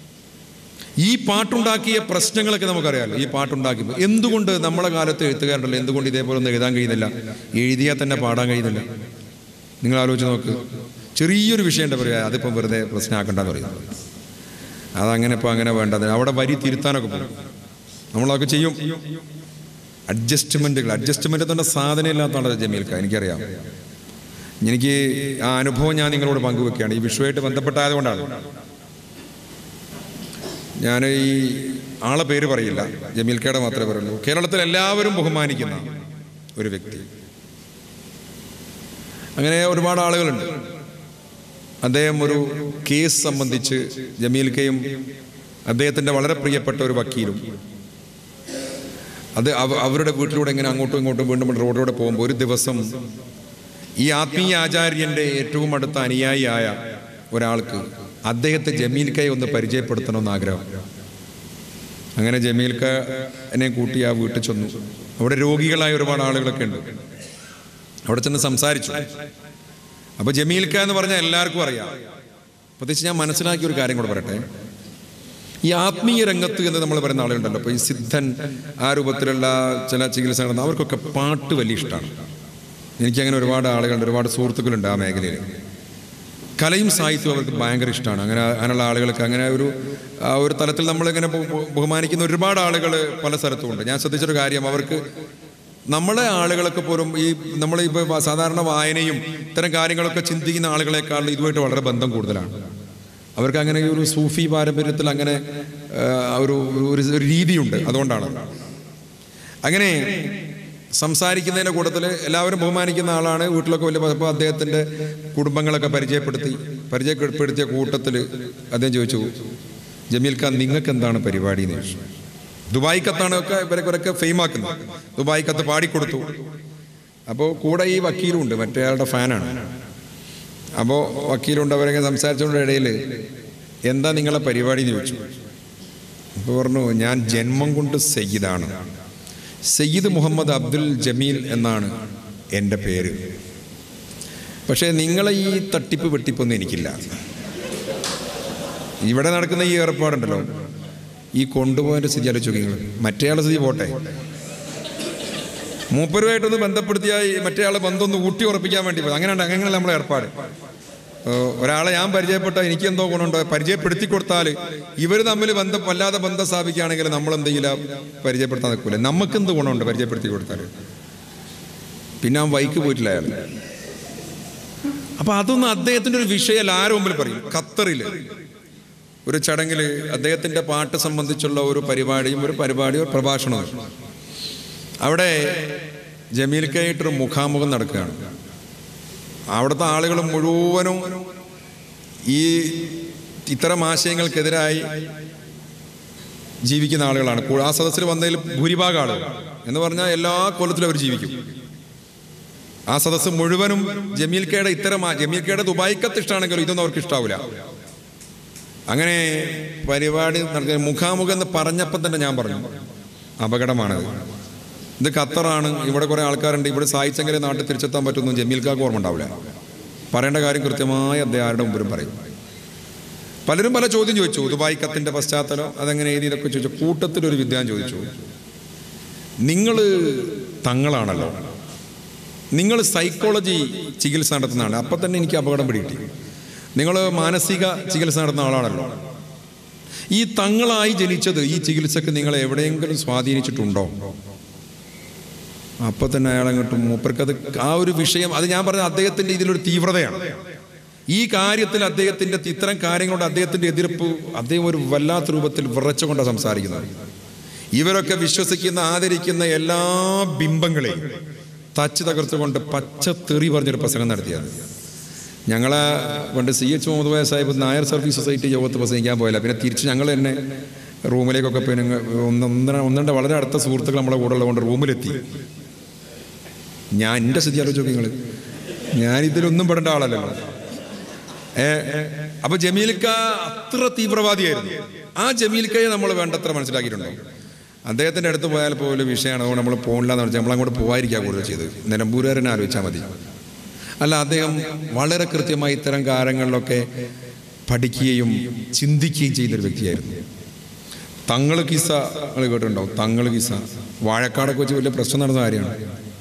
Speaker 7: ഈ പാട്ടുണ്ടാക്കിയ പ്രശ്നങ്ങളൊക്കെ നമുക്കറിയാമല്ലോ ഈ പാട്ടുണ്ടാക്കിയപ്പോൾ എന്തുകൊണ്ട് നമ്മളെ കാലത്ത് എഴുത്തുകാരുണ്ടല്ലോ എന്തുകൊണ്ട് ഇതേപോലെ ഒന്നും എഴുതാൻ കഴിയുന്നില്ല എഴുതിയാൽ തന്നെ പാടാൻ കഴിയുന്നില്ല നിങ്ങൾ ആലോചിച്ച് നോക്ക് ചെറിയൊരു വിഷയം എന്താ പറയുക അതിപ്പം വെറുതെ പ്രശ്നമാക്കണ്ടെന്ന് പറയുന്നത് അതങ്ങനെ ഇപ്പോൾ അങ്ങനെ വേണ്ടത് അവിടെ വരി തിരുത്താനൊക്കെ പോകും നമ്മളതൊക്കെ ചെയ്യും അഡ്ജസ്റ്റ്മെൻറ്റുകൾ അഡ്ജസ്റ്റ്മെൻറ്റ് തന്നെ സാധനം ഇല്ലാത്തതാണ് ജമീൽക്ക എനിക്കറിയാം എനിക്ക് ആ അനുഭവം ഞാൻ നിങ്ങളോട് പങ്കുവെക്കുകയാണ് ഈ വിഷയമായിട്ട് ബന്ധപ്പെട്ടായതുകൊണ്ടാണ് ഞാൻ ഈ ആളെ പേര് പറയില്ല ജമീൽക്കയുടെ മാത്രമേ പറയുള്ളൂ കേരളത്തിൽ എല്ലാവരും ബഹുമാനിക്കുന്ന ഒരു വ്യക്തി അങ്ങനെ ഒരുപാട് ആളുകളുണ്ട് അദ്ദേഹം ഒരു കേസ് സംബന്ധിച്ച് ജമീൽക്കയും അദ്ദേഹത്തിൻ്റെ വളരെ പ്രിയപ്പെട്ട ഒരു വക്കീലും അത് അവ- അവരുടെ വീട്ടിലൂടെ ഇങ്ങനെ അങ്ങോട്ടും ഇങ്ങോട്ടും വീണ്ടും റോഡിലൂടെ പോകുമ്പോൾ ഒരു ദിവസം ഈ ആത്മീയ ആചാര്യൻ്റെ ഏറ്റവും അടുത്ത അനുയായിയായ ഒരാൾക്ക് അദ്ദേഹത്തെ ജമീൽക്കയെ ഒന്ന് പരിചയപ്പെടുത്തണമെന്ന് ആഗ്രഹം അങ്ങനെ ജമീൽക്ക എന്നെ കൂട്ടി ആ വീട്ടിൽ ചെന്നു അവിടെ രോഗികളായ ഒരുപാട് ആളുകളൊക്കെ ഉണ്ട് അവിടെ ചെന്ന് സംസാരിച്ചു അപ്പൊ ജമീൽക്ക എന്ന് പറഞ്ഞാൽ എല്ലാവർക്കും അറിയാം പ്രത്യേകിച്ച് ഞാൻ മനസ്സിലാക്കിയ ഒരു കാര്യം കൂടെ പറയട്ടെ ഈ ആത്മീയ രംഗത്ത് എന്ന് നമ്മൾ പറയുന്ന ആളുകളുണ്ടല്ലോ അപ്പോൾ ഈ സിദ്ധൻ ആ രൂപത്തിലുള്ള ചില ചികിത്സകൾ അവർക്കൊക്കെ പാട്ട് വലിയ ഇഷ്ടമാണ് എനിക്കങ്ങനെ ഒരുപാട് ആളുകളുണ്ട് ഒരുപാട് സുഹൃത്തുക്കളുണ്ട് ആ മേഖലയിൽ കലയും സാഹിത്യവും അവർക്ക് ഭയങ്കര ഇഷ്ടമാണ് അങ്ങനെ അങ്ങനെയുള്ള ആളുകൾക്ക് അങ്ങനെ ഒരു ആ ഒരു തലത്തിൽ നമ്മളിങ്ങനെ ബഹു- ബഹു- ബഹുമാനിക്കുന്ന ഒരുപാട് ആളുകൾ പല സ്ഥലത്തും ഉണ്ട് ഞാൻ ശ്രദ്ധിച്ചൊരു കാര്യം അവർക്ക് നമ്മളെ ആളുകളൊക്കെ പോലും ഈ നമ്മൾ ഇപ്പോൾ സാധാരണ വായനയും ഇത്തരം കാര്യങ്ങളൊക്കെ ചിന്തിക്കുന്ന ആളുകളെക്കാൾ ഇതുമായിട്ട് വളരെ ബന്ധം കൂടുതലാണ് അവർക്ക് അങ്ങനെ ഒരു സൂഫി പാരമ്പര്യത്തിൽ അങ്ങനെ ആ, ഒരു ഒരു ഒരു രീതിയുണ്ട് അതുകൊണ്ടാണ് അങ്ങനെ സംസാരിക്കുന്നതിൻ്റെ കൂട്ടത്തിൽ എല്ലാവരും ബഹുമാനിക്കുന്ന ആളാണ് വീട്ടിലൊക്കെ വലിയ അപ്പോൾ അദ്ദേഹത്തിൻ്റെ കുടുംബങ്ങളൊക്കെ പരിചയപ്പെടുത്തി പരിചയപ്പെടുത്തിയ കൂട്ടത്തിൽ അദ്ദേഹം ചോദിച്ചു ജമീൽ ഖാൻ നിങ്ങൾക്ക് എന്താണ് പരിപാടി എന്ന് ചോദിച്ചു ദുബായ് കത്താണ് ഒക്കെ ഇവരൊക്കെ ഇവരൊക്കെ ഫെയിം ആക്കുന്നത് ദുബായ് കത്ത് പാടിക്കൊടുത്തു അപ്പോൾ കൂടെ ഈ വക്കീലുണ്ട് മറ്റേ ആളുടെ ഫാനാണ് അപ്പോൾ വക്കീലുണ്ട് അവരൊക്കെ സംസാരിച്ചുകൊണ്ട് ഇടയിൽ എന്താ നിങ്ങളെ പരിപാടി എന്ന് ചോദിച്ചു അപ്പോൾ പറഞ്ഞു ഞാൻ ജന്മം കൊണ്ട് സയ്യിദാണ് സയ്യിദ് മുഹമ്മദ് അബ്ദുൽ ജമീൽ എന്നാണ് എൻ്റെ പേര് പക്ഷേ നിങ്ങളെ ഈ തട്ടിപ്പ് വെട്ടിപ്പൊന്നും എനിക്കില്ല ഇവിടെ നടക്കുന്ന ഈ ഏർപ്പാടുണ്ടല്ലോ ഈ കൊണ്ടുപോയതിൻ്റെ സ്ഥിതി ആലോചിച്ച് നോക്കി നിങ്ങൾ മറ്റേയാളുടെ സ്ഥിതി പോട്ടെ മൂപ്പരുമായിട്ടൊന്ന് ബന്ധപ്പെടുത്തിയാൽ മറ്റേയാളെ ബന്ധം ഒന്ന് ഊട്ടി ഉറപ്പിക്കാൻ വേണ്ടി പോയി അങ്ങനെയുണ്ട് അങ്ങനെയല്ല നമ്മളെ ഏർപ്പാട് ഏഹ് ഒരാളെ ഞാൻ പരിചയപ്പെട്ട എനിക്ക് എന്തോ ഗുണമുണ്ടോ പരിചയപ്പെടുത്തി കൊടുത്താൽ ഇവർ തമ്മിൽ ബന്ധം വല്ലാതെ ബന്ധം സ്ഥാപിക്കുകയാണെങ്കിൽ നമ്മൾ എന്തെങ്കില പരിചയപ്പെടുത്താൻ നിൽക്കൂല നമുക്ക് എന്ത് ഗുണമുണ്ട് പരിചയപ്പെടുത്തി കൊടുത്താൽ പിന്നെ ആ വൈക്ക് പോയിട്ടില്ല അയാൾ അപ്പൊ അതൊന്നും അദ്ദേഹത്തിന്റെ ഒരു വിഷയമല്ല ആരും മുമ്പിൽ പറയും ഖത്തറില് ഒരു ചടങ്ങിൽ അദ്ദേഹത്തിന്റെ പാട്ട് സംബന്ധിച്ചുള്ള ഒരു പരിപാടിയും ഒരു പരിപാടിയും ഒരു പ്രഭാഷണവും അവിടെ ജമീൽക്കായിട്ടൊരു മുഖാമുഖം നടക്കുകയാണ് അവിടുത്തെ ആളുകൾ മുഴുവനും ഈ ഇത്തരം ആശയങ്ങൾക്കെതിരായി ജീവിക്കുന്ന ആളുകളാണ് കൂ- ആ സദസ്സിൽ വന്നതിൽ ഭൂരിഭാഗം ആളുകൾ എന്ന് പറഞ്ഞാൽ എല്ലാ കൊല്ലത്തിലും അവർ ജീവിക്കും ആ സദസ്സ് മുഴുവനും ജമീൽ കെയുടെ ഇത്തരം ആ- ജമീൽ കെയുടെ ദുബായ് കത്ത് ഇഷ്ടമാണെങ്കിലും ഇതൊന്നും അവർക്ക് ഇഷ്ടാവില്ല അങ്ങനെ പരിപാടി നടത്തിയ മുഖാമുഖം എന്ന് പറഞ്ഞപ്പോൾ തന്നെ ഞാൻ പറഞ്ഞു അപകടമാണത് ഇത് ഖത്തറാണ് ഇവിടെ കുറേ ആൾക്കാരുണ്ട് ഇവിടെ സായിച്ചെങ്കിലേ നാട്ടിൽ തിരിച്ചെത്താൻ പറ്റുമെന്നും ജമീൽക്കാർക്ക് ഓർമ്മ ഉണ്ടാവില്ല പറയേണ്ട കാര്യം കൃത്യമായി അദ്ദേഹം ആരുടെ മുമ്പിലും പറയും പലരും പല ചോദ്യം ചോദിച്ചു ദുബായ് കത്തിന്റെ പശ്ചാത്തലം അതെങ്ങനെ എഴുതിയതൊക്കെ ചോദിച്ചു കൂട്ടത്തിൽ ഒരു വിദ്യാൻ ചോദിച്ചു നിങ്ങൾ തങ്ങളാണല്ലോ നിങ്ങൾ സൈക്കോളജി ചികിത്സ നടത്തുന്നതാണ് അപ്പം തന്നെ എനിക്ക് അപകടം പിടികിട്ടി നിങ്ങൾ മാനസിക ചികിത്സ നടത്തുന്ന ആളാണല്ലോ ഈ തങ്ങളായി ജനിച്ചത് ഈ ചികിത്സക്ക് നിങ്ങളെ എവിടെയെങ്കിലും സ്വാധീനിച്ചിട്ടുണ്ടോ അപ്പൊ തന്നെ അയാൾ അങ്ങോട്ട് മൂപ്പർക്കത് ആ ഒരു വിഷയം അത് ഞാൻ പറഞ്ഞ അദ്ദേഹത്തിന്റെ ഇതിലൊരു തീവ്രതയാണ് ഈ കാര്യത്തിൽ അദ്ദേഹത്തിന്റെ ഇത്തരം കാര്യങ്ങളുടെ അദ്ദേഹത്തിന്റെ എതിർപ്പ് അദ്ദേഹം ഒരു വല്ലാത്ത രൂപത്തിൽ വിറച്ചുകൊണ്ടാണ് സംസാരിക്കുന്നത് ഇവരൊക്കെ വിശ്വസിക്കുന്ന ആദരിക്കുന്ന എല്ലാ ബിംബങ്ങളെയും തച്ച് തകർത്തുകൊണ്ട് പച്ച തെറി പറഞ്ഞൊരു പ്രസംഗം നടത്തിയത് ഞങ്ങളെ പണ്ട് C H Muhammad Koya Sahib Nair service society യോഗത്ത് പ്രസംഗിക്കാൻ പോയില്ല പിന്നെ തിരിച്ച് ഞങ്ങൾ തന്നെ റൂമിലേക്കൊക്കെ പോയി ഞങ്ങൾ ഒന്ന് ഒന്നര ഒന്നര വളരെ അടുത്ത സുഹൃത്തുക്കൾ നമ്മളെ കൂടെ ഉള്ളതുകൊണ്ട് റൂമിലെത്തി ഞാൻ എൻ്റെ സ്ഥിതി ആലോചിച്ച് നോക്കി നിങ്ങൾ ഞാൻ ഇതിലൊന്നും പെടേണ്ട ആളല്ലല്ലോ ഏ അപ്പൊ ജമീലിക്ക അത്ര തീവ്രവാദിയായിരുന്നു ആ ജമീലിക്കയെ നമ്മൾ വേണ്ടത്ര മനസ്സിലാക്കിയിട്ടുണ്ടോ അദ്ദേഹത്തിന്റെ അടുത്ത് പോയാൽ പോലും വിഷയമാണ് അതുകൊണ്ട് നമ്മൾ പോകില്ല എന്ന് പറഞ്ഞാൽ നമ്മൾ അങ്ങോട്ട് പോകാതിരിക്കുക കൂടുതൽ ചെയ്ത് നിലമ്പൂരുകാരനെ ആലോചിച്ചാൽ മതി അല്ല അദ്ദേഹം വളരെ കൃത്യമായി ഇത്തരം കാര്യങ്ങളിലൊക്കെ പഠിക്കുകയും ചിന്തിക്കുകയും ചെയ്തൊരു വ്യക്തിയായിരുന്നു തങ്ങൾ കിസ്സ നിങ്ങൾ കേട്ടിട്ടുണ്ടാവും തങ്ങൾ കിസ്സ വാഴക്കാടൊക്കെ വെച്ച് വലിയ പ്രശ്നം നടന്ന കാര്യമാണ്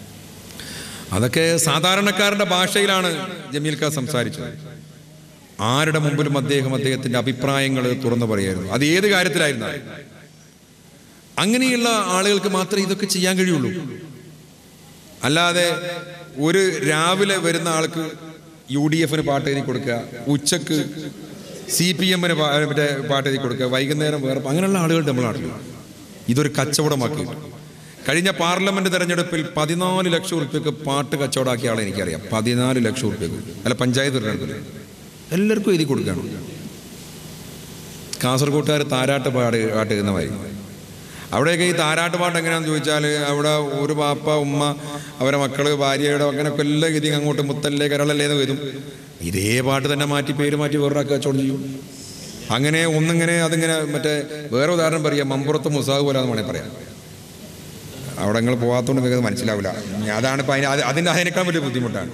Speaker 7: അതൊക്കെ സാധാരണക്കാരന്റെ ഭാഷയിലാണ് ജമീൽ ഖാൻ സംസാരിച്ചത് ആരുടെ മുമ്പിലും അദ്ദേഹം അദ്ദേഹത്തിന്റെ അഭിപ്രായങ്ങൾ തുറന്നു പറയായിരുന്നു അത് ഏത് കാര്യത്തിലായിരുന്നാലും അങ്ങനെയുള്ള ആളുകൾക്ക് മാത്രമേ ഇതൊക്കെ ചെയ്യാൻ കഴിയുള്ളൂ അല്ലാതെ ഒരു രാവിലെ വരുന്ന ആൾക്ക് യു ഡി എഫിന് പാട്ട് എഴുതി കൊടുക്കുക ഉച്ചക്ക് സി പി എമ്മിന് മറ്റേ പാട്ട് എഴുതി കൊടുക്കുക വൈകുന്നേരം വേറെ അങ്ങനെയുള്ള ആളുകൾ നമ്മുടെ നാട്ടിൽ ഇതൊരു കച്ചവടമാക്കി കഴിഞ്ഞ പാർലമെന്റ് തെരഞ്ഞെടുപ്പിൽ പതിനാല് ലക്ഷം ഉറുപ്പ്യക്ക് പാട്ട് കച്ചവടമാക്കിയ ആളെ എനിക്കറിയാം പതിനാല് ലക്ഷം ഉറുപ്പ്യക്ക് അല്ല പഞ്ചായത്ത് തെരഞ്ഞെടുപ്പിൽ എല്ലാവർക്കും എഴുതി കൊടുക്കണം കാസർഗോട്ടുകാർ താരാട്ട് പാട് പാട്ട് എഴുതുന്ന മാതിരി അവിടെയൊക്കെ ഈ താരാട്ട് പാട്ട് എങ്ങനെയാണെന്ന് ചോദിച്ചാൽ അവിടെ ഒരു പാപ്പ ഉമ്മ അവരെ മക്കള് ഭാര്യയുടെ അങ്ങനെയൊക്കെ എല്ലാ ഗതിയും അങ്ങോട്ട് മുത്തല്ലേ കരളല്ലേ എന്ന് എഴുതും ഇതേ പാട്ട് തന്നെ മാറ്റി പേര് മാറ്റി വേറൊരാൾക്ക് കച്ചവടം ചെയ്യും അങ്ങനെ ഒന്നിങ്ങനെ അതിങ്ങനെ മറ്റേ വേറെ ഉദാഹരണം പറയാം മമ്പുറത്ത് മുസാഖ് പോലെ എന്ന് വേണമെങ്കിൽ പറയാം അവിടെ നിങ്ങൾ പോകാത്തതുകൊണ്ട് നിങ്ങൾക്ക് മനസ്സിലാവില്ല അതാണ് ഇപ്പം അതിന് അത് അതിൻ്റെ അതിനേക്കാൾ വലിയ ബുദ്ധിമുട്ടാണ്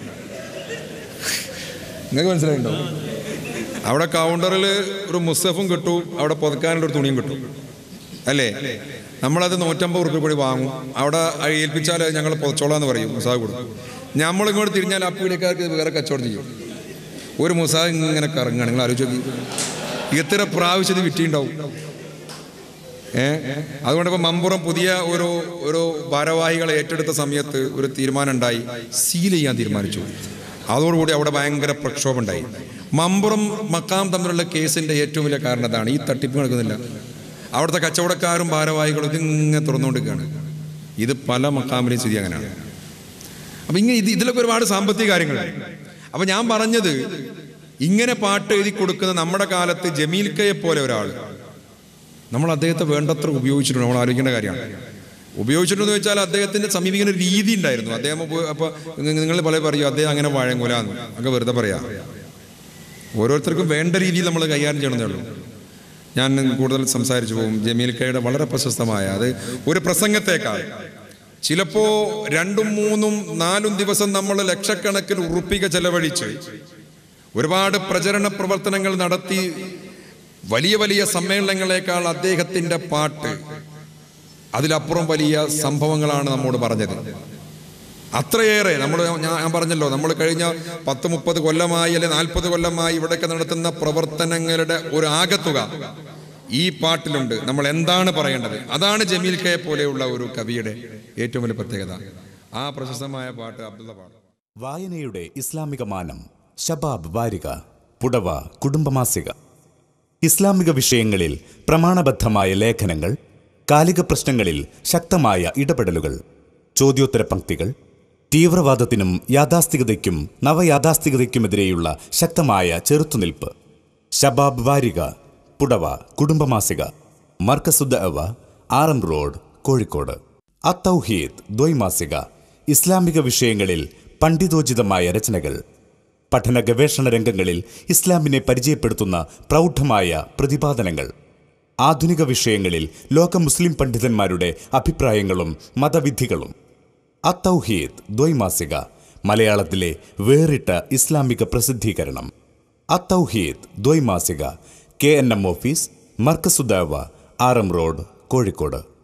Speaker 7: നിങ്ങൾക്ക് മനസ്സിലായിട്ടുണ്ടോ അവിടെ കൗണ്ടറിൽ ഒരു മുസ്തഫും കിട്ടും അവിടെ പുതക്കാനുള്ള ഒരു തുണിയും കിട്ടും അല്ലേ നമ്മളത് നൂറ്റമ്പത് ഉറുപ്പ്യ കൂടി വാങ്ങും അവിടെ ഏൽപ്പിച്ചാൽ ഞങ്ങൾ പുതച്ചോളാന്ന് പറയും മുസാഖ് കൊടുക്കും നമ്മളിങ്ങോട്ട് തിരിഞ്ഞാൽ ആ പീഡിയക്കാർക്ക് ഇത് വേറെ കച്ചവടം ചെയ്യും ഒരു മുസാഖ് ഇങ്ങനെ കറങ്ങുകയാണ് നിങ്ങൾ ആലോചിച്ച് നോക്കി എത്ര പ്രാവശ്യം ഇത് വിറ്റിയുണ്ടാവും ഏ അതുകൊണ്ട് ഇപ്പം മമ്പുറം പുതിയ ഒരു ഒരു ഭാരവാഹികളെ ഏറ്റെടുത്ത സമയത്ത് ഒരു തീരുമാനം ഉണ്ടായി സീൽ ചെയ്യാൻ തീരുമാനിച്ചു അതോടുകൂടി അവിടെ ഭയങ്കര പ്രക്ഷോഭം ഉണ്ടായി മമ്പുറം മക്കാം തമ്മിലുള്ള കേസിന്റെ ഏറ്റവും വലിയ കാരണം അതാണ് ഈ തട്ടിപ്പ് നടക്കുന്നില്ല അവിടുത്തെ കച്ചവടക്കാരും ഭാരവാഹികളും ഇതിങ്ങനെ തുറന്നുകൊണ്ടിരിക്കുകയാണ് ഇത് പല മക്കാമിലെയും സ്ഥിതി അങ്ങനെയാണ് അപ്പൊ ഇങ്ങനെ ഇത് ഇതിലൊക്കെ ഒരുപാട് സാമ്പത്തിക കാര്യങ്ങളുണ്ട് അപ്പൊ ഞാൻ പറഞ്ഞത് ഇങ്ങനെ പാട്ട് എഴുതി കൊടുക്കുന്ന നമ്മുടെ കാലത്ത് ജമീൽ കയെ പോലെ ഒരാൾ നമ്മൾ അദ്ദേഹത്തെ വേണ്ടത്ര ഉപയോഗിച്ചിട്ടുണ്ട് നമ്മൾ ആലോചിക്കേണ്ട കാര്യമാണ് ഉപയോഗിച്ചിട്ടുണ്ടെന്ന് വെച്ചാൽ അദ്ദേഹത്തിന്റെ സമീപിക്കുന്ന ഒരു രീതി ഉണ്ടായിരുന്നു അദ്ദേഹം ഉപ- അപ്പൊ നിങ്ങൾ പല പറയും അദ്ദേഹം അങ്ങനെ വഴങ്ങൂലാന്ന് ഒക്കെ വെറുതെ പറയാ ഓരോരുത്തർക്കും വേണ്ട രീതിയിൽ നമ്മൾ കൈകാര്യം ചെയ്യണമെന്നേ ഉള്ളൂ ഞാൻ കൂടുതൽ സംസാരിച്ചു പോകും ജമീൽ കയുടെ വളരെ പ്രശസ്തമായ അത് ഒരു പ്രസംഗത്തേക്കാൾ ചിലപ്പോ രണ്ടും മൂന്നും നാലും ദിവസം നമ്മൾ ലക്ഷക്കണക്കിന് ഉറുപ്പിക ചെലവഴിച്ച് ഒരുപാട് പ്രചരണ പ്രവർത്തനങ്ങൾ നടത്തി വലിയ വലിയ സമ്മേളനങ്ങളെക്കാൾ അദ്ദേഹത്തിന്റെ പാട്ട് അതിലപ്പുറം വലിയ സംഭവങ്ങളാണ് നമ്മോട് പറഞ്ഞത് അത്രയേറെ നമ്മൾ ഞാൻ ഞാൻ പറഞ്ഞല്ലോ നമ്മൾ കഴിഞ്ഞ പത്ത് മുപ്പത് കൊല്ലമായി അല്ലെ നാൽപ്പത് കൊല്ലമായി ഇവിടെയൊക്കെ നടത്തുന്ന പ്രവർത്തനങ്ങളുടെ ഒരു ആകത്തുക ഈ പാട്ടിലുണ്ട് നമ്മൾ എന്താണ് പറയേണ്ടത് അതാണ് ജമീൽ കെ പോലെയുള്ള ഒരു കവിയുടെ ഏറ്റവും വലിയ പ്രത്യേകത ആ പ്രശസ്തമായ പാട്ട് അബ്ദുള്ള പാടും
Speaker 8: വായനയുടെ ഇസ്ലാമിക മാനം ഷബാബ് വാരിക പുടവ കുടുംബമാസിക ഇസ്ലാമിക വിഷയങ്ങളിൽ പ്രമാണബദ്ധമായ ലേഖനങ്ങൾ കാലിക പ്രശ്നങ്ങളിൽ ശക്തമായ ഇടപെടലുകൾ ചോദ്യോത്തര പങ്ക്തികൾ തീവ്രവാദത്തിനും യാഥാസ്ഥികതയ്ക്കും നവയാഥാസ്ഥികതയ്ക്കുമെതിരെയുള്ള ശക്തമായ ചെറുത്തുനിൽപ്പ് ഷബാബ് വാരിക പുടവ കുടുംബമാസിക Markazuddawa R M road Kozhikode Attauheed ദ്വൈമാസിക ഇസ്ലാമിക വിഷയങ്ങളിൽ പണ്ഡിതോചിതമായ രചനകൾ പഠന ഗവേഷണ രംഗങ്ങളിൽ ഇസ്ലാമിനെ പരിചയപ്പെടുത്തുന്ന പ്രൗഢമായ പ്രതിപാദനങ്ങൾ ആധുനിക വിഷയങ്ങളിൽ ലോക മുസ്ലിം പണ്ഡിതന്മാരുടെ അഭിപ്രായങ്ങളും മതവിധികളും അത്തൗഹീദ് ദ്വൈമാസിക മലയാളത്തിലെ വേറിട്ട ഇസ്ലാമിക പ്രസിദ്ധീകരണം അത്തൗഹീദ് ദ്വൈമാസിക K N M office Markazuddawa R M road Kozhikode